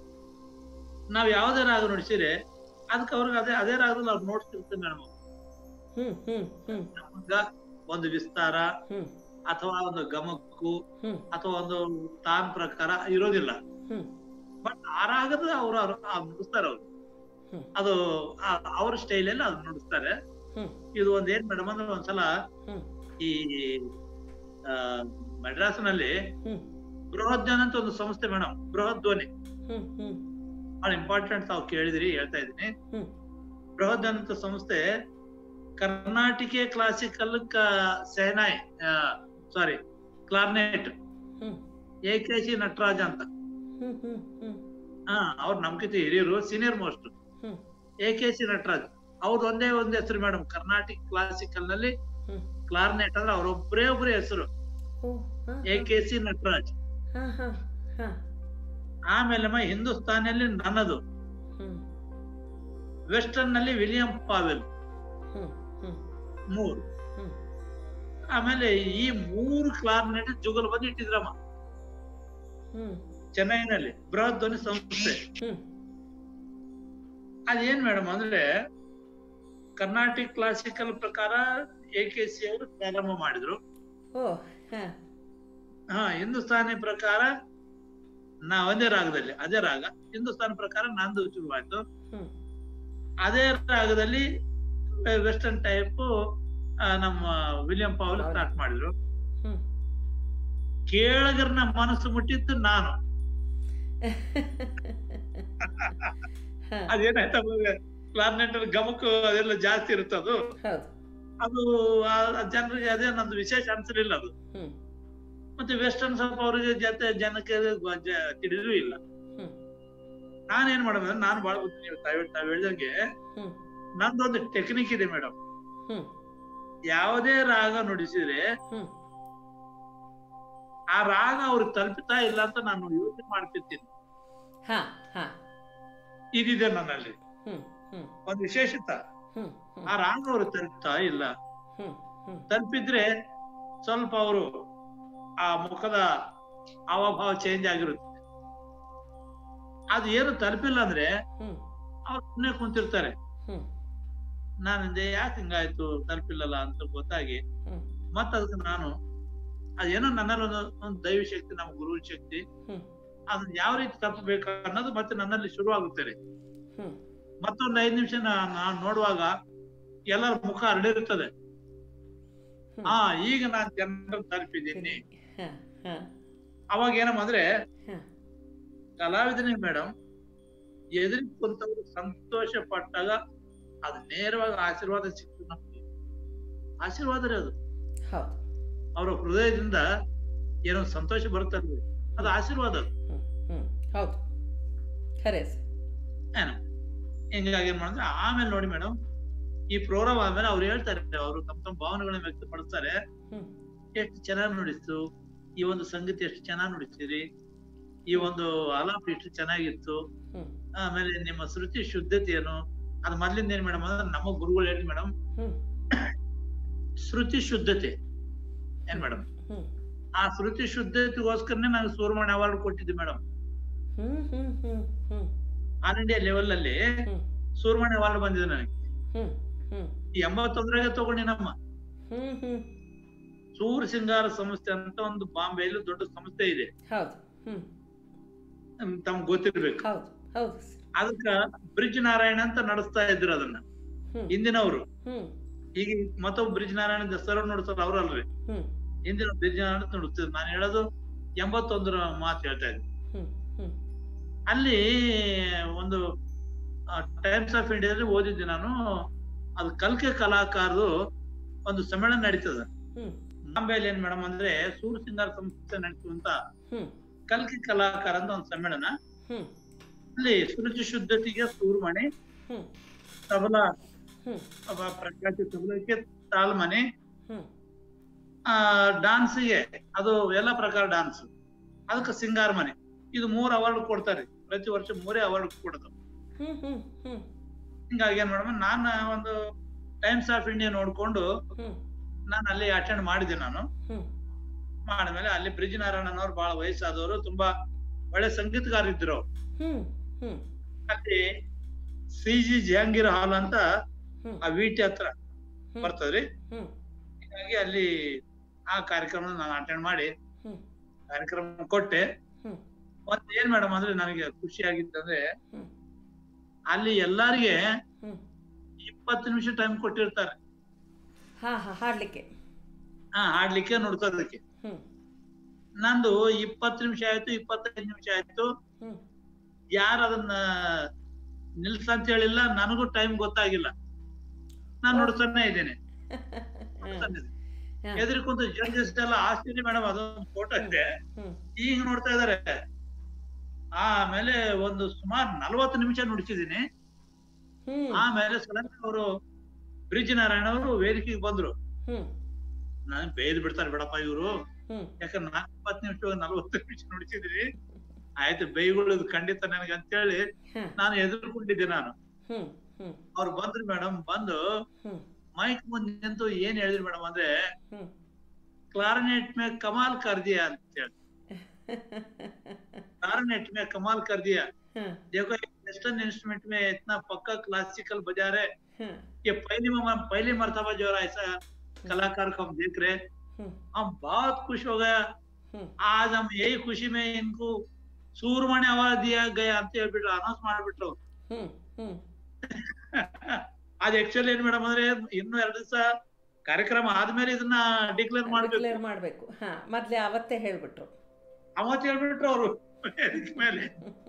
ನಾವ್ ಯಾವ್ದೇ ರಾಗ ನುಡಿಸಿದ್ರೆ ಅದಕ್ಕೆ ಅವ್ರಿಗೆ ಅದೇ ಅದೇ ರಾಗದಲ್ಲಿ ಅವ್ರು ನೋಡ್ತಿರ್ತಾರೆ ಮೇಡಮ್ ಹ್ಮ್ ಹ್ಮ್ ಹ್ಮ್ ನಮಗ ಒಂದು ವಿಸ್ತಾರ ಹ್ಮ್ ಅಥವಾ ಒಂದು ಗಮಕ್ಕು ಹ್ಮ್ ಅಥವಾ ಒಂದು ತಾನ್ ಪ್ರಕಾರ ಇರೋದಿಲ್ಲ ಹ್ಮ್ ಬಟ್ ಆ ರಾಗದ ಅವ್ರು ಅವ್ರು ನುಡಿಸ್ತಾರೆ ಅವ್ರು ಹ್ಮ್. ಅದು ಆ- ಅವ್ರ ಸ್ಟೈಲಲ್ಲಿ ಅದು ನುಡಿಸ್ತಾರೆ ಹ್ಮ್. ಇದು ಒಂದ್ ಏನ್ ಮೇಡಮ್ ಅಂದ್ರೆ ಒಂದ್ಸಲ ಹ್ಮ್. ಈ ಆ, ಮಡ್ರಾಸ್ನಲ್ಲಿ ಹ್ಮ್. ಬೃಹತ್ ಧ್ವನಿ ಅಂತ ಒಂದು ಸಂಸ್ಥೆ ಮೇಡಮ್ ಬೃಹತ್ ಧ್ವನಿ ಹ್ಮ್ ಹ್ಮ್ ಬಹಳ ಇಂಪಾರ್ಟೆಂಟ್ ತಾವು ಕೇಳಿದಿರಿ ಹೇಳ್ತಾ ಇದ್ದೀನಿ ಹ್ಮ್. ಬೃಹತ್ ಧ್ವನಿ ಅಂತ ಸಂಸ್ಥೆ Karnataka classical shehnai sorry clarinet ಹ್ಮ್. ಎ ಕೆ ಸಿ ನಟರಾಜ್ ಅಂತ ಹ್ಮ್ ಹ್ಮ್ ಹ್ಮ್ ಹಾ ಅವ್ರು ನಮ್ಗಿಂತ ಹಿರಿಯರು ಸೀನಿಯರ್ ಮೋಸ್ಟ್ ಹ್ಮ್. ಎ ಕೆ ಸಿ ನಟರಾಜ್ ಅವ್ರದ್ದು ಒಂದೇ ಒಂದ್ ಹೆಸರು ಮೇಡಮ್ ಕರ್ನಾಟಕ ಕ್ಲಾಸಿಕಲ್ ನಲ್ಲಿ ಹ್ಮ್. ಕ್ಲಾರ್ನೆಟ್ ಅಂದ್ರೆ ಅವ್ರೊಬ್ಬರೇ ಒಬ್ಬರೇ ಹೆಸರು ಓ ಹಾ ಎ ಕೆ ಸಿ ನಟರಾಜ್ ಹಾ ಹಾ ಹಾ ಆಮೇಲೆ ಮ ಹಿಂದೂಸ್ತಾನಿಯಲ್ಲಿ ನನ್ನದು ಹ್ಮ್ ವೆಸ್ಟರ್ನ್ ನಲ್ಲಿ ವಿಲಿಯಂ ಪಾವೆಲ್ ಹ್ಮ್ ಹ್ಮ್ ಮೂರು ಹ್ಮ್. ಆಮೇಲೆ ಈ ಮೂರು ಕ್ಲಾರ್ನೆಟ್ ಜುಗಲ್ ಬಂದು ಇಟ್ಟಿದ್ರಮ್ಮ ಹ್ಮ್ ಚೆನ್ನೈನಲ್ಲಿ ಬೃಹತ್ ಧ್ವನಿ ಸಂಸ್ಥೆ ಹ್ಮ್ ಅದೇನ್ ಮೇಡಮ್ ಅಂದ್ರೆ ಕರ್ನಾಟಿಕ್ ಕ್ಲಾಸಿಕಲ್ ಪ್ರಕಾರ ಎ ಕೆ ಸಿ ಅವರು ಪ್ರಾರಂಭ ಮಾಡಿದ್ರು ಓ ಹಾ ಹಾ ಹಿಂದೂಸ್ತಾನಿ ಪ್ರಕಾರ ನಾ ಒಂದೇ ರಾಗದಲ್ಲಿ ಅದೇ ರಾಗ ಹಿಂದೂಸ್ತಾನಿ ಪ್ರಕಾರ ನಂದು ಶುರುವಾಯ್ತು ಹ್ಮ್ ಅದೇ ರಾಗದಲ್ಲಿ ವೆಸ್ಟರ್ನ್ ಟೈಪ್ ನಮ್ಮ ವಿಲಿಯಂ ಪೌಲ್ ಹೌದು. ಸ್ಟಾರ್ಟ್ ಮಾಡಿದ್ರು ಹ್ಮ್ ಕೇಳಗರ್ನ ಮನಸ್ಸು ಮುಟ್ಟಿದ್ದು ನಾನು ಹಾ ಅದೇನಾಯ್ತು ಕ್ಲಾರ್ನೆಟ್ ಗಮಕ ಅದೆಲ್ಲ ಜಾಸ್ತಿ ಇರುತ್ತೆ ಅದು ಹೌದು ಅದು ಆ ಜನರಿಗೆ ಅದೇ ನಂದು ವಿಶೇಷ ಅನ್ಸಲಿಲ್ಲ ಅದು ಹ್ಮ್ ಮತ್ತೆ ವೆಸ್ಟರ್ನ್ ಸ್ವಲ್ಪ ಅವರಿಗೆ ಜೊತೆ ಜನಕ್ಕೆ ತಿಳಿದೂ ಇಲ್ಲ ಹ್ಮ್ ನಾನೇನ್ ಮಾಡೋದು ನಾನು ಬಹಳ ಬುದ್ಧಿ ನೀವು ತಾವ್ ತಾವ್ ಹೇಳ್ದಂಗೆ ಹ್ಮ್ ನಂದೊಂದು ಟೆಕ್ನಿಕ್ ಇದೆ ಮೇಡಮ್ ಹ್ಮ್ ಯಾವುದೇ ರಾಗ ನುಡಿಸಿದ್ರೆ ಹ್ಮ್ ಆ ರಾಗ ಅವ್ರಿಗೆ ತಲುಪ್ತಾ ಇಲ್ಲ ಅಂತ ನಾನು ಯೋಚನೆ ಮಾಡ್ತಿರ್ತೀನಿ ಹಾ ಹಾ ಇದಿದೆ ನನ್ನಲ್ಲಿ ಹ್ಮ್ ಹ್ಮ್ ಒಂದು ವಿಶೇಷತ ಹ್ಮ್ ಹ್ಮ್ ಆ ರಾಗ ಅವ್ರಿಗೆ ತಲುಪ್ತಾ ಇಲ್ಲ ಹ್ಮ್ ಹ್ಮ್ ತಲುಪಿದ್ರೆ ಸ್ವಲ್ಪ ಅವರು ಆ ಮುಖದ ಹಾವಭಾವ ಚೇಂಜ್ ಆಗಿರುತ್ತೆ ಅದು ಏನು ತಲುಪಿಲ್ಲ ಅಂದ್ರೆ ಹ್ಮ್ ಅವ್ರು ಸುಮ್ಮನೆ ಕುಂತಿರ್ತಾರೆ ಹ್ಮ್ ನಾನಿಂದೆ ಯಾಕೆ ಹಿಂಗಾಯ್ತು ತಲುಪಿಲ್ಲಲ್ಲ ಅಂತ ಗೊತ್ತಾಗಿ ಹ್ಮ್ ಮತ್ತ ಅದಕ್ಕೆ ನಾನು ಅದೇನೋ ನನ್ನಲ್ಲಿ ಒಂದು ಒಂದು ದೈವ ಶಕ್ತಿ ನಮ್ಮ ಗುರು ಶಕ್ತಿ ಹ್ಮ್ ಅದನ್ನ ಯಾವ ರೀತಿ ತಪ್ಪಬೇಕು ಅನ್ನೋದು ಮತ್ತೆ ನನ್ನಲ್ಲಿ ಶುರು ಆಗುತ್ತದೆ ಹ್ಮ್ ಮತ್ತೊಂದು ಐದು ನಿಮಿಷ ನಾನು ನೋಡುವಾಗ ಎಲ್ಲರ ಮುಖ ಹರಡಿರುತ್ತದೆ ಹ್ಮ್. ಹಾ ಈಗ ನಾನು ಜನರನ್ನು ತಲುಪಿದ್ದೀನಿ ಹಾ ಹಾ ಅವಾಗ ಏನಮ್ಮ ಅಂದ್ರೆ ಹಾ ಕಲಾವಿದನಿಗೆ ಮೇಡಮ್ ಎದುರಿಗೆ ಕುಂತವ್ರು ಸಂತೋಷ ಪಟ್ಟಾಗ ಅದು ನೇರವಾಗಿ ಆಶೀರ್ವಾದ ಸಿಕ್ತು ನಮ್ಗೆ ಆಶೀರ್ವಾದ ರೀ ಅದು ಹೌದು ಅವರ ಹೃದಯದಿಂದ ಏನೋ ಸಂತೋಷ ಬರುತ್ತಲ್ರಿ ಅದು ಆಶೀರ್ವಾದ ಅದು ಹ್ಮ್ ಹ್ಮ್ ಹೌದು ಖರೆ ಸರ್ ಏನು ಹಿಂಗಾಗಿ ಏನ್ ಮಾಡಿದ್ರೆ ಆಮೇಲೆ ನೋಡಿ ಮೇಡಮ್ ಈ ಪ್ರೋಗ್ರಾಮ್ ಆದ್ಮೇಲೆ ಅವ್ರು ಹೇಳ್ತಾರೆ ಅವರು ತಮ್ಮ ತಮ್ಮ ಭಾವನೆಗಳನ್ನ ವ್ಯಕ್ತಪಡಿಸ್ತಾರೆ ಹ್ಮ್ ಎಷ್ಟು ಚೆನ್ನಾಗಿ ನುಡಿಸ್ತು ಈ ಒಂದು ಸಂಗೀತ ಎಷ್ಟು ಚೆನ್ನಾಗಿ ನುಡಿಸ್ತೀರಿ ಈ ಒಂದು ಆಲಾಪ ಎಷ್ಟು ಚೆನ್ನಾಗಿತ್ತು ಹ್ಮ್ ಆಮೇಲೆ ನಿಮ್ಮ ಶ್ರುತಿ ಶುದ್ಧತೆ ಏನು ಅದು ಮೊದ್ಲಿಂದ ಏನ್ ಮೇಡಮ್ ಅಂದ್ರೆ ನಮ್ಮ ಗುರುಗಳು ಹೇಳಿ ಮೇಡಮ್ ಹ್ಮ್ ಶ್ರುತಿ ಶುದ್ಧತೆ ಏನ್ ಮೇಡಮ್ ಹ್ಮ್ ಆ ಶ್ರುತಿ ಶುದ್ಧತೆಗೋಸ್ಕರನೇ ನಾನು ಸೂರ್ಮಣಿ ಅವಾರ್ಡ್ ಕೊಟ್ಟಿದ್ದೆ ಮೇಡಮ್ ಹ್ಮ್ ಹ್ಮ್ ಹ್ಮ್ ಹ್ಮ್ ಆಲ್ ಇಂಡಿಯಾ ಲೆವೆಲ್ ಅಲ್ಲಿ ಹ್ಮ್ ಸೂರ್ಮಣಿ ಅವಾರ್ಡ್ ಬಂದಿದೆ ನನಗೆ ಹ್ಮ್ ಹ್ಮ್ ಈ ಎಂಬತ್ತೊಂದರಾಗೆ ತಗೊಂಡಿ ನಮ್ಮ ಹ್ಮ್ ಹ್ಮ್ ಸೂರ್ ಸಿಂಗಾರ ಸಂಸ್ಥೆ ಅಂತ ಒಂದು ಬಾಂಬೆಯಲ್ಲಿ ದೊಡ್ಡ ಸಂಸ್ಥೆ ಇದೆ ಹೌದು ಹ್ಮ್ ತಮ್ಗೆ ಗೊತ್ತಿರ್ಬೇಕು ಹೌದು ಹೌದು ಸರ್ ಅದಕ್ಕ ಬ್ರಿಡ್ಜ್ ನಾರಾಯಣ ಅಂತ ನಡೆಸ್ತಾ ಇದ್ರು ಅದನ್ನ ಹ್ಮ್ ಹಿಂದಿನವರು ಹ್ಮ್ ಈಗ ಮತ್ತೊಬ್ಬ ಬ್ರಿಡ್ಜ್ ನಾರಾಯಣ ದಸರಾ ನೋಡ್ತಾರ ಅವ್ರಲ್ರಿ ಹ್ಮ್ ಹಿಂದಿನ ಬ್ರಿಡ್ಜ್ ನಾರಾಯಣ ಅಂತ ನೋಡ್ತಿದ್ರು ನಾನು ಹೇಳೋದು ಎಂಬತ್ತೊಂದರ ಮಾತು ಹೇಳ್ತಾ ಇದ್ದೆ ಹ್ಮ್ ಹ್ಮ್ ಅಲ್ಲಿ ಒಂದು ಟೈಮ್ಸ್ ಆಫ್ ಇಂಡಿಯಾದಲ್ಲಿ ಓದಿದ್ದೆ ನಾನು ಅದು ಕಲ್ಕೆ ಕಲಾಕಾರರು ಒಂದು ಸಮ್ಮೇಳನ ನಡೀತದ ಹ್ಮ್ ಬಾಂಬೆಯಲ್ಲಿ ಏನ್ ಮೇಡಮ್ ಅಂದ್ರೆ ಸೂರ್ ಸಿಂಗಾರ ಸಂಸ್ಥೆ ನಡೆಸುವಂತ ಹ್ಮ್ ಕಲ್ಕಿ ಕಲಾಕಾರ ಅಂತ ಒಂದು ಸಮ್ಮೇಳನ ಹ್ಮ್ ಅಲ್ಲಿ ಸೃಜಿ ಶುದ್ಧತೆಗೆ ಸೂರ್ಮಣಿ ಹ್ಮ್ ತಬಲಾ ಹ್ಮ್ ಅವ ಪ್ರಖ್ಯಾತಿ ತಬಲಕ್ಕೆ ತಾಳ್ಮನೆ ಹ್ಮ್ ಆ ಡಾನ್ಸ್ಗೆ ಅದು ಎಲ್ಲ ಪ್ರಕಾರ ಡಾನ್ಸ್ ಅದಕ್ಕೆ ಸಿಂಗಾರ ಮನೆ ಇದು ಮೂರ್ ಅವಾರ್ಡ್ ಕೊಡ್ತಾರೆ ಪ್ರತಿ ವರ್ಷ ಮೂರೇ ಅವಾರ್ಡ್ ಕೊಡೋದು ಹ್ಮ್ ಹ್ಮ್ ಹ್ಮ್ ಹಿಂಗಾಗಿ ಏನ್ ಮೇಡಮ್ ನಾನು ಒಂದು ಟೈಮ್ಸ್ ಆಫ್ ಇಂಡಿಯಾ ನೋಡ್ಕೊಂಡು ಹ್ಮ್ ನಾನು ಅಲ್ಲಿ ಅಟೆಂಡ್ ಮಾಡಿದೆ ನಾನು ಹ್ಮ್ ಮಾಡಿದ್ಮೇಲೆ ಅಲ್ಲಿ ಬ್ರಿಜ್ ನಾರಾಯಣನ್ ಅವ್ರು ಬಹಳ ವಯಸ್ಸಾದವರು ತುಂಬಾ ಒಳ್ಳೆ ಸಂಗೀತಗಾರ ಇದ್ರು ಅವ್ರು. ಹ್ಮ್ ಹ್ಮ್ ಅಲ್ಲಿ ಸಿ ಜಿ ಜಹಾಂಗೀರ್ ಹಾಲ್ ಅಂತ ಹ್ಮ್ ಆ ವಿಟಿ ಹತ್ರ ಹ್ಮ್. ಬರ್ತದ್ರಿ ಹ್ಮ್ ಹೀಗಾಗಿ ಅಲ್ಲಿ ಆ ಕಾರ್ಯಕ್ರಮ ನಾನು ಅಟೆಂಡ್ ಮಾಡಿ ಹ್ಮ್ ಕಾರ್ಯಕ್ರಮ ಕೊಟ್ಟೆ ಹ್ಮ್ ಒಂದ್ ಏನ್ ಮೇಡಮ್ ಅಂದ್ರೆ ನನಗೆ ಖುಷಿ ಆಗಿತ್ತಂದ್ರೆ ಹ್ಮ್ ಅಲ್ಲಿ ಎಲ್ಲಾರಿಗೆ ಹ್ಮ್ ಇಪ್ಪತ್ತು ನಿಮಿಷ ಟೈಮ್ ಕೊಟ್ಟಿರ್ತಾರೆ ಹಾ ಹಾ ಹಾಡ್ಲಿಕ್ಕೆ ಹಾ ಹಾಡ್ಲಿಕ್ಕೆ ನೋಡ್ಕೋದಕ್ಕೆ ಹ್ಮ್ ನಂದು ಇಪ್ಪತ್ತು ನಿಮಿಷ ಆಯ್ತು ಇಪ್ಪತ್ತೈದು ನಿಮಿಷ ಆಯ್ತು ಹ್ಮ್ ಯಾರು ಅದನ್ನ ನಿಲ್ಸಂತ ಹೇಳಿಲ್ಲ ನನಗೂ ಟೈಮ್ ಗೊತ್ತಾಗಿಲ್ಲ ನಾನು ನೋಡ್ತಾನೆ ಇದ್ದೇನೆ ನೋಡ್ತಾನೆ ಇದ್ದೀನಿ. ಹಾ. ಎದುರು ಕುಂತು ಜಡ್ಜಸ್ ಎಲ್ಲ ಆಶ್ಚರ್ಯ ಮೇಡಮ್ ಅದೊಂದು ಫೋಟೋ ಇದೆ ಹ್ಮ್ ಈಗ ನೋಡ್ತಾ ಇದಾರೆ ಆಮೇಲೆ ಒಂದು ಸುಮಾರು ನಲವತ್ತು ನಿಮಿಷ ನುಡಿಸಿದೀನಿ ಹ್ಮ್ ಆಮೇಲೆ ಸಡನ್ ಅವರು ಬ್ರಿಜ್ ನಾರಾಯಣ ಅವರು ವೇದಿಕೆಗೆ ಬಂದ್ರು ಹ್ಮ್ ನಾನು ಬೇಯ್ದು ಬಿಡ್ತಾರೆ ಬಿಡಪ್ಪ ಇವರು ಹ್ಮ್ ಯಾಕಂದ್ರೆ ನಾಲ್ಕು ಇಪ್ಪತ್ತು ನಿಮಿಷ ನಲವತ್ತು ನಿಮಿಷ ನುಡಿಸಿದ್ರಿ ಆಯ್ತು ಬೈಗುಳದು ಖಂಡಿತ ನನಗೆ ಅಂತೇಳಿ ಹಾ. ನಾನು ಎದುರ್ಕೊಂಡಿದ್ದೆ ನಾನು ಹ್ಮ್ ಹ್ಮ್ ಅವ್ರು ಬಂದ್ರು ಮೇಡಮ್ ಬಂದು ಹ್ಮ್ ಮೈಕ್ ಮುಂದೆ ನಿಂತು ಏನ್ ಹೇಳಿದ್ರು ಮೇಡಮ್ ಅಂದ್ರೆ ಹ್ಮ್ ಕ್ಲಾರನೆಟ್ ಮೇ ಕಮಾಲ್ ಕರ್ ದಿಯಾ ಅಂತ ಹೇಳಿ ಕ್ಲಾರನೆಟ್ ಮೇ ಕಮಾಲ್ ಕರ್ ದಿಯಾ ಹ್ಮ್ देखो एक वेस्टर्न इंस्ट्रूमेंट में इतना पक्का क्लासिकल बजा रहे हम्म कि पहली म- पहली मर्तबा जो है ऐसा कलाकार को हम देख रहे हैं, हम्म हम बहुत खुश हो गया हम्म आज हम यही खुशी में इनको सूरमणि अवार्ड दिया गया ಅಂತ ಹೇಳ್ಬಿಟ್ಟು ಅನೌನ್ಸ್ ಮಾಡ್ಬಿಟ್ರು ಹ್ಮ್ ಹ್ಮ್ ಅದ್ ಆಕ್ಚುಲಿ ಏನ್ ಮೇಡಮ್ ಅಂದ್ರೆ ಇನ್ನು ಎರಡು ದಿವಸ ಕಾರ್ಯಕ್ರಮ ಆದ್ಮೇಲೆ ಇದನ್ನ ಡಿಕ್ಲೇರ್ ಮಾಡ್ಬೇಕು ಡಿಕ್ಲೇರ್ ಮಾಡ್ಬೇಕು ಹಾ ಮೊದ್ಲೇ ಅವತ್ತೇ ಹೇಳ್ಬಿಟ್ರು ಅವತ್ ಹೇಳ್ಬಿಟ್ರು ಅವರು ಮೇಲೆ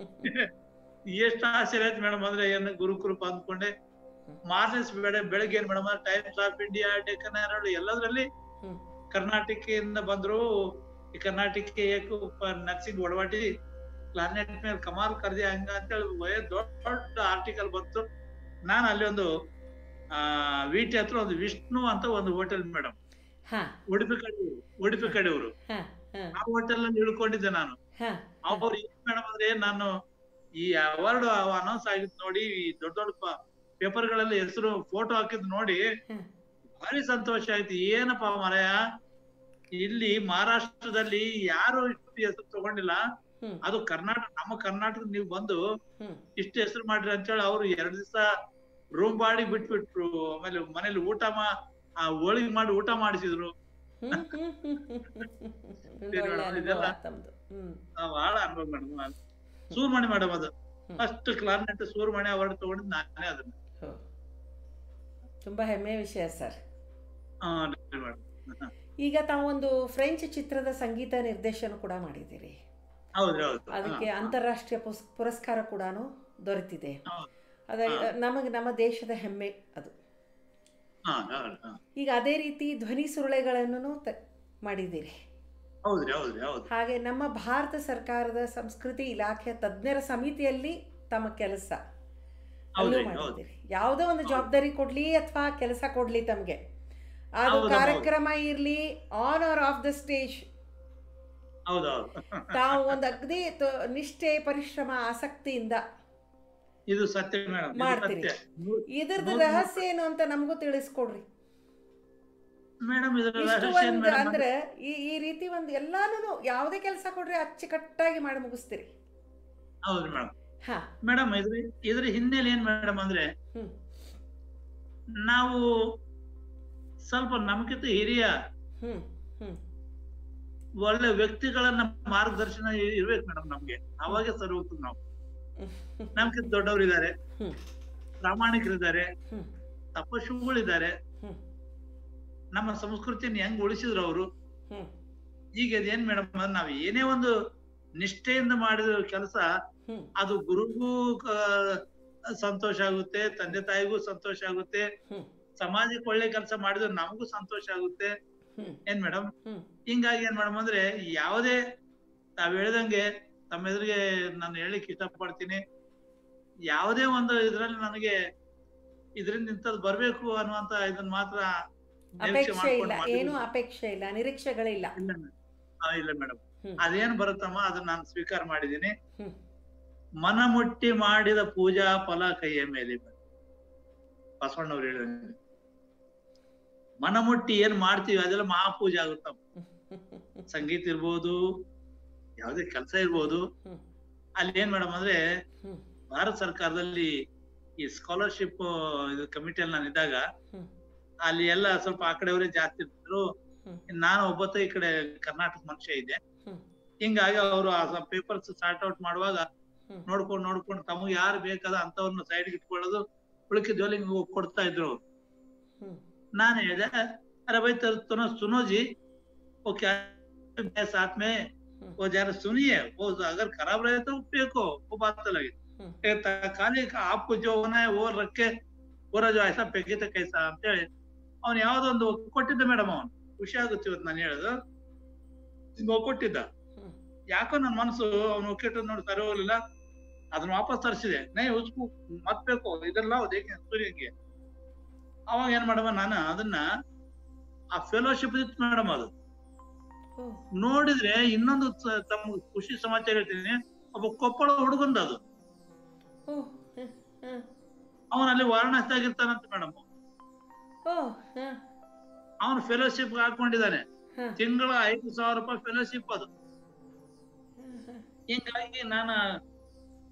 ಎಷ್ಟು ಆಶ್ಚರ್ಯ ಆಯ್ತು ಮೇಡಮ್ ಅಂದ್ರೆ ಏನು ಗುರುಕೃಪ ಅಂದ್ಕೊಂಡೆ ಮಾರ್ನೆಸ್ ಬೆಳೆ ಬೆಳಗ್ಗೆ ಏನ್ madam Times of India Deccan Herald ಎಲ್ಲದರಲ್ಲಿ ಹ್ಮ್ ಕರ್ನಾಟಕದಿಂದ ಬಂದ್ರು ಈ ಕರ್ನಾಟಕ ಏಕ ಉಪ ನರ್ಸಿಂಗ್ ಒಡವಾಟಿ ಪ್ಲಾನೆಟ್ ಮೇಲೆ ಕಮಾಲ್ ಕರ್ದಿ ಹಂಗ ಅಂತೇಳಿ ವಯ- ದೊಡ್ಡ ಆರ್ಟಿಕಲ್ ಬಂತು ನಾನು ಅಲ್ಲಿ ಒಂದು ಆ ವಿಟಿ ಹತ್ರ ಒಂದು ವಿಷ್ಣು ಅಂತ ಒಂದು ಹೋಟೆಲ್ ಮೇಡಮ್ ಹಾ ಉಡುಪಿ ಕಡೆ ಉಡುಪಿ ಕಡೆಯವರು ಹಾ ಹಾ ಆ ಹೋಟೆಲ್ ಅಲ್ಲಿ ಇಳ್ಕೊಂಡಿದ್ದೆ ನಾನು ಹಾ ಅವ್ರು ಏನ್ ಮೇಡಮ್ ಅಂದ್ರೆ ನಾನು ಈ ಅವಾರ್ಡ್ ಅನೌನ್ಸ್ ಆಗಿದ್ ನೋಡಿ ಈ ದೊಡ್ಡ ದೊಡ್ಡ ಪೇಪರ್ ಗಳಲ್ಲಿ ಹೆಸರು ಫೋಟೋ ಹಾಕಿದ್ ನೋಡಿ ಹ್ಮ್ ಭಾರಿ ಸಂತೋಷ ಆಯ್ತು ಏನಪ್ಪ ಮರಯ ಇಲ್ಲಿ ಮಹಾರಾಷ್ಟ್ರದಲ್ಲಿ ಯಾರು ಇಷ್ಟು ಹೆಸರು ತಗೊಂಡಿಲ್ಲ ಹ್ಮ್ ಅದು ಕರ್ನಾಟಕ ನಮ್ಮ ಕರ್ನಾಟಕ ನೀವು ಬಂದು ಹ್ಮ್ ಇಷ್ಟು ಹೆಸರು ಮಾಡ್ರಿ ಅಂತೇಳಿ ಅವ್ರು ಎರಡ್ ದಿವಸ ರೂಮ್ ಬಾಡಿ ಬಿಟ್ಬಿಟ್ರು ಆಮೇಲೆ ಮನೇಲಿ ಊಟ ಮಾ ಆ ಹೋಳಿಗೆ ಮಾಡಿ ಊಟ ಮಾಡಿಸಿದ್ರು ಹ್ಮ್ ಹ್ಮ್ ಹ್ಮ್ ಹ್ಮ್ ಹ್ಮ್ ಒಂದು ಒಳ್ಳೆ ಅನುಭವ ಇದೆಲ್ಲ- ತಮ್ದು ಹ್ಮ್ ಆ, ಬಹಳ ಅನುಭವ ಮೇಡಮ್ ಸೂರ್ಮಣಿ ಮೇಡಮ್ ಅದು ಹ್ಮ್. ಫಸ್ಟ್ ಕ್ಲಾರ್ನೆಟ್ ಸೂರ್ಮಣಿ ಅವಾರ್ಡ್ ತಗೊಂಡಿದ್ದು ನಾನೇ ಅದನ್ನ ಹೋ. ತುಂಬಾ ಹೆಮ್ಮೆಯ ವಿಷಯ ಸರ್ ಆ, madam. ಈಗ ತಾವೊಂದು ಫ್ರೆಂಚ್ ಚಿತ್ರದ ಸಂಗೀತ ನಿರ್ದೇಶನ ಕೂಡ ಮಾಡಿದ್ದೀರಿ ಹೌದ್ರಿ ಹೌದು ಅದಕ್ಕೆ ಹಾ, ಅಂತಾರಾಷ್ಟ್ರೀಯ ಪುಸ್ ಪುರಸ್ಕಾರ ಕೂಡ ದೊರೆತಿದೆ ಹೌದು. ಅದ ಹಾ. ನಮಗೆ ನಮ್ಮ ದೇಶದ ಹೆಮ್ಮೆ ಅದು ಹಾ, ಹೌದು, ಹಾ. ಈಗ ಅದೇ ರೀತಿ ಧ್ವನಿ ಸುರುಳೆಗಳನ್ನು ತ ಮಾಡಿದ್ದೀರಿ ಹೌದ್ರಿ ಹೌದ್ರಿ ಹೌದು ಹಾಗೆ ನಮ್ಮ ಭಾರತ ಸರ್ಕಾರದ ಸಂಸ್ಕೃತಿ ಇಲಾಖೆ ತಜ್ಞರ ಸಮಿತಿಯಲ್ಲಿ ತಮ್ಮ ಕೆಲಸ ಅಲ್ಲೂ ಹೌದ್ರಿ ಹೌದು ಮಾಡಿದ್ದೀರಿ ಯಾವುದೋ ಒಂದು ಜವಾಬ್ದಾರಿ ಕೊಡ್ಲಿ ಅಥವಾ ಕೆಲಸ ಕೊಡ್ಲಿ ತಮಗೆ ಅದು ಹೌದು, ಹೌದು. ಕಾರ್ಯಕ್ರಮ ಇರಲಿ on or off the stage ಹೌದು ಹೌದು ತಾವು ಒಂದು ಅಗದಿ ತ- ನಿಷ್ಠೆ ಪರಿಶ್ರಮ ಆಸಕ್ತಿಯಿಂದ ಇದು ಸತ್ಯ ಮೇಡಮ್ ಮಾಡ್ತೀರಿ. ಇದ್ರದ್ದು ಹೌದು. ರಹಸ್ಯ ಏನು ಅಂತ ನಮಗೂ ತಿಳಿಸ್ಕೊಡ್ರಿ ಮೇಡಮ್ ಇದ್ರ ಇಷ್ಟು ರಹಸ್ಯ ಏನ್ ಒಂದು ಮೇಡಮ್ ಅಂದ್ರೆ ಈ ಈ ರೀತಿ ಒಂದು ಎಲ್ಲಾನು ಯಾವುದೇ ಕೆಲಸ ಕೊಡ್ರಿ ಅಚ್ಚುಕಟ್ಟಾಗಿ ಮಾಡಿ ಮುಗಿಸ್ತೀರಿ ಹೌದ್ರಿ ಮೇಡಮ್ ಹಾ ಮೇಡಮ್ ಇದ್ರ ಇದ್ರ ಹಿನ್ನೆಲೆ ಏನ್ ಮೇಡಮ್ ಅಂದ್ರೆ ಹ್ಮ್ ನಾವು ಸ್ವಲ್ಪ ನಮ್ಗಿಂತ ಹಿರಿಯ ಹ್ಮ್ ಹ್ಮ್ ಒಳ್ಳೆ ವ್ಯಕ್ತಿಗಳನ್ನ ಮಾರ್ಗದರ್ಶನ ಇ- ಇರ್ಬೇಕು ಮೇಡಮ್ ನಮ್ಗೆ ಅವಾಗೆ ಸರಿ ಹೋಗ್ತದೆ ನಾವು ಹ್ಮ್ ನಮ್ಗಿಂತ ದೊಡ್ಡವ್ರು ಇದಾರೆ ಹ್ಮ್ ಪ್ರಾಮಾಣಿಕರಿದ್ದಾರೆ ಹ್ಮ್ ತಪಸ್ವಿಗಳಿದ್ದಾರೆ ಹ್ಮ್ ನಮ್ಮ ಸಂಸ್ಕೃತಿನ ಹೆಂಗ್ ಉಳಿಸಿದ್ರು ಅವರು ಹ್ಮ್ ಈಗ ಅದೇನ್ ಮೇಡಮ್ ಅಂದ್ರೆ ನಾವ್ ಏನೇ ಒಂದು ನಿಷ್ಠೆಯಿಂದ ಮಾಡಿದ ಕೆಲಸ ಹ್ಮ್ ಅದು ಗುರುಗೂ ಕ- ಸಂತೋಷ ಆಗುತ್ತೆ ತಂದೆ ತಾಯಿಗೂ ಸಂತೋಷ ಆಗುತ್ತೆ ಹ್ಮ್ ಸಮಾಜಕ್ಕೆ ಒಳ್ಳೆ ಕೆಲಸ ಮಾಡಿದ್ರೆ ನಮಗೂ ಸಂತೋಷ ಆಗುತ್ತೆ ಹ್ಮ್ ಏನ್ ಮೇಡಮ್ ಹ್ಮ್ ಹಿಂಗಾಗಿ ಏನ್ ಮೇಡಮ್ ಅಂದ್ರೆ ಯಾವುದೇ ತಾವ್ ಹೇಳ್ದಂಗೆ ತಮ್ಮ ಎದುರಿಗೆ ನಾನು ಹೇಳಿಕ್ ಇಷ್ಟಪಡ್ತೀನಿ ಯಾವುದೇ ಒಂದು ಇದ್ರಲ್ಲಿ ನನಗೆ ಇದರಿಂದ ಇಂಥದ್ದು ಬರ್ಬೇಕು ಅನ್ನುವಂತ ಇದನ್ನ ಮಾತ್ರ ನಿರೀಕ್ಷೆ ಅಪೇಕ್ಷೆ ಇಲ್ಲ ಮಾಡ್ಕೊಂಡು ಏನು ಅಪೇಕ್ಷೆ ಇಲ್ಲ ನಿರೀಕ್ಷೆಗಳಿಲ್ಲ ಇಲ್ಲ madam. ಆ, ಇಲ್ಲ ಮೇಡಮ್ ಹ್ಮ್. ಅದೇನ್ ಬರುತ್ತಮ್ಮ ಅದನ್ನ ನಾನು ಸ್ವೀಕಾರ ಮಾಡಿದೀನಿ ಹ್ಮ್. ಮನ ಮುಟ್ಟಿ ಮಾಡಿದ ಪೂಜಾ ಫಲ ಕೈಯ ಮೇಲೆ ಬಸವಣ್ಣವ್ರು ಹೇಳಿದಂಗೆ ಮನ ಮುಟ್ಟಿ ಏನ್ ಮಾಡ್ತೀವಿ ಅದೆಲ್ಲ ಮಹಾಪೂಜೆ ಆಗುತ್ತಮ್ಮ ಸಂಗೀತ ಇರ್ಬೋದು ಯಾವ್ದೇ ಕೆಲಸ ಇರ್ಬೋದು ಹ್ಮ್. ಅಲ್ಲಿ ಏನ್ ಮೇಡಮ್ ಅಂದ್ರೆ ಹ್ಮ್. ಭಾರತ ಸರ್ಕಾರದಲ್ಲಿ ಈ ಸ್ಕಾಲರ್ಶಿಪ್ ಇದು ಕಮಿಟಿಯಲ್ಲಿ ನಾನು ಇದ್ದಾಗ ಹ್ಮ್. ಅಲ್ಲಿ ಎಲ್ಲ ಸ್ವಲ್ಪ ಆ ಕಡೆಯವರೇ ಜಾಸ್ತಿ ಇರ್ತಿದ್ರು ಹ್ಮ್. ನಾನು ಒಬ್ಬತ್ತ ಈ ಕಡೆ ಕರ್ನಾಟಕ ಮನುಷ್ಯ ಇದ್ದೆ ಹ್ಮ್. ಹಿಂಗಾಗಿ ಅವರು ಆ ಪೇಪರ್ಸ್ ಸಾರ್ಟ್ ಔಟ್ ಮಾಡುವಾಗ ಹ್ಮ್. ನೋಡ್ಕೊಂಡು ನೋಡ್ಕೊಂಡು ತಮಗೆ ಯಾರು ಬೇಕಾದ ಅಂತವ್ರನ್ನ ಸೈಡ್ ಇಟ್ಕೊಳ್ಳೋದು ಉಳಿಕೆ ಹಿಂಗ್ ಕೊಡ್ತಾ ಇದ್ರು ಅವ್ರು ಹ್ಮ್. ನಾನು ಹೇಳಿದೆ अरे भाई तो तुम सुनो जी वो क्या है साथ में हम्म। वो जरा सुनिए वो अगर खराब रहे तो फेंको वो बात अलग है हम्म। ये खाली आपको जो होना है वो रख के पूरा जो ऐसा फेंकी तो कैसा ಅಂತ ಹೇಳಿ ಅವ್ನು ಯಾವ್ದೊಂದು ಕೊಟ್ಟಿದ್ದ ಮೇಡಮ್ ಅವನು ಖುಷಿ ಆಗುತ್ತೆ ಇವತ್ತು ನಾನು ಹೇಳೋದು ಹಿಂಗ್ ಕೊಟ್ಟಿದ್ದ ಹ್ಮ್. ಯಾಕೋ ನನ್ನ ಮನಸ್ಸು ಅವ್ನು ಒಕ್ಕಿಟ್ಟು ನೋಡಿ ಸರಿ ಹೋಗ್ಲಿಲ್ಲ ಅದನ್ನ ವಾಪಸ್ ತರಿಸಿದೆ ನೈ ಉಸ್ಕು ಮತ್ ಬೇಕು ಇದೆಲ್ಲ ದೇಕೆ ಸೂರ್ಯಂಗೆ ಅವಾಗ ಏನ್ ಮಾಡಮ್ಮ ನಾನು ಅದನ್ನ ಆ ಫೆಲೋಶಿಪ್ ಇತ್ತು ಮೇಡಮ್ ಅದು ಓ, ನೋಡಿದ್ರೆ ಇನ್ನೊಂದು ಸ- ತಮ್ಮ ಖುಷಿ ಸಮಾಚಾರ ಹೇಳ್ತೀನಿ ಒಬ್ಬ ಕೊಪ್ಪಳ ಹುಡುಗಂದ ಅದು ಓ, ಹ, ಹ. ಅವನಲ್ಲಿ ವಾರಣಾಸಿಯಾಗಿರ್ತಾನಂತ ಮೇಡಮ್ ಓ, ಹ, ಅವನು ಫೆಲೋಶಿಪ್ ಹಾಕೊಂಡಿದ್ದಾನೆ ಹ, ತಿಂಗಳ ಐದು ಸಾವಿರ ರೂಪಾಯಿ ಫೆಲೋಶಿಪ್ ಅದು ಹ, ಹ. ಹಿಂಗಾಗಿ ನಾನು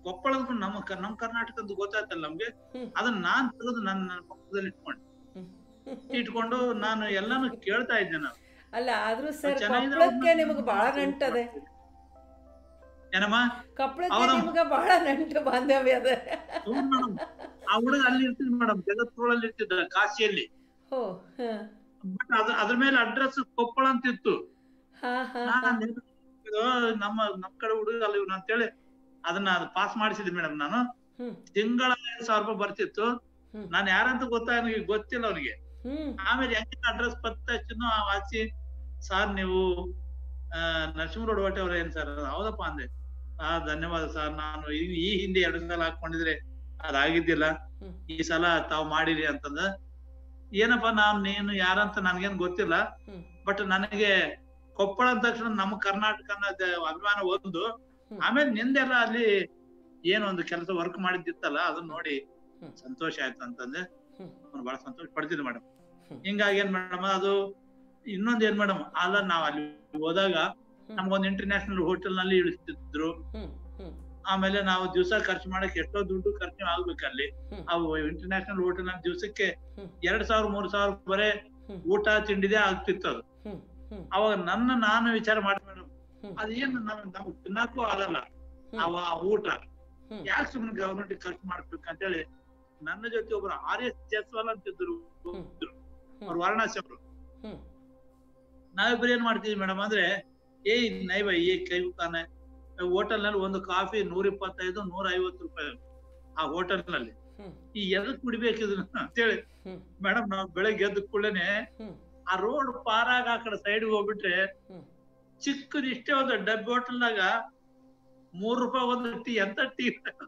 ಕೊಪ್ಪಳ ಅಂದ್ಕೊಂಡು ನಮ್ಮ ಕ- ನಮ್ಮ ಕರ್ನಾಟಕ ಅಂತ ಗೊತ್ತಾಯ್ತಲ್ಲ ನಮ್ಗೆ ಹ್ಮ್. ಅದನ್ನ ನಾನ್ ತೆಗೆದು ನನ್ನ ನನ್ನ ಪಕ್ಕದಲ್ಲಿ ಇಟ್ಕೊಂಡು ಇಟ್ಕೊಂಡು ನಾನು ಎಲ್ಲಾನು ಕೇಳ್ತಾ ಇದ್ದೆ ನಾನು ಅಲ್ಲ ಆದ್ರೂ ಸರ್ ಚೆನ್ನಾಗಿದೆ ಕೊಪ್ಪಳಕ್ಕೆ ಅವ್ರನ್ನ ನಿಮಗೆ ಬಹಳ ನಂಟದೆ ಏನಮ್ಮ ಕೊಪ್ಪಳಕ್ಕೆ ಹೌದಮ್ಮ. ನಿಮ್ಗೆ ಬಹಳ ನಂಟು ಬಾಂಧವ್ಯ ಅದ ಹೌದು ಮೇಡಮ್ ಆ ಹುಡುಗ ಅಲ್ಲಿ ಇರ್ತಿದ್ ಮೇಡಮ್ ಜಗತ್ಗಳಲ್ಲಿ ಇರ್ತಿದ್ದ ಕಾಶಿಯಲ್ಲಿ ಹೋ ಹಾ ಬಟ್ ಅದ್ರ ಅದ್ರ ಮೇಲೆ ಅಡ್ರೆಸ್ ಕೊಪ್ಪಳ ಅಂತ ಇತ್ತು ಹಾ ಹಾ ನಾನ್ ಹಾ. ಇದು ನಮ್ಮ ನಮ್ ಕಡೆ ಹುಡುಗ ಅಲ್ಲಿ ಇವ್ನು ಅಂತೇಳಿ ಅದನ್ನ ಪಾಸ್ ಮಾಡಿಸಿದ್ವಿ ಮೇಡಮ್ ನಾನು ಹ್ಮ್ ತಿಂಗಳ ಐದು ಸಾವಿರ ರೂಪಾಯಿ ಬರ್ತಿತ್ತು ಹ್ಮ್. ನಾನು ಯಾರಂತ ಗೊತ್ತಾ ನನಗೆ ಗೊತ್ತಿಲ್ಲ ಅವ್ನಿಗೆ ಹ್ಮ್ ಆಮೇಲೆ ಹೆಂಗೆ ಅಡ್ರೆಸ್ ಪತ್ತೆ ಹಚ್ಚಿದ್ನೋ ಆ ವಾಸಿ ಸಾರ್ ನೀವು ಆ ನರಸಿಂಹ ರೋಡ್ ಹೊಟ್ಟೆ ಅವ್ರ ಏನ್ ಸರ್ ಹೌದಪ್ಪ ಅಂದೆ ಆ ಧನ್ಯವಾದ ಸರ್ ನಾನು ಈ ಈ ಹಿಂದೆ ಎರಡು ಸಲ ಹಾಕೊಂಡಿದ್ರೆ ಅದಾಗಿದ್ದಿಲ್ಲ ಹ್ಮ್. ಈ ಸಲ ತಾವ್ ಮಾಡಿರಿ ಅಂತಂದ ಏನಪ್ಪಾ ನಾನ್ ನೀನು ಯಾರಂತ ನನ್ಗೇನ್ ಗೊತ್ತಿಲ್ಲ ಹ್ಮ್. ಬಟ್ ನನಗೆ ಕೊಪ್ಪಳ ಅಂದ ತಕ್ಷಣ ನಮ್ಮ ಕರ್ನಾಟಕ ಅನ್ನೋದ್ ಅಭಿಮಾನ ಒಂದು ಹ್ಮ್. ಆಮೇಲೆ ನಿಂದೆಲ್ಲ ಅಲ್ಲಿ ಏನೋ ಒಂದು ಕೆಲಸ ವರ್ಕ್ ಮಾಡಿದ್ದಿತ್ತಲ್ಲ ಅದನ್ನ ನೋಡಿ ಹ್ಮ್. ಸಂತೋಷ ಆಯ್ತು ಅಂತಂದೆ ಹ್ಮ್. ಅವ್ನು ಬಹಳ ಸಂತೋಷ ಪಡ್ತಿದ್ದೆ ಮೇಡಮ್ ಹ್ಮ್. ಹಿಂಗಾಗಿ ಏನ್ ಮೇಡಮ್ ಅದು ಇನ್ನೊಂದ್ ಏನ್ ಮೇಡಮ್ ಅಲ್ಲ ನಾವ್ ಅಲ್ಲಿ ಹೋದಾಗ ನಮ್ಗೊಂದು ಇಂಟರ್ನ್ಯಾಷನಲ್ ಹೋಟೆಲ್ ನಲ್ಲಿ ಇಳಿಸ್ತಿದ್ರು ಹ್ಮ್ ಹ್ಮ್ ಆಮೇಲೆ ನಾವು ದಿವಸ ಖರ್ಚು ಮಾಡಕ್ ಎಷ್ಟೋ ದುಡ್ಡು ಖರ್ಚು ಆಗ್ಬೇಕು ಅಲ್ಲಿ ಹ್ಮ್. ಅವು ಇಂಟರ್ನ್ಯಾಷನಲ್ ಹೋಟೆಲ್ ನಲ್ಲಿ ದಿವಸಕ್ಕೆ ಹ್ಮ್. ಎರಡ್ ಸಾವಿರ ಮೂರ್ ಸಾವಿರ ಬರೇ ಹ್ಮ್. ಊಟ ತಿಂಡಿದೇ ಆಗ್ತಿತ್ತು ಅದು ಹ್ಮ್ ಹ್ಮ್ ಅವಾಗ ನನ್ನ ನಾನು ವಿಚಾರ ಮಾಡಿ ಮೇಡಮ್ ಹ್ಮ್. ಅದೇನು ನಮ್ ನಮ್ಗ್ ತಿನ್ನಕ್ಕೂ ಆಗಲ್ಲ ಹ್ಮ್. ಅವ ಆ ಊಟ ಹ್ಮ್. ಯಾಕೆ ಸುಮ್ಮನೆ ಗವರ್ಮೆಂಟ್ ಖರ್ಚು ಮಾಡ್ಬೇಕು ಅಂತೇಳಿ ನನ್ನ ಜೊತೆ ಒಬ್ರು ಆರ್ ಎಸ್ ಜಸ್ವಾಲ್ ಅಂತಿದ್ರು ಹ್ಮ್. ಅವ್ರು ವಾರಣಾಸಿ ಅವರು ಹ್ಮ್ ನಾವಿಬ್ರು ಏನ್ ಮಾಡ್ತೀವಿ ಮೇಡಮ್ ಅಂದ್ರೆ ಏಯ್ ನೈ ಬೈ ಏ ಕೈ ತಾನೆ ಹೋಟೆಲ್ ನಲ್ಲಿ ಒಂದು ಕಾಫಿ ನೂರ ಇಪ್ಪತ್ತೈದು ನೂರ ಐವತ್ತು ರೂಪಾಯಿ ಆ ಹೋಟೆಲ್ ನಲ್ಲಿ ಹ್ಮ್. ಈ ಎದಕ್ ಕುಡಿಬೇಕು ಇದನ್ನ ಅಂತೇಳಿ ಹ್ಮ್. ಮೇಡಮ್ ನಾವು ಬೆಳಗ್ಗೆ ಎದ್ದ ಕೂಡಲೇನೆ ಹ್ಮ್. ಆ ರೋಡ್ ಪಾರಾಗ ಆ ಕಡೆ ಸೈಡ್ ಹೋಗ್ಬಿಟ್ರೆ ಹ್ಮ್. ಚಿಕ್ಕದು ಇಷ್ಟೇ ಒಂದು ಡಬ್ಬಿ ಹೋಟೆಲ್ನಾಗ ಮೂರ್ ರೂಪಾಯಿ ಒಂದು ಟೀ ಎಂತ ಟೀ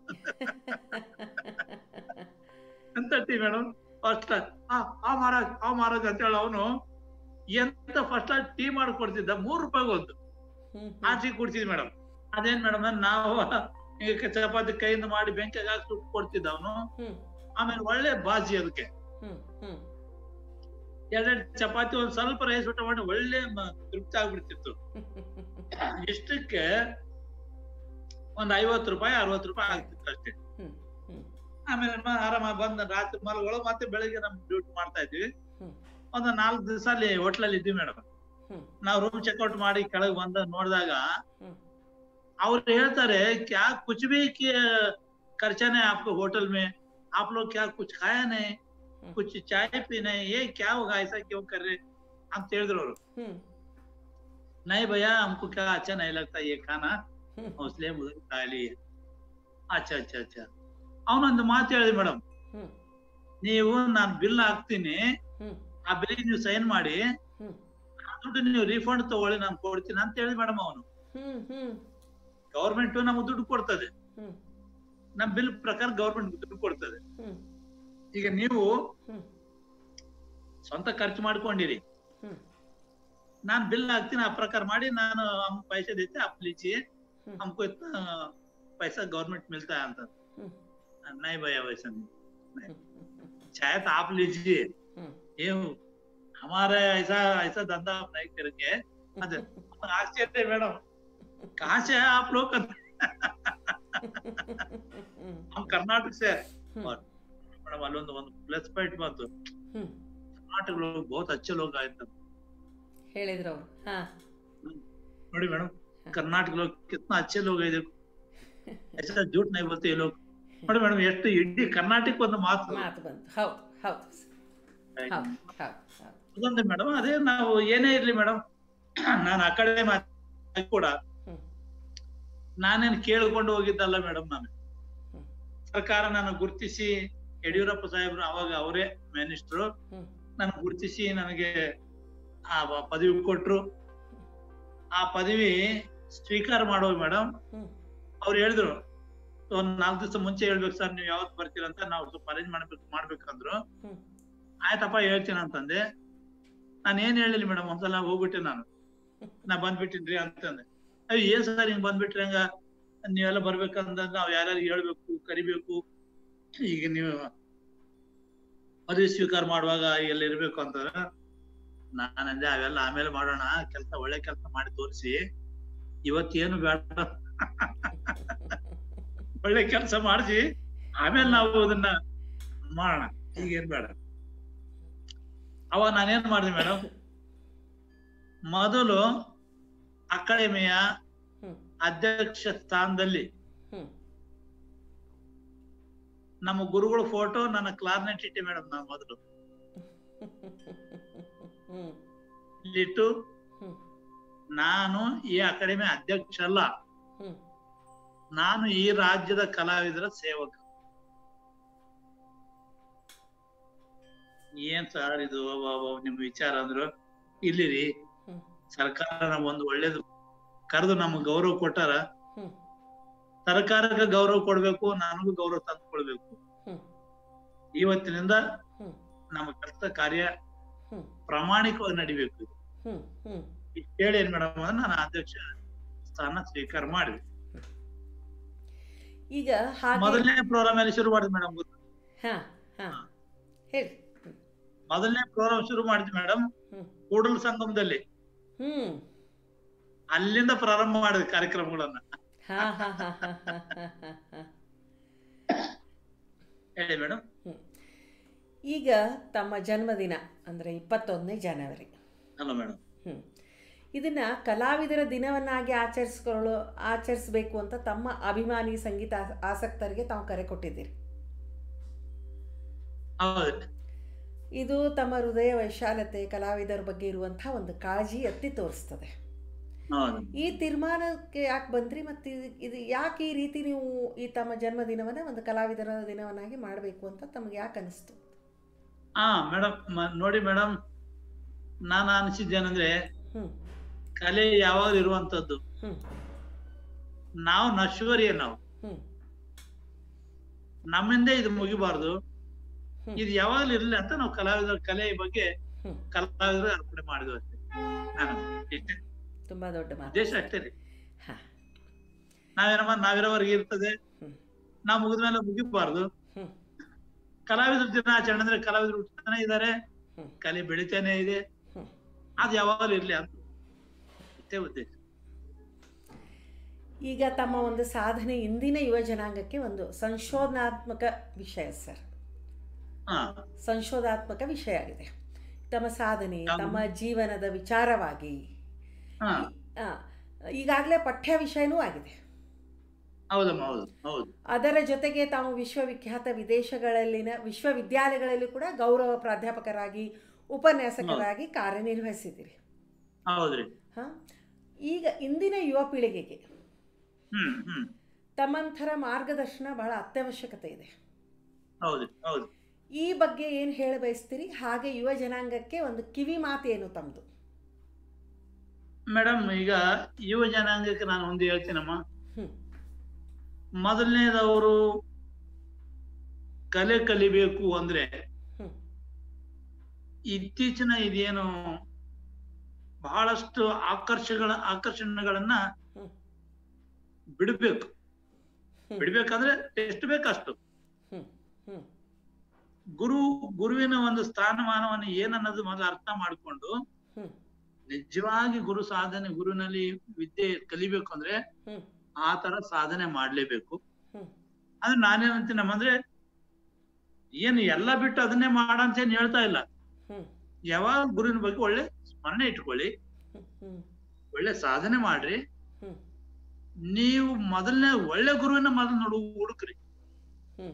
ಎಂತ ಟೀ ಮೇಡಮ್ ಫಸ್ಟ್ ಆ ಮಹಾರಾಜ್ ಆ ಮಹಾರಾಜ್ ಅಂತ ಹೇಳಿ ಅವನು ಎಂತ ಫಸ್ಟ್ ಟೀ ಮಾಡ್ಕೊಡ್ತಿದ್ದ ಮೂರ್ ರೂಪಾಯಿಗೆ ಒಂದು ಹ್ಮ್ ಆ ಟೀ ಕುಡ್ತಿದ್ ಮೇಡಮ್ ಅದೇನ್ ಮೇಡಮ್ ನಾವು ಈಗ ಚಪಾತಿ ಕೈಯಿಂದ ಮಾಡಿ ಬೆಂಕಿಗೆ ಹಾಕಿ ಸುಟ್ಟು ಕೊಡ್ತಿದ್ದ ಅವನು ಹ್ಮ್ ಆಮೇಲೆ ಒಳ್ಳೆ ಬಾಜಿ ಅದಕ್ಕೆ ಹ್ಮ್ ಹ್ಮ್ ಎರಡೆರಡು ಚಪಾತಿ ಒಂದ್ ಸ್ವಲ್ಪ ರೈಸ್ ಊಟ ಮಾಡಿ ಒಳ್ಳೆ ಮ- ತೃಪ್ತಿ ಆಗ್ಬಿಡ್ತಿತ್ತು ಇಷ್ಟಕ್ಕೆ ಒಂದ್ ಐವತ್ತು ರೂಪಾಯಿ ಅರವತ್ತು ರೂಪಾಯಿ ಆಗ್ತಿತ್ತು ಅಷ್ಟೇ ಹ್ಮ್ ಹ್ಮ್ ಆಮೇಲೆ ಮ- ಆರಾಮ ಬಂದ ರಾತ್ರಿ ಮಲಗಳು ಮತ್ತೆ ಬೆಳಿಗ್ಗೆ ನಮ್ ಡ್ಯೂಟಿ ಮಾಡ್ತಾ ಇದ್ವಿ ಹ್ಮ್. ಒಂದು ನಾಲ್ಕು ದಿವಸ ಅಲ್ಲಿ ಹೋಟ್ಲಲ್ಲಿ ಇದ್ವಿ ಮೇಡಮ್ ಹ್ಮ್. ನಾವು ರೂಮ್ ಚೆಕ್ಔಟ್ ಮಾಡಿ ಕೆಳಗ್ ಬಂದ ನೋಡಿದಾಗ ಹ್ಮ್. ಅವ್ರು ಹೇಳ್ತಾರೆ ಕ್ಯಾ ಕುಚ್ ಭಿ ಖರ್ಚಾ नहीं आपको होटल में आप लोग क्या कुछ खाया नहीं हम्म। कुछ चाय पी नहीं ये क्या होगा ऐसा क्यों कर रहे ಅಂತ ಹೇಳಿದ್ರು ಅವರು ಹ್ಮ್ नहीं भैया हमको क्या अच्छा नहीं लगता ये खाना ಹ್ಮ್ इसलिए मुझे खा लिए अच्छा अच्छा अच्छा ಅವನೊಂದು ಮಾತು ಹೇಳಿದೆ ಮೇಡಮ್ ಹ್ಮ್ ನೀವು ನಾನು ಬಿಲ್ ಹಾಕ್ತೀನಿ ಹ್ಮ್ ಆ ಬಿಲ್ ನೀವು ಸೈನ್ ಮಾಡಿ ಹ್ಮ್ ಆ ದುಡ್ಡು ನೀವು ರಿಫಂಡ್ ತಗೊಳ್ಳಿ ನಾನು ಕೊಡ್ತೀನಿ ಅಂತ ಹೇಳಿ ಮೇಡಮ್ ಅವನು ಹ್ಮ್ ಹ್ಮ್ ಗೌರ್ಮೆಂಟ್ ನಮ್ಗೆ ದುಡ್ಡು ಕೊಡ್ತದೆ ಹ್ಮ್ ನಮ್ ಬಿಲ್ ಪ್ರಕಾರ ಗೌರ್ಮೆಂಟ್ ದುಡ್ಡು ಕೊಡ್ತದೆ ಹ್ಮ್ ಈಗ ನೀವು ಹ್ಮ್ ಸ್ವಂತ ಖರ್ಚು ಮಾಡ್ಕೊಂಡಿರಿ ಹ್ಮ್ ನಾನ್ ಬಿಲ್ ಹಾಕ್ತೀನಿ ಆ ಪ್ರಕಾರ ಮಾಡಿ ನಾನು हम पैसे देते आप लीजिए हम्म। हमको इतना पैसा गवर्नमेंट मिलता है ಅಂತ ಹ್ಮ್ नहीं भैया वैसा नहीं ಹ್ಮ್ शायद आप लीजिए ಹ್ಮ್ ये हमारा ऐसा ऐसा धंधा हम नहीं करेंगे ಅದೇ ಆಶ್ಚರ್ಯ ಮೇಡಮ್ कहाँ से है आप लोग ಹ್ಮ್ हम कर्नाटक से ಹ್ಮ್. और ಮೇಡಮ್ ಅಲ್ಲೊಂದು ಒಂದು ಪ್ಲಸ್ ಪಾಯಿಂಟ್ ಬಂತು ಹ್ಮ್ कर्नाटक लोग बहुत अच्छे लोग आए थे ಹೇಳಿದ್ರು ಅವ್ರು ಹಾ ನೋಡಿ ಮೇಡम कर्नाटक लोग कितना अच्छे लोग है देखो ऐसा झूठ नहीं बोलते ये लोग ನೋಡಿ ಮೇಡಮ್ ಎಷ್ಟು ಇಡೀ ಕರ್ನಾಟಕ ಒಂದು ಮಾತು ಮಾತು ಬಂತು ಹೌದು ಹೌದು ಹೌದು ಹೌದು ಹೌದು ಅದೊಂದು ಮೇಡಮ್ ಅದೇ ನಾವು ಏನೇ ಇರ್ಲಿ ಮೇಡಮ್ ನಾನು ಆ ಕಡೆ ಮಾತ್ ಕೂಡ ಹ್ಮ್. ನಾನೇನ್ ಕೇಳ್ಕೊಂಡು ಹೋಗಿದ್ದಲ್ಲ ಮೇಡಮ್ ನಾನು ಹ್ಮ್. ಸರ್ಕಾರ ನಾನು ಗುರುತಿಸಿ ಯಡಿಯೂರಪ್ಪ ಸಾಹೇಬ್ರು ಅವಾಗ ಅವರೇ ಮಿನಿಸ್ಟ್ರು ಹ್ಮ್. ನಾನು ಗುರುತಿಸಿ ನನಗೆ ಆ ವ- ಪದವಿ ಕೊಟ್ರು ಆ ಪದವಿ ಸ್ವೀಕಾರ ಮಾಡೋ ಮೇಡಮ್ ಹ್ಮ್. ಅವ್ರು ಹೇಳಿದ್ರು ಒಂದ್ ನಾಲ್ಕು ದಿವಸ ಮುಂಚೆ ಹೇಳ್ಬೇಕು ಸರ್ ನೀವು ಯಾವತ್ ಬರ್ತೀರ ಅಂತ ನಾವು ಸ್ವಲ್ಪ ಅರೇಂಜ್ ಮಾಡ್ಬೇಕು ಮಾಡ್ಬೇಕಂದ್ರು ಹ್ಮ್. ಆಯ್ತಪ್ಪ ಹೇಳ್ತೀನಿ ಅಂತಂದೆ ನಾನು ಏನ್ ಹೇಳಿಲ್ಲ ಮೇಡಮ್ ಒಂದ್ಸಲ ಹೋಗ್ಬಿಟ್ಟೆ ನಾನು ನಾ ಬಂದ್ಬಿಟ್ಟಿನ್ರಿ ಅಂತಂದೆ ಅಯ್ಯೋ ಏನ್ ಸರ್ ಹಿಂಗ್ ಬಂದ್ಬಿಟ್ರಿ ಹಂಗ ನೀವೆಲ್ಲ ಬರ್ಬೇಕಂದ ನಾವ್ ಯಾರ್ಯಾರು ಹೇಳ್ಬೇಕು ಕರಿಬೇಕು ಈಗ ನೀವು ಪದವಿ ಸ್ವೀಕಾರ ಮಾಡುವಾಗ ಎಲ್ಲ ಇರ್ಬೇಕು ಅಂತಂದ್ರೆ ನಾನಂದೆ ಅವೆಲ್ಲ ಆಮೇಲೆ ಮಾಡೋಣ ಕೆಲಸ ಒಳ್ಳೆ ಕೆಲಸ ಮಾಡಿ ತೋರಿಸಿ ಇವತ್ತೇನು ಬೇಡ ಒಳ್ಳೆ ಕೆಲಸ ಮಾಡಿಸಿ ಆಮೇಲೆ ನಾವು ಅದನ್ನ ಮಾಡೋಣ ಈಗೇನ್ ಬೇಡ ಅವಾಗ ನಾನೇನ್ ಮಾಡಿದೆ ಮೇಡಮ್ ಮೊದಲು ಅಕಾಡೆಮಿಯ ಹ್ಮ್ ಅಧ್ಯಕ್ಷ ಸ್ಥಾನದಲ್ಲಿ ಹ್ಮ್ ನಮ್ಮ ಗುರುಗಳ ಫೋಟೋ ನನ್ನ ಕ್ಲಾರ್ನೆಟ್ ಇಟ್ಟೆ ಮೇಡಮ್ ನಾನು ಮೊದಲು ಹ್ಮ್ ಇಲ್ಲಿಟ್ಟು ಹ್ಮ್ ನಾನು ಈ ಅಕಾಡೆಮಿ ಅಧ್ಯಕ್ಷ ಅಲ್ಲ ಹ್ಮ್ ನಾನು ಈ ರಾಜ್ಯದ ಕಲಾವಿದರ ಸೇವಕ ಏನ್ ಸರ್ ಇದು ಅಬ್ಬಬ್ಬ ನಿಮ್ ವಿಚಾರ ಅಂದ್ರು ಇಲ್ಲಿ ರೀ ಹ್ಮ್ ಸರ್ಕಾರ ನಮ್ ಒಂದು ಒಳ್ಳೇದು ಕರೆದು ನಮ್ಗ್ ಗೌರವ ಕೊಟ್ಟಾರ ಹ್ಮ್ ಸರ್ಕಾರಕ್ಕೆ ಗೌರವ ಕೊಡ್ಬೇಕು ನನಗೂ ಗೌರವ ತಂದ್ಕೊಳ್ಬೇಕು ಹ್ಮ್ ಇವತ್ತಿನಿಂದ ಹ್ಮ್ ನಮ್ಮ ಕೆಲಸ ಕಾರ್ಯ ಹ್ಮ್ ಪ್ರಾಮಾಣಿಕವಾಗಿ ನಡಿಬೇಕು ಹ್ಮ್ ಹ್ಮ್ ಇಷ್ಟ್ ಹೇಳಿ ಏನ್ ಮೇಡಮ್ ನಾನು ಅಧ್ಯಕ್ಷ ಸ್ಥಾನ ಸ್ವೀಕಾರ ಮಾಡಿದೆ ಈಗ ಹಾಗೆ ಮೊದಲನೇ ಪ್ರೋಗ್ರಾಮ್ ಅಲ್ಲಿ ಶುರು ಮಾಡಿದ್ವಿ ಮೇಡಮ್ ಹಾ ಹಾ ಹೇಳಿ ಹ್ಮ್ ಮೊದಲನೇ ಪ್ರೋಗ್ರಾಮ್ ಶುರು ಮಾಡಿದ್ವಿ ಮೇಡಮ್ ಹ್ಮ್ ಕೂಡಲ ಸಂಗಮದಲ್ಲಿ ಹ್ಮ್ ಅಲ್ಲಿಂದ ಪ್ರಾರಂಭ ಮಾಡಿದ ಕಾರ್ಯಕ್ರಮಗಳನ್ನ ಹಾ ಹಾ ಹಾ ಹಾ ಹಾ ಹಾ ಹಾ ಹಾ ಹೇಳಿ ಮೇಡಮ್ ಈಗ ತಮ್ಮ ಜನ್ಮದಿನ ಅಂದರೆ ಇಪ್ಪತ್ತೊಂದನೇ ಜನವರಿ ಅಲ್ಲ ಮೇಡಮ್ ಹ್ಮ್. ಇದನ್ನ ಕಲಾವಿದರ ದಿನವನ್ನಾಗಿ ಆಚರಿಸ್ಕೊಳ್ಳೋ ಆಚರಿಸಬೇಕು ಅಂತ ತಮ್ಮ ಅಭಿಮಾನಿ ಸಂಗೀತ ಆಸ- ಆಸಕ್ತರಿಗೆ ತಾವು ಕರೆ ಕೊಟ್ಟಿದ್ದೀರಿ ಹೌದು ಇದು ತಮ್ಮ ಹೃದಯ ವೈಶಾಲತೆ ಕಲಾವಿದರ ಬಗ್ಗೆ ಇರುವಂಥ ಒಂದು ಕಾಳಜಿ ಎತ್ತಿ ತೋರಿಸ್ತದೆ ಹೌದು ಈ ತೀರ್ಮಾನಕ್ಕೆ ಯಾಕೆ ಬಂದ್ರಿ ಮತ್ತು ಇದು- ಇದು ಯಾಕೆ ಈ ರೀತಿ ನೀವು ಈ ತಮ್ಮ ಜನ್ಮದಿನವನ್ನು ಒಂದು ಕಲಾವಿದರ ದಿನವನ್ನಾಗಿ ಮಾಡಬೇಕು ಅಂತ ತಮಗೆ ಯಾಕೆ ಅನಿಸ್ತು ಹಾ ಮೇಡಮ್ ನೋಡಿ ಮೇಡಮ್ ನಾನು ಅನಿಸಿದ್ದೇನಂದ್ರೆ ಹ್ಞೂ ಕಲೆ ಯಾವಾಗಲೂ ಇರುವಂತದ್ದು ಹ್ಞೂ ನಾವು ನಶ್ವರಿಯ ನಾವು ಹ್ಞೂ ನಮ್ಮಿಂದ ಇದು ಮುಗಿಬಾರ್ದು ಹ್ಮ್. ಇದು ಯಾವಾಗಲೂ ಇರ್ಲಿ ಅಂತ ನಾವು ಕಲಾವಿದರ ಕಲೆ ಬಗ್ಗೆ ಹ್ಞೂ ಕಲಾವಿದರು ಅರ್ಪಣೆ ಮಾಡಿದ್ವಿ ಅಷ್ಟೇ ನಾನು ಇಷ್ಟೇ ತುಂಬ ದೊಡ್ಡ ಮಾತು ಉದ್ದೇಶ ಅಷ್ಟೇ ರೀ ಹಾಂ ನಾವೇನಮ್ಮ ನಾವಿರೋವರೆಗೆ ಇರ್ತದೆ ಹ್ಮ್. ನಾವು ಮುಗಿದ್ಮೇಲೆ ಮುಗಿಬಾರ್ದು ಹ್ಞೂ ಕಲಾವಿದ್ರ ದಿನಾಚರಣೆ ಅಂದ್ರೆ ಕಲಾವಿದರು ಹುಟ್ಟತಾನೆ ಇದ್ದಾರೆ ಹ್ಮ್. ಕಲೆ ಬೆಳಿತಾನೆ ಇದೆ ಹ್ಮ್. ಅದು ಯಾವಾಗಲೂ ಇರ್ಲಿ ಅಂತ ಇಷ್ಟೇ ಉದ್ದೇಶ ಈಗ ತಮ್ಮ ಒಂದು ಸಾಧನೆ ಇಂದಿನ ಯುವ ಜನಾಂಗಕ್ಕೆ ಒಂದು ಸಂಶೋಧನಾತ್ಮಕ ವಿಷಯ ಸರ್ ಹಾ ಸಂಶೋಧಾತ್ಮಕ ವಿಷಯ ಆಗಿದೆ ತಮ್ಮ ಸಾಧನೆ ಯಾವುದು? ತಮ್ಮ ಜೀವನದ ವಿಚಾರವಾಗಿ ಹಾ ಈಗಾಗಲೇ ಪಠ್ಯ ವಿಷಯನೂ ಆಗಿದೆ ಹೌದಮ್ಮ ಹೌದು ಹೌದು ಅದರ ಜೊತೆಗೆ ತಾವು ವಿಶ್ವವಿಖ್ಯಾತ ವಿದೇಶಗಳಲ್ಲಿನ ವಿಶ್ವವಿದ್ಯಾಲಯಗಳಲ್ಲಿ ಕೂಡ ಗೌರವ ಪ್ರಾಧ್ಯಾಪಕರಾಗಿ ಉಪನ್ಯಾಸಕರಾಗಿ ಕಾರ್ಯನಿರ್ವಹಿಸಿದ್ದೀರಿ ಹೌದ್ರಿ ಹಾಂ ಈಗ ಇಂದಿನ ಯುವ ಪೀಳಿಗೆಗೆ ಹ್ಮ್ ಹ್ಮ್ ತಮ್ಮಂಥರ ಮಾರ್ಗದರ್ಶನ ಬಹಳ ಅತ್ಯವಶ್ಯಕತೆ ಇದೆ ಹೌದು ಹೌದು ಈ ಬಗ್ಗೆ ಏನು ಹೇಳ ಬಯಸ್ತೀರಿ ಹಾಗೆ ಯುವ ಜನಾಂಗಕ್ಕೆ ಒಂದು ಕಿವಿ ಮಾತೇನು ತಮ್ಮದು ಮೇಡಮ್ ಈಗ ಯುವ ಜನಾಂಗಕ್ಕೆ ನಾನು ಒಂದು ಹೇಳ್ತೀನಮ್ಮ ಹ್ಮ್. ಮೊದಲನೇದವರು ಕಲೆ ಕಲಿಬೇಕು ಅಂದ್ರೆ ಹ್ಮ್. ಇತ್ತೀಚಿನ ಇದೇನು ಬಹಳಷ್ಟು ಆಕರ್ಷಗಳ ಆಕರ್ಷಣೆಗಳನ್ನ ಹ್ಮ್. ಬಿಡ್ಬೇಕು ಹ್ಮ್. ಬಿಡ್ಬೇಕಂದ್ರೆ ಎಷ್ಟು ಬೇಕಷ್ಟು ಹ್ಮ್ ಹ್ಮ್ ಗುರು ಗುರುವಿನ ಒಂದು ಸ್ಥಾನಮಾನವನ್ನು ಏನನ್ನೋದು ಮೊದಲು ಅರ್ಥ ಮಾಡ್ಕೊಂಡು ಹ್ಮ್. ನಿಜವಾಗಿ ಗುರು ಸಾಧನೆ ಗುರುವಿನಲ್ಲಿ ವಿದ್ಯೆ ಕಲಿಬೇಕು ಅಂದ್ರೆ ಹ್ಮ್. ಆ ತರ ಸಾಧನೆ ಮಾಡ್ಲೇಬೇಕು ಹ್ಮ್. ಅಂದ್ರೆ ನಾನೇನಂತೀನಮ್ಮ ಅಂದ್ರೆ ಏನು ಎಲ್ಲ ಬಿಟ್ಟು ಅದನ್ನೇ ಮಾಡಂತ ಏನ್ ಹೇಳ್ತಾ ಇಲ್ಲ ಹ್ಮ್. ಯಾವಾಗ ಗುರುವಿನ ಬಗ್ಗೆ ಒಳ್ಳೆ ಸ್ಮರಣೆ ಇಟ್ಕೊಳ್ಳಿ ಹ್ಮ್ ಹ್ಮ್ ಒಳ್ಳೆ ಸಾಧನೆ ಮಾಡ್ರಿ ಹ್ಮ್. ನೀವು ಮೊದಲನೇ ಒಳ್ಳೆ ಗುರುವಿನ ಮೊದಲು ನೋಡು ಹುಡುಕ್ರಿ ಹ್ಮ್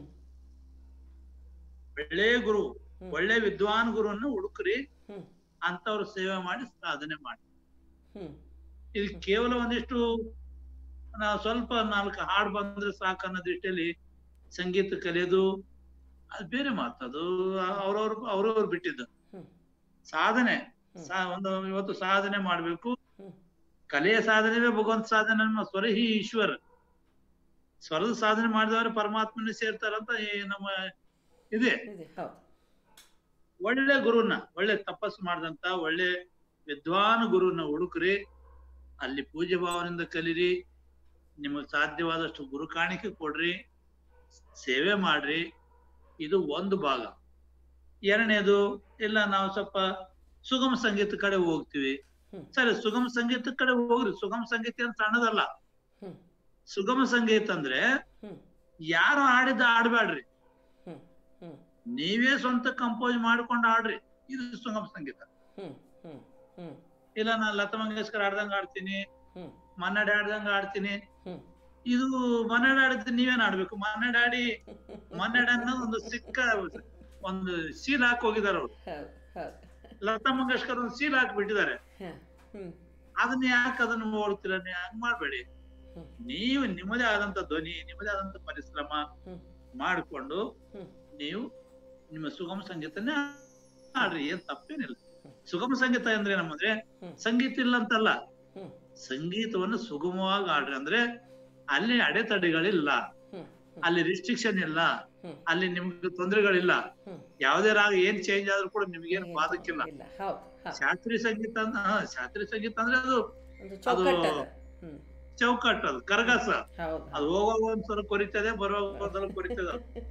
ಒಳ್ಳೆ ಗುರು ಹ್ಮ್. ಒಳ್ಳೆ ವಿದ್ವಾನ್ ಗುರುವನ್ನ ಹುಡುಕ್ರಿ ಹ್ಮ್. ಅಂತವ್ರ ಸೇವೆ ಮಾಡಿ ಸಾಧನೆ ಮಾಡಿ ಹ್ಮ್ ಇದು ಕೇವಲ ಒಂದಿಷ್ಟು ನಾವು ಸ್ವಲ್ಪ ನಾಲ್ಕು ಹಾಡು ಬಂದ್ರೆ ಸಾಕು ಅನ್ನೋ ದೃಷ್ಟಿಯಲ್ಲಿ ಸಂಗೀತ ಕಲಿಯೋದು ಅದು ಬೇರೆ ಮಾತು ಅದು ಅವ್ರವ್ರ ಅವ್ರವ್ರು ಬಿಟ್ಟಿದ್ದು ಹ್ಮ್. ಸಾಧನೆ ಹ್ಮ್. ಸಾ- ಒಂದು ಇವತ್ತು ಸಾಧನೆ ಮಾಡ್ಬೇಕು ಹ್ಮ್. ಕಲೆಯ ಸಾಧನೆ ಭಗವಂತ ಸಾಧನೆ ನಮ್ಮ ಸ್ವರ ಹಿ ಈಶ್ವರ ಸ್ವರದ ಸಾಧನೆ ಮಾಡಿದವರು ಪರಮಾತ್ಮನ ಸೇರ್ತಾರಂತ ಈ ನಮ್ಮ ಇದೆ ಇದೆ ಹೌದು ಒಳ್ಳೆ ಗುರುನ ಒಳ್ಳೆ ತಪಸ್ಸು ಮಾಡಿದಂತ ಒಳ್ಳೆ ವಿದ್ವಾನ್ ಗುರುನ ಹುಡುಕ್ರಿ ಅಲ್ಲಿ ಪೂಜೆ ಭಾವನೆಯಿಂದ ಕಲೀರಿ ನಿಮಗೆ ಸಾಧ್ಯವಾದಷ್ಟು ಗುರು ಕಾಣಿಕೆ ಕೊಡ್ರಿ ಸೇವೆ ಮಾಡ್ರಿ ಇದು ಒಂದು ಭಾಗ ಎರಡನೇದು ಇಲ್ಲ ನಾವು ಸ್ವಲ್ಪ ಸುಗಮ ಸಂಗೀತ ಕಡೆ ಹೋಗ್ತೀವಿ ಹ್ಮ್. ಸರಿ ಸುಗಮ ಸಂಗೀತ ಕಡೆ ಹೋಗ್ರಿ ಸುಗಮ ಸಂಗೀತ ಅಂತ ಸಣ್ಣದಲ್ಲ ಹ್ಮ್. ಸುಗಮ ಸಂಗೀತ ಅಂದ್ರೆ ಹ್ಮ್. ಯಾರು ಆಡಿದ ಆಡ್ಬೇಡ್ರಿ ಹ್ಮ್ ಹ್ಮ್ ನೀವೇ ಸ್ವಂತ ಕಂಪೋಸ್ ಮಾಡ್ಕೊಂಡು ಆಡ್ರಿ ಇದು ಸುಗಮ ಸಂಗೀತ ಹ್ಮ್ ಹ್ಮ್ ಹ್ಮ್ ಇಲ್ಲ ನಾನು ಲತಾ ಮಂಗೇಶ್ಕರ್ ಆಡ್ದಂಗ ಆಡ್ತೀನಿ ಹ್ಮ್ ಮನ್ನಡೆ ಆಡ್ದಂಗ ಆಡ್ತೀನಿ ಹ್ಮ್ ಇದು ಮನ್ನಡೆ ಆಡಿದ್ರೆ ನೀವೇನ್ ಆಡ್ಬೇಕು ಮನ್ನಡೆ ಆಡಿ ಮನ್ನಡೆ ಅನ್ನೋದು ಒಂದು ಸಿಕ್ಕ ಒಂದು ಸೀಲ್ ಹಾಕಿ ಹೋಗಿದಾರೆ ಅವ್ರು ಹೌದು ಹೌದು ಲತಾ ಮಂಗೇಶ್ಕರ್ ಒಂದು ಸೀಲ್ ಹಾಕಿ ಬಿಟ್ಟಿದ್ದಾರೆ ಹ, ಹ್ಮ್ ಅದನ್ನ ಯಾಕೆ ಅದನ್ನ ಓಡ್ತೀರ ನೀವು ಹಂಗ್ ಮಾಡ್ಬೇಡಿ ಹ್ಮ್. ನೀವು ನಿಮ್ಮದೇ ಆದಂತ ಧ್ವನಿ ನಿಮ್ಮದೇ ಆದಂತ ಪರಿಶ್ರಮ ಹ್ಮ್. ಮಾಡಿಕೊಂಡು ಹ್ಮ್. ನೀವು ನಿಮ್ಮ ಸುಗಮ ಸಂಗೀತನೇ ಆಡ್ರಿ ಏನ್ ತಪ್ಪೇನಿಲ್ಲ ಹ್ಮ್. ಸುಗಮ ಸಂಗೀತ ಅಂದ್ರೆ ಏನಂದ್ರೆ ಹ್ಮ್. ಸಂಗೀತ ಇಲ್ಲ ಅಂತಲ್ಲ ಹ್ಮ್. ಸಂಗೀತವನ್ನು ಸುಗಮವಾಗಿ ಆಡ್ರಿ ಅಂದ್ರೆ ಅಲ್ಲಿ ಅಡೆತಡೆಗಳಿಲ್ಲ ಹ್ಮ್. ಅಲ್ಲಿ ರಿಸ್ಟ್ರಿಕ್ಷನ್ ಇಲ್ಲ ಹ್ಮ್. ಅಲ್ಲಿ ನಿಮ್ಗೆ ತೊಂದರೆಗಳಿಲ್ಲ ಹ್ಮ್. ಯಾವುದೇ ರಾಗ ಏನ್ ಚೇಂಜ್ ಆದ್ರೂ ಕೂಡ ನಿಮ್ಗೇನು ಬಾಧಕ್ಕಿಲ್ಲ ಇಲ್ಲ ಹೌದು ಹೌದು ಶಾಸ್ತ್ರೀಯ ಸಂಗೀತ ಅಂದ್- ಹಾ, ಶಾಸ್ತ್ರೀಯ ಸಂಗೀತ ಅಂದ್ರೆ ಅದು ಒಂದು ಚೌಕಟ್ಟು ಅದು ಹ್ಮ್ ಚೌಕಟ್ಟು ಅದು ಕರಗಸ ಹೌದು ಅದು ಹೋಗುವಾಗ ಒಂದ್ಸಲ ಕೊರಿತದೆ ಬರುವಾಗ ಒಂದ್ಸಲ ಕೊರಿತದೆ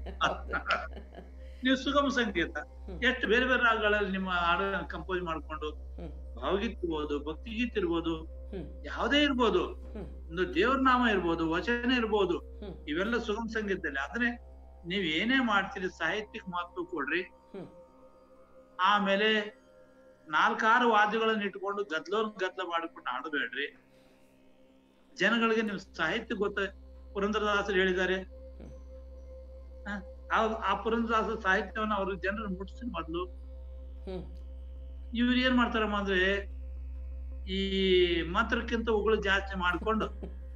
ನೀವು ಸುಗಮ ಸಂಗೀತ ಹ್ಮ್. ಎಷ್ಟು ಬೇರೆ ಬೇರೆ ರಾಗಗಳಲ್ಲಿ ನಿಮ್ಮ ಹಾಡು ಕಂಪೋಸ್ ಮಾಡ್ಕೊಂಡು ಹ್ಮ್. ಭಾವಗೀತ್ ಇರ್ಬೋದು ಭಕ್ತಿಗೀತ್ ಇರ್ಬೋದು ಹ್ಮ್. ಯಾವುದೇ ಇರ್ಬೋದು ಹ್ಮ್. ಒಂದು ದೇವ್ರ ನಾಮ ಇರ್ಬೋದು ವಚನ ಇರ್ಬೋದು ಹ್ಮ್. ಇವೆಲ್ಲ ಸುಗಮ ಸಂಗೀತದಲ್ಲಿ ಆದ್ರೆ ನೀವ್ ಏನೇ ಮಾಡ್ತೀರಿ ಸಾಹಿತ್ಯಕ್ಕೆ ಮಹತ್ವ ಕೊಡ್ರಿ ಹ್ಮ್. ಆಮೇಲೆ ನಾಲ್ಕಾರು ವಾದ್ಯಗಳನ್ನ ಇಟ್ಕೊಂಡು ಗದ್ಲೋನ್ ಗದ್ಲ ಮಾಡ್ಕೊಂಡು ಆಡಬೇಡ್ರಿ ಜನಗಳಿಗೆ ನೀವು ಸಾಹಿತ್ಯ ಗೊತ್ತ ಪುರಂದರದಾಸರು ಹೇಳಿದ್ದಾರೆ ಹ್ಮ್. ಹ? ಆ- ಆ ಪುರಂದರದಾಸರ ಸಾಹಿತ್ಯವನ್ನ ಅವ್ರ ಜನರು ಮುಟ್ಟಿಸಿ ಮೊದ್ಲು ಹ್ಮ್. ಇವ್ರು ಏನ್ ಮಾಡ್ತಾರಮ್ಮ ಅಂದ್ರೆ ಈ ಮಂತ್ರಕ್ಕಿಂತ ಉಗುಳು ಜಾಸ್ತಿ ಮಾಡ್ಕೊಂಡು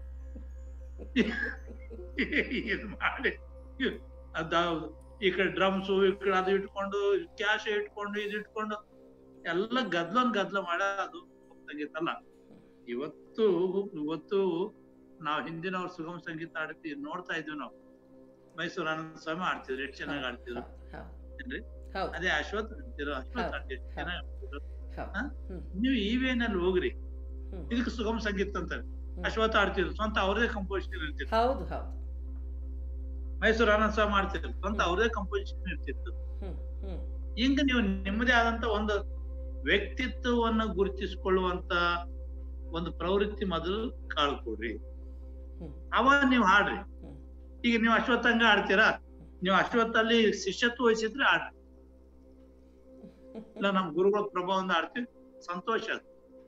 ಇದ್ ಮಾಡಿ ಅದಾವ್ದು ಈ ಕಡೆ ಡ್ರಮ್ಸು ಈ ಕಡೆ ಅದು ಇಟ್ಕೊಂಡು ಕ್ಯಾಶ್ ಇಟ್ಕೊಂಡು ಇದು ಇಟ್ಕೊಂಡು ಎಲ್ಲ ಗದ್ಲನ್ ಗದ್ಲ ಮಾಡ ಅದು ಸಂಗೀತ ಅಲ್ಲ ಇವತ್ತು ಇವತ್ತು ನಾವು ಹಿಂದಿನವ್ರು ಸುಗಮ ಸಂಗೀತ ಆಡ್ತೀವಿ ನೋಡ್ತಾ ಇದ್ವಿ ನಾವು ಮೈಸೂರು ಆನಂದ ಸ್ವಾಮಿ ಆಡ್ತಿದ್ರು ಎಷ್ಟು ಚೆನ್ನಾಗಿ ಆಡ್ತಿದ್ರು ಹೌದು ಏನ್ರಿ ಹೌದು ಅದೇ ಅಶ್ವಥ್ ಆಡ್ತಿದ್ರು ಅಶ್ವಥ್ ಹೌದು. ಆಡ್ತಿದ್ರು ಚೆನ್ನಾಗಿ ಆಡ್ತಿದ್ರು ಹೌದು ಹ? ಹ್ಮ್ ನೀವು ಈ ವೇನಲ್ಲಿ ಹೋಗ್ರಿ ಹ್ಮ್. ಇದಕ್ಕೆ ಸುಗಮ ಸಂಗೀತ ಅಂತಾರೆ ಅಶ್ವಥ್ ಆಡ್ತಿದ್ರು ಸ್ವಂತ ಅವ್ರದೇ ಕಂಪೋಸಿಷನ್ ಇರ್ತಿತ್ತು ಹೌದು ಹೌದು ಮೈಸೂರು ಆನಂದ ಸ್ವಾಮಿ ಆಡ್ತಿದ್ರು ಸ್ವಂತ ಅವ್ರದೇ ಕಂಪೋಸಿಷನ್ ಇರ್ತಿತ್ತು ಹ್ಮ್ ಹ್ಮ್ ಹಿಂಗ ನೀವು ನಿಮ್ಮದೇ ಆದಂತ ಒಂದು ವ್ಯಕ್ತಿತ್ವವನ್ನು ಗುರುತಿಸಿಕೊಳ್ಳುವಂತ ಒಂದು ಪ್ರವೃತ್ತಿ ಮೊದಲು ಕಾಳ್ಕೊಡ್ರಿ ಹ್ಮ್. ಅವಾಗ ನೀವು ಹಾಡ್ರಿ ಹ್ಮ್. ಈಗ ನೀವು ಅಶ್ವತ್ಥಂಗ ಆಡ್ತೀರಾ ನೀವು ಅಶ್ವತ್ತಲ್ಲಿ ಶಿಷ್ಯತ್ವ ವಹಿಸಿದ್ರೆ ಆಡ್ರಿ ಇಲ್ಲ ನಮ್ ಗುರುಗಳ ಪ್ರಭಾವದಿಂದ ಆಡ್ತೀವಿ ಸಂತೋಷ ಅದು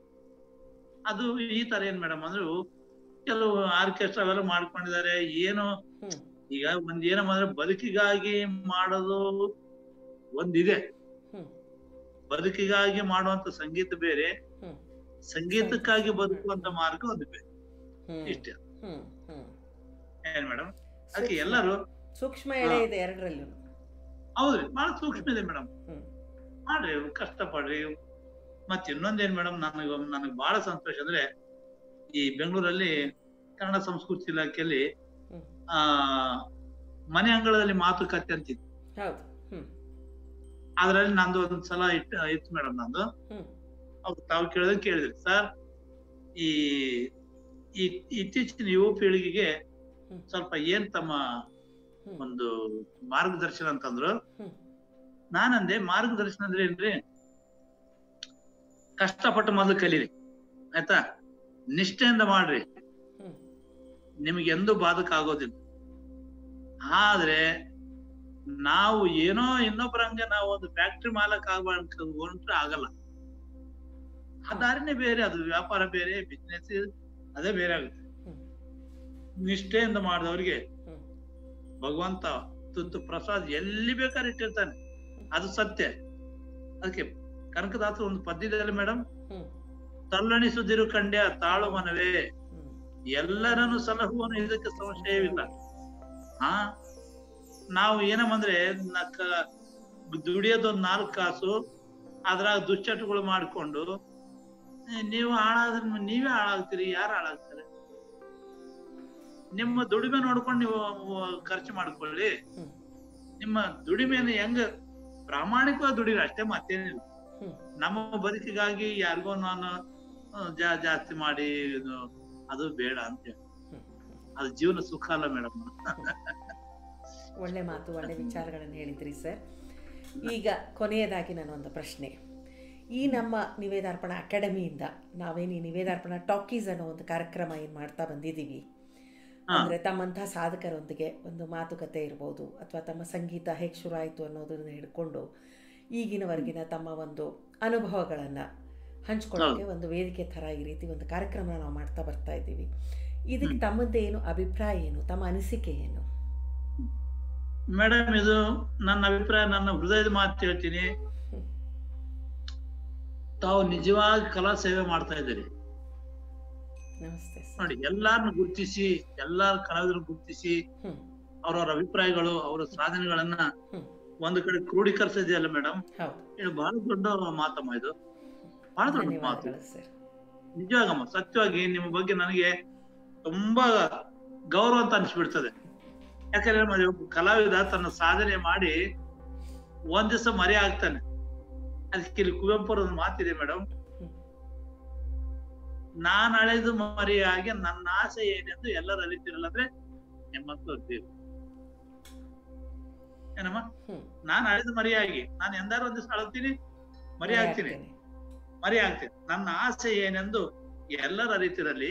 ಅದು ಈ ತರ ಏನ್ ಮೇಡಮ್ ಅಂದ್ರೆ ಕೆಲವು ಆರ್ಕೆಸ್ಟ್ರಾ ಅವೆಲ್ಲ ಮಾಡ್ಕೊಂಡಿದ್ದಾರೆ ಏನು ಹ್ಮ್. ಈಗ ಒಂದ್ ಏನಮ್ಮ ಅಂದ್ರೆ ಬದುಕಿಗಾಗಿ ಮಾಡೋದು ಒಂದಿದೆ ಹ್ಮ್. ಬದುಕಿಗಾಗಿ ಮಾಡುವಂತ ಸಂಗೀತ ಬೇರೆ ಹ್ಮ್. ಸಂಗೀತಕ್ಕಾಗಿ ಬದುಕುವಂತ ಮಾರ್ಗ ಒಂದು ಬೇರೆ ಹ್ಮ್ ಇಷ್ಟೇ ಹ್ಮ್ ಹ್ಮ್ ಏನ್ ಮೇಡಮ್ ಅದಕ್ಕೆ ಸೂಕ್ಷ್ಮ- ಎಲ್ಲರೂ ಸೂಕ್ಷ್ಮ ಎಳೆ ಇದೆ ಎರಡರಲ್ಲೂ ಹೌದ್ರಿ ಬಹಳ ಸೂಕ್ಷ್ಮ ಇದೆ ಮೇಡಮ್ ಹ್ಮ್. ಮಾಡ್ರಿ ಕಷ್ಟಪಡ್ರಿ ಮತ್ ಇನ್ನೊಂದೇನ್ ಮೇಡಮ್ ನನಗ ನನಗ್ ಬಹಳ ಸಂತೋಷ ಅಂದ್ರೆ ಈ ಬೆಂಗಳೂರಲ್ಲಿ ಕನ್ನಡ ಸಂಸ್ಕೃತಿ ಇಲಾಖೆಯಲ್ಲಿ ಹ್ಮ್. ಆ ಮನೆ ಅಂಗಳದಲ್ಲಿ ಮಾತುಕತೆ ಅಂತಿತ್ತು ಹೌದು ಹ್ಮ್ ಅದ್ರಲ್ಲಿ ನಂದು ಒಂದ್ ಸಲ ಇಟ್ಟು ಇತ್ತು ಮೇಡಮ್ ನಂದು ಹ್ಮ್. ಅವ್ರು ತಾವು ಕೇಳಿದಂಗೆ ಕೇಳಿದ್ರಿ ಸರ್ ಈ ಈ ಇತ್ತೀಚಿನ ಯುವ ಪೀಳಿಗೆಗೆ ಹ್ಮ್. ಸ್ವಲ್ಪ ಏನ್ ತಮ್ಮ ಹ್ಮ್. ಒಂದು ಮಾರ್ಗದರ್ಶನ ಅಂತಂದ್ರು ಹ್ಮ್. ನಾನಂದೆ ಮಾರ್ಗದರ್ಶನ ಅಂದ್ರೆ ಏನ್ರಿ ಕಷ್ಟಪಟ್ಟು ಮೊದಲು ಕಲೀರಿ ಆಯ್ತಾ ನಿಷ್ಠೆಯಿಂದ ಮಾಡ್ರಿ ಹ್ಮ್. ನಿಮ್ಗೆ ಎಂದೂ ಬಾಧಕ ಆಗೋದಿಲ್ಲ ಆದ್ರೆ ನಾವು ಏನೋ ಇನ್ನೊಬ್ಬರ ಹಂಗೆ ನಾವು ಒಂದು ಫ್ಯಾಕ್ಟ್ರಿ ಮಾಲಕ್ ಆಗ್ಬಾರ್ದು ಹೊಂಟ್ರೆ ಆಗಲ್ಲ ಆ ದಾರಿನೇ ಬೇರೆ ಅದು ವ್ಯಾಪಾರ ಬೇರೆ ಬಿಸ್ನೆಸ್ ಅದೇ ಬೇರೆ ಆಗುತ್ತೆ ಹ್ಮ್. ನಿಷ್ಠೆಯಿಂದ ಮಾಡಿದವ್ರಿಗೆ ಹ್ಮ್. ಭಗವಂತ ತುತ್ತು ಪ್ರಸಾದ್ ಎಲ್ಲಿ ಬೇಕಾದ್ರೆ ಇಟ್ಟಿರ್ತಾನೆ ಅದು ಸತ್ಯ ಅದಕ್ಕೆ ಕನಕದಾಸ ಒಂದು ಪದ್ಯದಲ್ಲಿ ಮೇಡಮ್ ಹ್ಮ್. ತಲ್ಲಣಿಸುದಿರು ಕಂಡ್ಯ ತಾಳು ಮನವೇ ಹ್ಮ್. ಎಲ್ಲರನ್ನು ಸಲಹುವನು ಇದಕ್ಕೆ ಸಂಶಯವಿಲ್ಲ ಹಾ ನಾವು ಏನಮ್ಮಂದ್ರೆ ನಕ್ಕ ದುಡಿಯೋದೊಂದ್ ನಾಲ್ಕು ಕಾಸು ಅದ್ರಾಗ ದುಶ್ಚಟಗಳು ಮಾಡ್ಕೊಂಡು ಏ, ನೀವು ಹಾಳಾದ್ರೆ ನೀವೇ ಹಾಳಾಗ್ತೀರಿ ಯಾರು ಹಾಳಾಗ್ತಾರೆ ನಿಮ್ಮ ದುಡಿಮೆ ನೋಡ್ಕೊಂಡು ನೀವು ಅಹ್, ಖರ್ಚು ಮಾಡ್ಕೊಳ್ಳಿ ಹ್ಮ್. ನಿಮ್ಮ ದುಡಿಮೆನ ಹೆಂಗ ಪ್ರಾಮಾಣಿಕವಾಗಿ ದುಡಿರಿ ಅಷ್ಟೇ ಮತ್ತೇನಿಲ್ಲ ಹ್ಮ್. ನಮ್ಮ ಬದುಕಿಗಾಗಿ ಯಾರಿಗೋ ನಾನು ಅಹ್, ಜಾ ಜಾಸ್ತಿ ಮಾಡಿ ಇದು ಅದು ಬೇಡ ಅಂತ ಹೇಳಿ. ಹ್ಮ್. ಅದು ಜೀವನ ಸುಖ ಅಲ್ಲ ಮೇಡಮ್ ಒಳ್ಳೆ ಮಾತು ಒಳ್ಳೆ ವಿಚಾರಗಳನ್ನು ಹೇಳಿದ್ರಿ ಸರ್ ಈಗ ಕೊನೆಯದಾಗಿ ನನ್ನೊಂದು ಪ್ರಶ್ನೆ ಈ ನಮ್ಮ ನಿವೇದಾರ್ಪಣಾ ಅಕಾಡೆಮಿಯಿಂದ ನಾವೇನು ಈ ನಿವೇದಾರ್ಪಣಾ ಟಾಕೀಸ್ ಅನ್ನೋ ಒಂದು ಕಾರ್ಯಕ್ರಮ ಏನು ಮಾಡ್ತಾ ಬಂದಿದ್ದೀವಿ ಹಾ. ಅಂದರೆ ತಮ್ಮಂತಹ ಸಾಧಕರೊಂದಿಗೆ ಒಂದು ಮಾತುಕತೆ ಇರ್ಬೋದು ಅಥವಾ ತಮ್ಮ ಸಂಗೀತ ಹೇಗೆ ಶುರು ಆಯಿತು ಅನ್ನೋದನ್ನ ಹಿಡ್ಕೊಂಡು ಈಗಿನವರೆಗಿನ ತಮ್ಮ ಒಂದು ಅನುಭವಗಳನ್ನು ಹಂಚ್ಕೊಳ್ಳೋಕ್ಕೆ ಒಂದು ವೇದಿಕೆ ಥರ ಈ ರೀತಿ ಒಂದು ಕಾರ್ಯಕ್ರಮ ನಾವು ಮಾಡ್ತಾ ಬರ್ತಾ ಇದ್ದೀವಿ ಇದಕ್ಕೆ ಹ್ಮ್. ತಮ್ಮದೇ ಏನು ಅಭಿಪ್ರಾಯ ಏನು ತಮ್ಮ ಅನಿಸಿಕೆ ಏನು ಮೇಡಮ್ ಇದು ನನ್ನ ಅಭಿಪ್ರಾಯ ನನ್ನ ಹೃದಯದ ಮಾತು ಹೇಳ್ತೀನಿ ತಾವು ನಿಜವಾಗಿ ಕಲಾ ಸೇವೆ ಮಾಡ್ತಾ ಇದ್ದೀರಿ ನಮಸ್ತೆ ಸರ್ ನೋಡಿ ಎಲ್ಲಾರನ್ನು ಗುರುತಿಸಿ ಎಲ್ಲಾರ ಕಲಾವಿದರನ್ನು ಗುರುತಿಸಿ ಹ್ಮ್. ಅವ್ರವ್ರ ಅಭಿಪ್ರಾಯಗಳು ಅವರ ಸಾಧನೆಗಳನ್ನ ಹ್ಮ್. ಒಂದು ಕಡೆ ಕ್ರೋಢೀಕರಿಸಿದೆಯಲ್ಲ ಮೇಡಮ್ ಹೌದು ಇದು ಬಹಳ ದೊಡ್ಡ ಮಾತಮ್ಮ ಇದು ಬಹಳ ದೊಡ್ಡ ಮಾತು ಧನ್ಯವಾದಗಳು ಸರ್ ನಿಜವಾಗಮ್ಮ ಸತ್ಯವಾಗಿ ನಿಮ್ಮ ಬಗ್ಗೆ ನನಗೆ ತುಂಬಾ ಗೌರವ ಅಂತ ಅನ್ಸ್ಬಿಡ್ತದೆ ಯಾಕಂದ್ರೆ మరి ಒಬ್ಬ ಕಲಾವಿದ ತನ್ನ ಸಾಧನೆ ಮಾಡಿ ಒಂದ್ ದಿವಸ ಮರೆ ಆಗ್ತಾನೆ ಅದಕ್ಕೆ ಇಲ್ಲಿ ಕುವೆಂಪು ಅವ್ರ ಒಂದು ಮಾತಿದೆ ಮೇಡಮ್ ಹ್ಮ್. ನಾನ್ ಅಳೆದು ಮರೆಯಾಗಿ ನನ್ನ ಆಸೆ ಏನೆಂದು ಎಲ್ಲರೂ ಅಲಿತಿರಲ್ಲ ಅಂದ್ರೆ ನಿಮ್ಮಂತ ದೇವ್ ಏನಮ್ಮ ಹ್ಮ್. ನಾನ್ ಅಳೆದು ಮರೆಯಾಗಿ ನಾನು ಎಂದಾರು ಒಂದ್ ದಿವಸ ಅಳ್ತೀನಿ ಮರಿ ಆಗ್ತೀನಿ ಆಗ್ತೇನೆ. ಮರಿ ಆಗ್ತೀನಿ ನನ್ನ ಆಸೆ ಏನೆಂದು ಎಲ್ಲರ ಅರಿತಿರಲಿ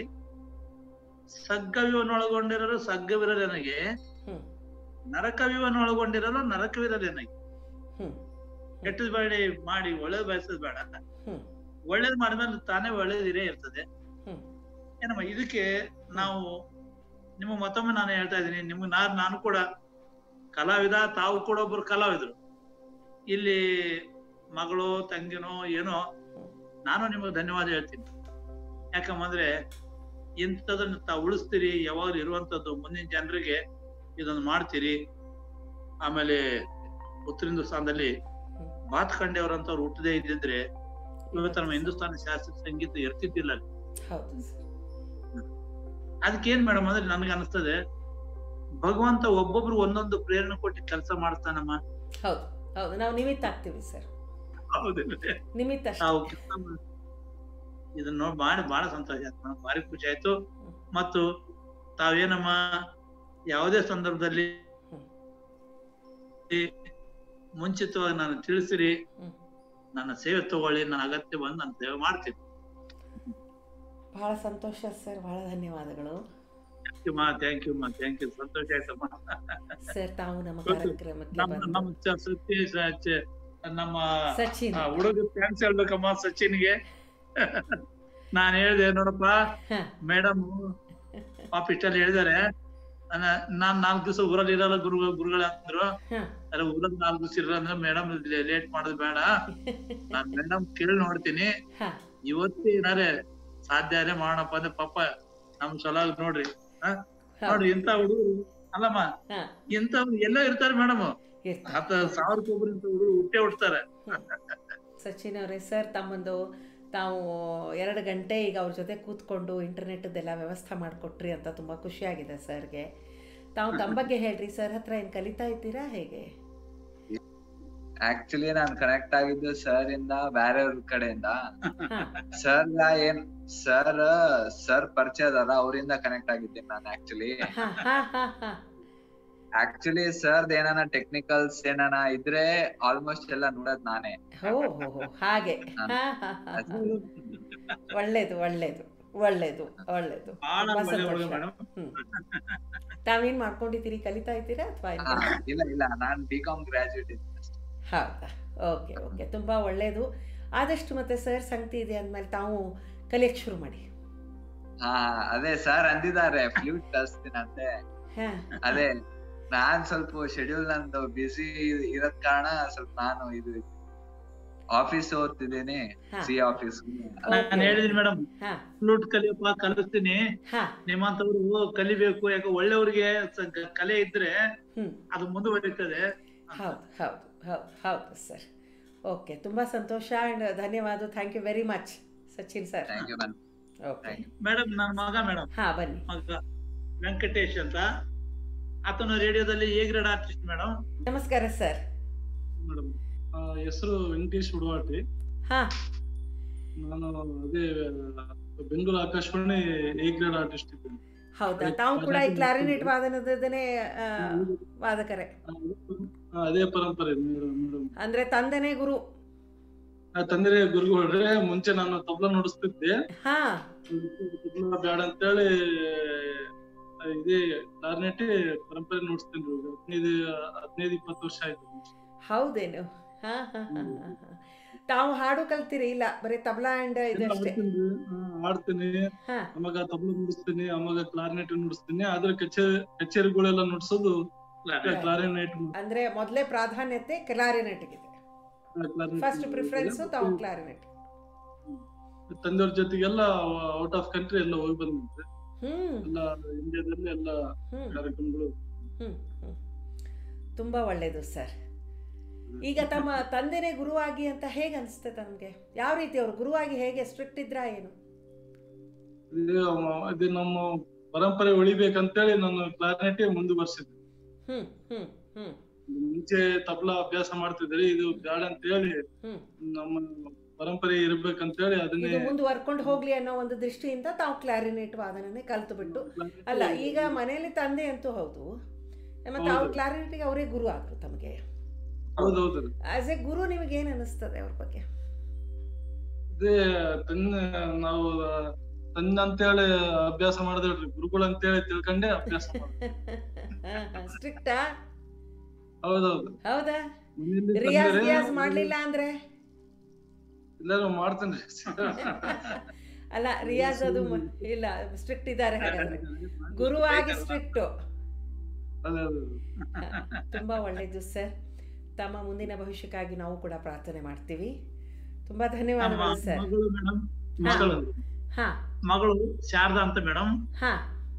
ಸಗ್ಗವ್ಯವನ್ನೊಳಗೊಂಡಿರಲು ಸಗ್ಗವಿರಲೆನಗೆ ಹ್ಮ್. ನರಕವ್ಯವನ್ನ ಒಳಗೊಂಡಿರಲು ನರಕವಿರಲೆನಗೆ ಹ್ಮ್. ಕೆಟ್ಟದ್ ಬೇಡ ಮಾಡಿ ಒಳ್ಳೇದ್ ಬಯಸದ್ ಬೇಡ ಹ್ಮ್. ಒಳ್ಳೇದ್ ಮಾಡಿದ್ಮೇಲೆ ತಾನೇ ಒಳ್ಳೇದಿರೇ ಇರ್ತದೆ ಹ್ಮ್. ಏನಮ್ಮ ಇದಕ್ಕೆ ನಾವು ನಿಮ್ಮ ಮತ್ತೊಮ್ಮೆ ನಾನು ಹೇಳ್ತಾ ಇದ್ದೀನಿ ನಿಮ್ಗೆ ನಾನು ನಾನು ಕೂಡ ಕಲಾವಿದ ತಾವು ಕೂಡ ಒಬ್ರು ಕಲಾವಿದ್ರು ಇಲ್ಲಿ ಮಗಳು ತಂಗಿನೋ ಏನೋ ನಾನು ನಿಮಗೆ ಧನ್ಯವಾದ ಹೇಳ್ತೀನಿ ಯಾಕಂದ್ರೆ ಇಂಥದನ್ನ ತಾವು ಉಳಿಸ್ತೀರಿ ಯಾವಾಗಲೂ ಇರುವಂತದ್ದು ಮುಂದಿನ ಜನರಿಗೆ ಇದೊಂದು ಮಾಡ್ತೀರಿ ಆಮೇಲೆ ಉತ್ತರ ಹಿಂದೂಸ್ತಾನದಲ್ಲಿ ಬಾತ್ ಖಂಡೆಯವರಂತವ್ರು ಹುಟ್ಟದೇ ಇದ್ದಿದ್ರೆ ಇವತ್ತು ನಮ್ಮ ಹಿಂದೂಸ್ತಾನಿ ಶಾಸ್ತ್ರೀಯ ಸಂಗೀತ ಇರ್ತಿದ್ದಿಲ್ಲ ಅಲ್ಲಿ. ಹೌದು ಸರ್ ಅದಕ್ಕೇನ್ ಮೇಡಮ್ ಅಂದ್ರೆ ನನ್ಗೆ ಅನಿಸ್ತದೆ ಭಗವಂತ ಒಬ್ಬೊಬ್ರು ಒಂದೊಂದು ಪ್ರೇರಣೆ ಕೊಟ್ಟು ಕೆಲಸ ಮಾಡ್ತಾನಮ್ಮ ಹೌದು ಹೌದು ನಾವು ನಿಮಿತ್ತ ಆಗ್ತೀವಿ ಸರ್ ಹೌದಿಲ್ಲ ನಿಮಿತ್ತ ಅಷ್ಟೇ. ತಾವು ಕೆಲ್ಸ ಮಾಡ್- ಇದನ್ನ ನೋಡಿ ಮಾಡಿ ಬಹಳ ಸಂತೋಷ ಆಯ್ತು ನನಗೆ ಭಾರಿ ಖುಷಿ ಆಯ್ತು ಮತ್ತು ತಾವೇನಮ್ಮ ಯಾವುದೇ ಸಂದರ್ಭದಲ್ಲಿ ಹ್ಮ್. ಈ ಮುಂಚಿತವಾಗಿ ನಾನು ತಿಳಿಸಿರಿ ಹ್ಮ್. ನನ್ನ ಸೇವೆ ತಗೊಳ್ಳಿ ನನ್ನ ಅಗತ್ಯ ಬಂದು ನಾನು ಸೇವೆ ಮಾಡ್ತೀನಿ ಬಹಳ ಸಂತೋಷ ಸರ್ ಬಹಳ ಧನ್ಯವಾದಗಳು thank you ma thank you ma thank you ಸಂತೋಷ ಆಯ್ತಮ್ಮ ಸರ್ ತಾವು ನಮ್ಮ ಗೊತ್ತು. ಕಾರ್ಯಕ್ರಮಕ್ಕೆ ನಮ್ಮ ಬಂದು ನಮ್ಮ ಚ- ಸತೀಶ್ ಆ, ಚ- ನಮ್ಮ ಸಚಿನ್ ಆ, ಹುಡುಗ ಥ್ಯಾಂಕ್ಸ್ ಹೇಳ್ಬೇಕಮ್ಮ ಸಚಿನ್ಗೆ ನಾನ್ ಹೇಳ್ದೆ ನೋಡಪ್ಪ ಹ. ಮೇಡಮ್ ಪಾಪ ಇಷ್ಟೆಲ್ಲ ಹೇಳಿದಾರೆ ನಾನ್- ನಾನ್ ನಾಲ್ಕು ದಿವಸ ಊರಲ್ಲಿ ಇರಲ್ಲ ಗುರು ಗುರುಗಳ ಅಂದ್ರು ಹ. ಅಲ್ಲ ಊರಲ್ಲಿ ನಾಲ್ಕು ದಿವಸ ಇರಲ್ಲ ಅಂದ್ರೆ ಮೇಡಮ್ ಲೇಟ್ ಮಾಡೋದು ಬೇಡ ನಾನ್ ಮೇಡಮ್ ಕೇಳಿ ನೋಡ್ತೀನಿ ಹ. ಇವತ್ತೇ ಏನಾರೆ ಸಾಧ್ಯನೇ ಮಾಡೋಣಪ್ಪ ಅಂದ್ರೆ ಪಾಪ ನಮ್ ಸಲ ನೋಡ್ರಿ ಹ? ನೋಡ್ರಿ ಇಂತ ಹುಡುಗರು ಅಲ್ಲಮ್ಮ ಹ. ಇಂತ ಎಲ್ಲ ಇರ್ತಾರೆ ಮೇಡಮ್ ಇರ್ತಾರೆ. ಹತ್ತ ಸಾವಿರಕ್ಕೆ ಒಬ್ರು ಇಂತ ಹುಡುಗರು ಹುಟ್ಟೆ ಹುಡ್ತಾರೆ ಸಚಿನ್ ಅವರೇ ಸರ್ ತಮ್ಮೊಂದು ತಾವು ಎರಡು ಗಂಟೆ ಈಗ ಅವ್ರ ಜೊತೆ ಕೂತ್ಕೊಂಡು ಇಂಟರ್ನೆಟ್ಟದೆಲ್ಲ ವ್ಯವಸ್ಥೆ ಮಾಡಿಕೊಟ್ರಿ ಅಂತ ತುಂಬ ಖುಷಿಯಾಗಿದೆ ಸರ್ಗೆ ತಾವು ತಮ್ಮ ಬಗ್ಗೆ ಹೇಳ್ರಿ ಸರ್ ಹತ್ರ ಏನು ಕಲಿತಾ ಇದ್ದೀರಾ ಹೇಗೆ ಆಕ್ಚುಲಿ ನಾನ್ ಕನೆಕ್ಟ್ ಆಗಿದ್ದು ಸರ್ ಇಂದ ಬೇರೆಯವ್ರ ಕಡೆಯಿಂದ ಹಾ. ಸರ್ ಏನ್ ಸರ್ ಸರ್ ಪರಿಚಯ ಅದಲ್ಲ ಅವರಿಂದ ಕನೆಕ್ಟ್ ಆಗಿದ್ದೀನಿ ನಾನು ಆಕ್ಚುಲಿ ಹಾ ಹಾ ಹಾ ಹಾ ಆಕ್ಚುಲಿ ಸರ್ದ್ ಏನಾನ ಟೆಕ್ನಿಕಲ್ಸ್ ಏನಾನ ಇದ್ರೆ ಆಲ್ಮೋಸ್ಟ್ ಎಲ್ಲ ನೋಡೋದ್ ನಾನೇ ಹೋ ಹೋ ಹೋ ಹಾಗೆ ಹಾ ಹಾ ಹಾ ಹಾ. ಒಳ್ಳೇದು ಒಳ್ಳೇದು ಒಳ್ಳೇದು ಒಳ್ಳೇದು ಬಹಳ ತುಂಬಾ ಒಳ್ಳೆ ಹುಡುಗ ಸಂತೋಷ. ಮೇಡಮ್ ಹ್ಮ್. ತಾವೇನ್ ಮಾಡ್ಕೊಂಡಿದ್ದೀರಿ ಕಲಿತಾ ಇದ್ದೀರಾ ಅಥವಾ ಹಾ, ಇಲ್ಲ ಇಲ್ಲ ನಾನ್ ಬಿ ಕಾಮ್ ಗ್ರಾಜುಯೇಟ್ ಇದ್ದೀನಿ ಹೌದಾ ಓಕೆ ಓಕೆ ತುಂಬ ಒಳ್ಳೆಯದು ಆದಷ್ಟು ಮತ್ತೆ ಸರ್ ಸಂಗತಿ ಇದೆ ಅಂದಮೇಲೆ ತಾವು ಕಲಿಯಕ್ಕೆ ಶುರು ಮಾಡಿ ಹಾ ಅದೇ ಸರ್ ಅಂದಿದ್ದಾರೆ ಫ್ಲೂಟ್ ಕಲಿಸ್ತೀನಂತೆ ಹಾಂ ಅದೇ ನಾನ್ ಸ್ವಲ್ಪ ಶೆಡ್ಯೂಲ್ ನಂದು ಬಿಸಿ ಇರೋದ್ ಕಾರಣ ಸ್ವಲ್ಪ ನಾನು ಇದು ಆಫೀಸ್ ಓದ್ತಿದ್ದೀನಿ ಹಾ. ಸಿ ಆಫೀಸ್ ನಾನು ಹೇಳಿದೀನಿ ಮೇಡಮ್ ಹಾಂ ಫ್ಲೂಟ್ ಕಲಿಯಪ್ಪ ಕಲಿಸ್ತೀನಿ ಹಾಂ ನಿಮ್ಮಂತವ್ರು ಕಲಿಬೇಕು ಯಾಕೆ ಒಳ್ಳೆಯವ್ರಿಗೆ ಸ- ಗ- ಕಲೆ ಇದ್ರೆ ಹ್ಞೂ ಅದು ಮುಂದುವರಿತದೆ ಹೌದು ಹೌದು ಹೌದು ಹೌದು ಸರ್ ಓಕೆ ತುಂಬ ಸಂತೋಷ ಆ್ಯಂಡ್ ಧನ್ಯವಾದ thank you very much Sachin sir thank you ma'am okay Thank madam ನನ್ನ ಮಗ ಮೇಡಮ್ ಹಾಂ ಬನ್ನಿ ಮಗ ವೆಂಕಟೇಶ್ ಅಂತ ಆತನು ರೇಡಿಯೋದಲ್ಲಿ ಎ ಗ್ರೇಡ್ ಆರ್ಟಿಸ್ಟ್ ಮೇಡಮ್ ನಮಸ್ಕಾರ ಸರ್ ಮೇಡಮ್ ಹೆಸರು ವೆಂಕಟೇಶ್ ಉಡವಾಟಿ ಹಾಂ ನಾನು ಅದೇ Bengaluru Akashvani A grade artist ಇದ್ದೀನಿ ಹೌದಾ ತಾವು ಕೂಡ ಈ ಕ್ಲಾರಿನೆಟ್ ವಾದನದನೇ ವಾದಕರೇ ಆ, ಅದೇ ಪರಂಪರೆ ಮೇಡಮ್ ಅಂದರೆ ತಂದೆನೇ ಗುರು ತಂದೆ ಗುರುಗಳ್ರೆ ಮುಂಚೆ ನಾನು ತಬ್ಲ ನುಡಿಸ್ತಿದ್ದೆ ಹಾಂ ತಬ್ಲ ಬೇಡ ಅಂತೇಳಿ ಇದೇ ಕ್ಲಾರ್ನೆಟ್ ಪರಂಪರೆ ನುಡಿಸ್ತೇನೆ ರೀ ಹದಿನೈದು ಹದಿನೈದು ಇಪ್ಪತ್ತು ವರ್ಷ ಆಯ್ತು ಹೌದೇನು ಹಾ ಹಾ ಹಾ ಹಾ ಹಾ. ತಾವು ಹಾಡು ಕಲ್ತೀರಿ ಇಲ್ಲ ಬರೀ ತಬಲಾ ಅಂಡ್ ಇದು ಎಲ್ಲ ಅಷ್ಟೇ ಆಡ್ತೀನಿ ರೀ. ಹಾ, ಆಡ್ತೀನಿ ಹಾ ಅವಾಗ ತಬಲ ನುಡಿಸ್ತೀನಿ ಅವಾಗ ಕ್ಲಾರ್ನೆಟ್ ನುಡಿಸ್ತೀನಿ ಆದ್ರೆ ಕಚೇರಿ ಕಚೇರಿಗಳೆಲ್ಲ ನುಡ್ಸೋದು ಕ್ಲಾರಿನೆಟ್ ಅಂದ್ರೆ ಮೊದಲೇ ಪ್ರಾಧಾನ್ಯತೆ ಕ್ಲಾರಿನೆಟ್ಗಿದೆ ಫಸ್ಟ್ ಪ್ರಿಫರೆನ್ಸ್ ತಾವು ಕ್ಲಾರಿನೆಟ್ ತಂದೆಯವ್ರ ಜೊತೆಗೆಲ್ಲ ಔಟ್ ಆಫ್ ಕಂಟ್ರಿ ಎಲ್ಲ ಹೋಗಿ ಬಂದಿದ್ದೆ ಹ್ಮ್ ಎಲ್ಲ ಇಂಡಿಯಾದಲ್ಲಿ ಎಲ್ಲ ಹ್ಮ್ ಕಾರ್ಯಕ್ರಮಗಳು ಹ್ಮ್ ಹ್ಮ್ ತುಂಬ ಒಳ್ಳೆಯದು ಸರ್ ಈಗ ತಮ್ಮ ತಂದೆನೇ ಗುರುವಾಗಿ ಅಂತ ಹೇಗೆ ಅನಿಸುತ್ತೆ ತಮಗೆ ಯಾವ ರೀತಿ ಅವರು ಗುರುವಾಗಿ ಹೇಗೆ ಸ್ಟ್ರಿಕ್ಟ್ ಇದ್ರಾ ಏನು ಇದು ಅವ- ಇದು ನಮ್ಮ ಪರಂಪರೆ ಉಳಿಬೇಕಂತೇಳಿ ನಾನು ಕ್ಲಾರಿನೆಟ್ ಮುಂದುವರ್ಸಿದ್ದೆ ಹ್ಮ್ ಹ್ಮ್ ಹ್ಮ್ ಮುಂಚೆ ತಬಲಾ ಅಭ್ಯಾಸ ಮಾಡ್ತಿದ್ರಿ ಇದು ಬ್ಯಾಡ ಅಂತ ಹೇಳಿ ಹ್ಮ್ ನಮ್ಮ ಪರಂಪರೆ ಇರ್ಬೇಕಂತೇಳಿ ಅದನ್ನೇ ಇದು ಮುಂದುವರ್ಕೊಂಡು ಹೋಗ್ಲಿ ಅನ್ನೋ ಒಂದು ದೃಷ್ಟಿಯಿಂದ ತಾವು ಕ್ಲಾರಿನೇಟ್ ವಾದನನೇ ಕಲ್ತು ಬಿಟ್ಟು ಅಲ್ಲ ಈಗ ಮನೆಯಲ್ಲಿ ತಂದೆ ಅಂತೂ ಹೌದು ಮತ್ತೆ ತಾವು ಹೌದು. ಕ್ಲಾರಿನೆಟ್ಗೆ ಅವರೇ ಗುರು ಆದ್ರು ತಮಗೆ ಹೌದೌದು ಆಸ್ ಎ ಗುರು ನಿಮಗೆ ಏನು ಅನಿಸ್ತದೆ ಅವ್ರ ಬಗ್ಗೆ ಇದೇ ತನ್ನ ನಾವು ತನ್ನ ಅಂತೇಳಿ ಅಭ್ಯಾಸ ಮಾಡಿದ್ರಿ ಗುರುಗಳು ಅಂತೇಳಿ ತಿಳ್ಕೊಂಡೆ ಅಭ್ಯಾಸ ಮಾಡಿದೆ ಸ್ಟ್ರಿಕ್ಟಾ ಹೌದೌದು ಹೌದಾ ಮನೆಯಲ್ಲಿ ರಿಯಾಜ್ ತಂದರೆ ರಿಯಾಜ್ ಮಾಡ್ಲಿಲ್ಲ ಅಂದ್ರೆ ಎಲ್ಲರೂ ಮಾಡ್ತೇನೆ ಅಲ್ಲ ರಿಯಾಜ್ ಅದು ಮ- ಇಲ್ಲ ಸ್ಟ್ರಿಕ್ಟ್ ಇದ್ದಾರೆ ಹಾಗಾದ್ರೆ ಗುರುವಾಗಿ ಸ್ಟ್ರಿಕ್ಟು ಅದೇ ಅದೇ ತುಂಬ ಒಳ್ಳೆಯದು ಸರ್ ತಮ್ಮ ಮುಂದಿನ ಭವಿಷ್ಯಕ್ಕಾಗಿ ನಾವು ಕೂಡ ಪ್ರಾರ್ಥನೆ ಮಾಡ್ತೀವಿ ತುಂಬ ನಮ್ಮ ಧನ್ಯವಾದಗಳು ಸರ್ ಮಗಳು ಮೇಡಮ್ ಮಕ್ಕಳು ಹಾ ಮಗಳು ಶಾರದಾ ಅಂತ ಮೇಡಮ್ ಹಾ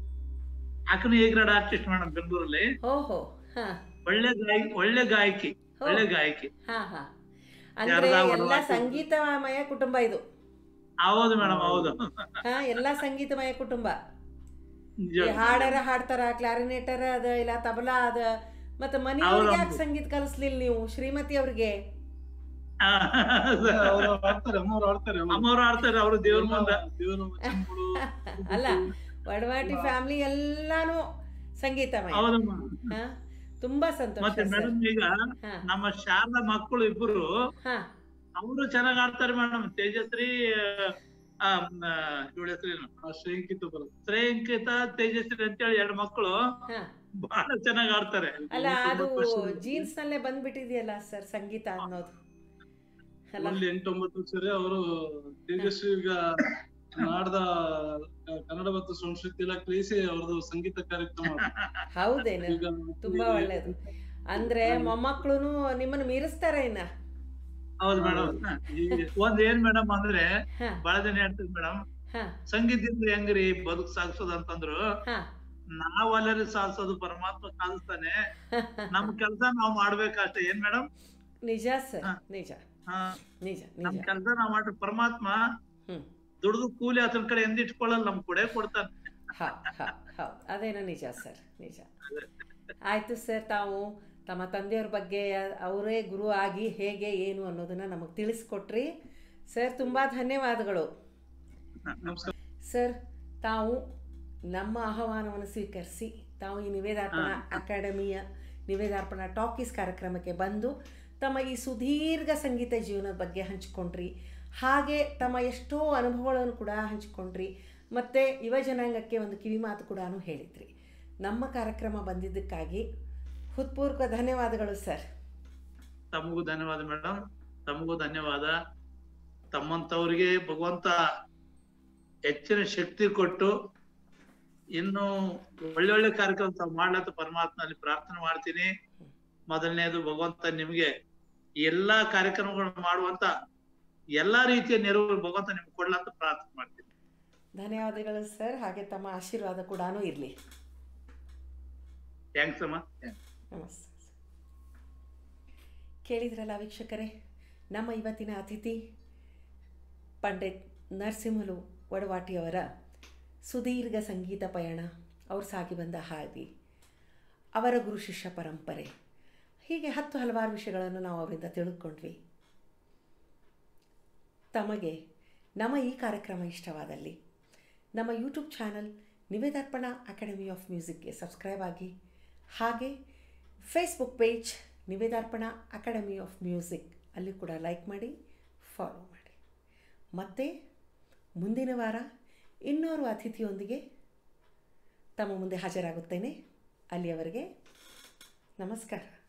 ಆಕನು ಎ ಗ್ರೇಡ್ ಆರ್ಟಿಸ್ಟ್ ಮೇಡಮ್ ಬೆಂಗಳೂರಲ್ಲಿ ಓಹೋ ಹಾ ಒಳ್ಳೆ ಗಾಯಕಿ ಒಳ್ಳೆ ಗಾಯಕಿ ಹೋ. ಒಳ್ಳೆ ಗಾಯಕಿ ಹಾ ಹಾ ಅಂದ್ರೆ ಶಾರದಾ ಎಲ್ಲ ವನವಾಸಿ. ಸಂಗೀತಮಯ ಕುಟುಂಬ ಇದು ಹೌದು ಮೇಡಮ್ ಹೌದು ಹಾ ಎಲ್ಲ ಸಂಗೀತಮಯ ಕುಟುಂಬ ನಿಜ. ಈ ಹಾಡರ ಹಾಡ್ತಾರ ಕ್ಲಾರಿನೇಟರ್ ಅದ ಇಲ್ಲ ತಬಲಾ ಅದ ಮತ್ತೆ ಹೌದು, ಮನೆಯವ್ರಿಗೆ ಯಾಕೆ ಹೌದು. ಸಂಗೀತ ಕಲಿಸ್ಲಿಲ್ಲ ನೀವು ಶ್ರೀಮತಿ ಅವ್ರಿಗೆ ಆ, ಅವ್ರು ಆಡ್ತಾರೆ ಅಮ್ಮವ್ರು ಆಡ್ತಾರೆ ಅವ್ರು. ಅಮ್ಮವ್ರು ಆಡ್ತಾರೆ ಅವರು ದೇವ್ರ ಮುಂದೆ ದೇವ್ರ ವಚನಗಳು, ಅಲ್ಲ ವಡವಾಟಿ ಫ್ಯಾಮಿಲಿ ಎಲ್ಲಾನು ಸಂಗೀತಮಯ ಹೌದಮ್ಮ ಹಾ ತುಂಬಾ ಸಂತೋಷ ಮತ್ತೆ ಸರ್ ಮೇಡಮ್ ಈಗ ಹಾ ನಮ್ಮ ಶಾರದಾ ಮಕ್ಕಳು ಇಬ್ಬರು ಹಾ ಅವರು ಚೆನ್ನಾಗ್ ಆಡ್ತಾರೆ ಮೇಡಮ್ ತೇಜಶ್ರೀ ಆ, ಮ್, ಇವಳ ಹೆಸರೇನು ಆ ಶ್ರೇಯಾಂಕಿತ ಬರುತ್ತೆ ಶ್ರೇಯಾಂಕಿತ ತೇಜಶ್ರೀ ಅಂತೇಳಿ ಎರಡು ಮಕ್ಕಳು ಹಾ ಬಹಳ ಚೆನ್ನಾಗ್ ಆಡ್ತಾರೆ ಅಲ್ಲ ಅದು ಒಂಬತ್ತು ವರ್ಷದ- ಜೀನ್ಸ್ ನಲ್ಲೇ ಬಂದ್ಬಿಟ್ಟಿದೆಯಲ್ಲ ಸರ್ ಸಂಗೀತ ಅನ್ನೋದು ಅಲ್ಲ ಅಲ್ಲಿ ಎಂಟೊಂಬತ್ತು ವರ್ಷರೇ ಅವರು ತೇಜಸ್ವಿ ಈಗ ನಾಡ್ದ ಕನ್ನಡ ಮತ್ತು ಸಂಸ್ಕೃತಿ ಇಲಾಖೆ ಕಳಿಸಿ ಅವ್ರದ್ದು ಸಂಗೀತ ಕಾರ್ಯಕ್ರಮ ಹೌದೇನು ಈಗ ತುಂಬಾ ಒಳ್ಳೇದು ಅಂದ್ರೆ ಮೊಮ್ಮಕ್ಕಳು ನಿಮ್ಮನ್ನು ಮೀರಿಸ್ತಾರೆ ಇನ್ನ ಹೌದು ಮೇಡಮ್ ಒಂದ್ ಏನ್ ಮೇಡಮ್ ಅಂದ್ರೆ ಹಾ ಬಹಳ ಜನ ಹೇಳ್ತಾರೆ ಮೇಡಮ್ ಹಾ ಸಂಗೀತದಿಂದ ಹೆಂಗ್ರಿ ಬದುಕು ಸಾಗಿಸೋದು ಅಂತಂದ್ರು ಹಾ ನಾವ್ ಅಲ್ಲರಿ ಸಾಧಿಸೋದು ಪರಮಾತ್ಮ ಸಾಧಿಸ್ತಾನೆ ನಮ್ ಕೆಲ್ಸ ನಾವ್ ಮಾಡ್ಬೇಕಷ್ಟೇ ಏನ್ ಮೇಡಮ್ ನಿಜ ಸರ್ ಹಾ. ನಿಜ ಹಾ ನಿಜ ನಮ್ ನಿಜ ಕೆಲ್ಸ ನಾವ್ ಮಾಡ್ರಿ ಪರಮಾತ್ಮ ಹ್ಮ್ ದುಡ್ದು ಕೂಲಿ ಆತನ ಕಡೆ ಎಂದಿಟ್ಕೊಳ್ಳಲ್ಲ ನಮ್ ಕೊಡೆ ಕೊಡ್ತಾನೆ ಹೌದು ಹೌದು ಹೌದು ಅದೇನೋ ನಿಜ ಸರ್ ನಿಜ ಆಯಿತು ಸರ್ ತಾವು ತಮ್ಮ ತಂದೆಯವ್ರ ಬಗ್ಗೆ ಅವರೇ ಗುರು ಆಗಿ ಹೇಗೆ ಏನು ಅನ್ನೋದನ್ನು ನಮಗೆ ತಿಳಿಸ್ಕೊಟ್ರಿ ಸರ್ ತುಂಬ ಧನ್ಯವಾದಗಳು ನಮಸ್ಕಾರ ಸರ್ ತಾವು ನಮ್ಮ ಆಹ್ವಾನವನ್ನು ಸ್ವೀಕರಿಸಿ ತಾವು ಈ ನಿವೇದಾರ್ಪಣಾ ಅಕಾಡೆಮಿಯ ನಿವೇದಾರ್ಪಣಾ ಟಾಕೀಸ್ ಕಾರ್ಯಕ್ರಮಕ್ಕೆ ಬಂದು ತಮ್ಮ ಈ ಸುದೀರ್ಘ ಸಂಗೀತ ಜೀವನದ ಬಗ್ಗೆ ಹಂಚಿಕೊಂಡ್ರಿ ಹಾಗೆ ತಮ್ಮ ಎಷ್ಟೋ ಅನುಭವಗಳನ್ನು ಕೂಡ ಹಂಚಿಕೊಂಡ್ರಿ ಮತ್ತು ಯುವ ಜನಾಂಗಕ್ಕೆ ಒಂದು ಕಿವಿ ಮಾತು ಕೂಡ ಹೇಳಿದ್ರಿ ನಮ್ಮ ಕಾರ್ಯಕ್ರಮ ಬಂದಿದ್ದಕ್ಕಾಗಿ ಹೃತ್ಪೂರ್ವಕ ಧನ್ಯವಾದಗಳು ಸರ್ ತಮಗೂ ಧನ್ಯವಾದ ಮೇಡಮ್ ತಮಗೂ ಧನ್ಯವಾದ ತಮ್ಮಂತವ್ರಿಗೆ ಭಗವಂತ ಹೆಚ್ಚಿನ ಶಕ್ತಿ ಕೊಟ್ಟು ಇನ್ನು ಒಳ್ಳೊಳ್ಳೆ ಕಾರ್ಯಕ್ರಮ ತಾವು ಮಾಡ್ಲತ್ತ ಪರಮಾತ್ಮನಲ್ಲಿ ಪ್ರಾರ್ಥನೆ ಮಾಡ್ತೀನಿ ಮೊದಲನೇದು ಭಗವಂತ ನಿಮ್ಗೆ ಎಲ್ಲಾ ಕಾರ್ಯಕ್ರಮಗಳನ್ನು ಮಾಡುವಂತ ಎಲ್ಲಾ ರೀತಿಯ ನೆರವು ಭಗವಂತ ನಿಮ್ಗೆ ಕೊಡ್ಲಾ ಅಂತ ಪ್ರಾರ್ಥನೆ ಮಾಡ್ತೀನಿ ಧನ್ಯವಾದಗಳು ಸರ್ ಹಾಗೆ ತಮ್ಮ ಆಶೀರ್ವಾದ ಕೂಡ ಇರಲಿ ಥ್ಯಾಂಕ್ಸ್ ಅಮ್ಮ ನಮಸ್ತೆ ಕೇಳಿದ್ರಲ್ಲ ವೀಕ್ಷಕರೇ ನಮ್ಮ ಇವತ್ತಿನ ಅತಿಥಿ ಪಂಡಿತ್ ನರಸಿಂಹಲು ವಡವಾಟಿಯವರ ಸುದೀರ್ಘ ಸಂಗೀತ ಪಯಣ ಅವ್ರು ಸಾಗಿ ಬಂದ ಹಾದಿ ಅವರ ಗುರು ಶಿಷ್ಯ ಪರಂಪರೆ ಹೀಗೆ ಹತ್ತು ಹಲವಾರು ವಿಷಯಗಳನ್ನು ನಾವು ಅವರಿಂದ ತಿಳಿದುಕೊಂಡ್ವಿ ತಮಗೆ ನಮ್ಮ ಈ ಕಾರ್ಯಕ್ರಮ ಇಷ್ಟವಾದಲ್ಲಿ ನಮ್ಮ YouTube channel Nivedarpana academy of ಮ್ಯೂಸಿಕ್ಗೆ ಸಬ್ಸ್ಕ್ರೈಬ್ ಆಗಿ ಹಾಗೆ Facebook page Nivedarpana academy of music ಅಲ್ಲಿ ಕೂಡ ಲೈಕ್ ಮಾಡಿ ಫಾಲೋ ಮಾಡಿ ಮತ್ತು ಮುಂದಿನ ವಾರ ಇನ್ನೋರು ಅತಿಥಿಯೊಂದಿಗೆ ತಮ್ಮ ಮುಂದೆ ಹಾಜರಾಗುತ್ತೇನೆ ಅಲ್ಲಿಯವರೆಗೆ ನಮಸ್ಕಾರ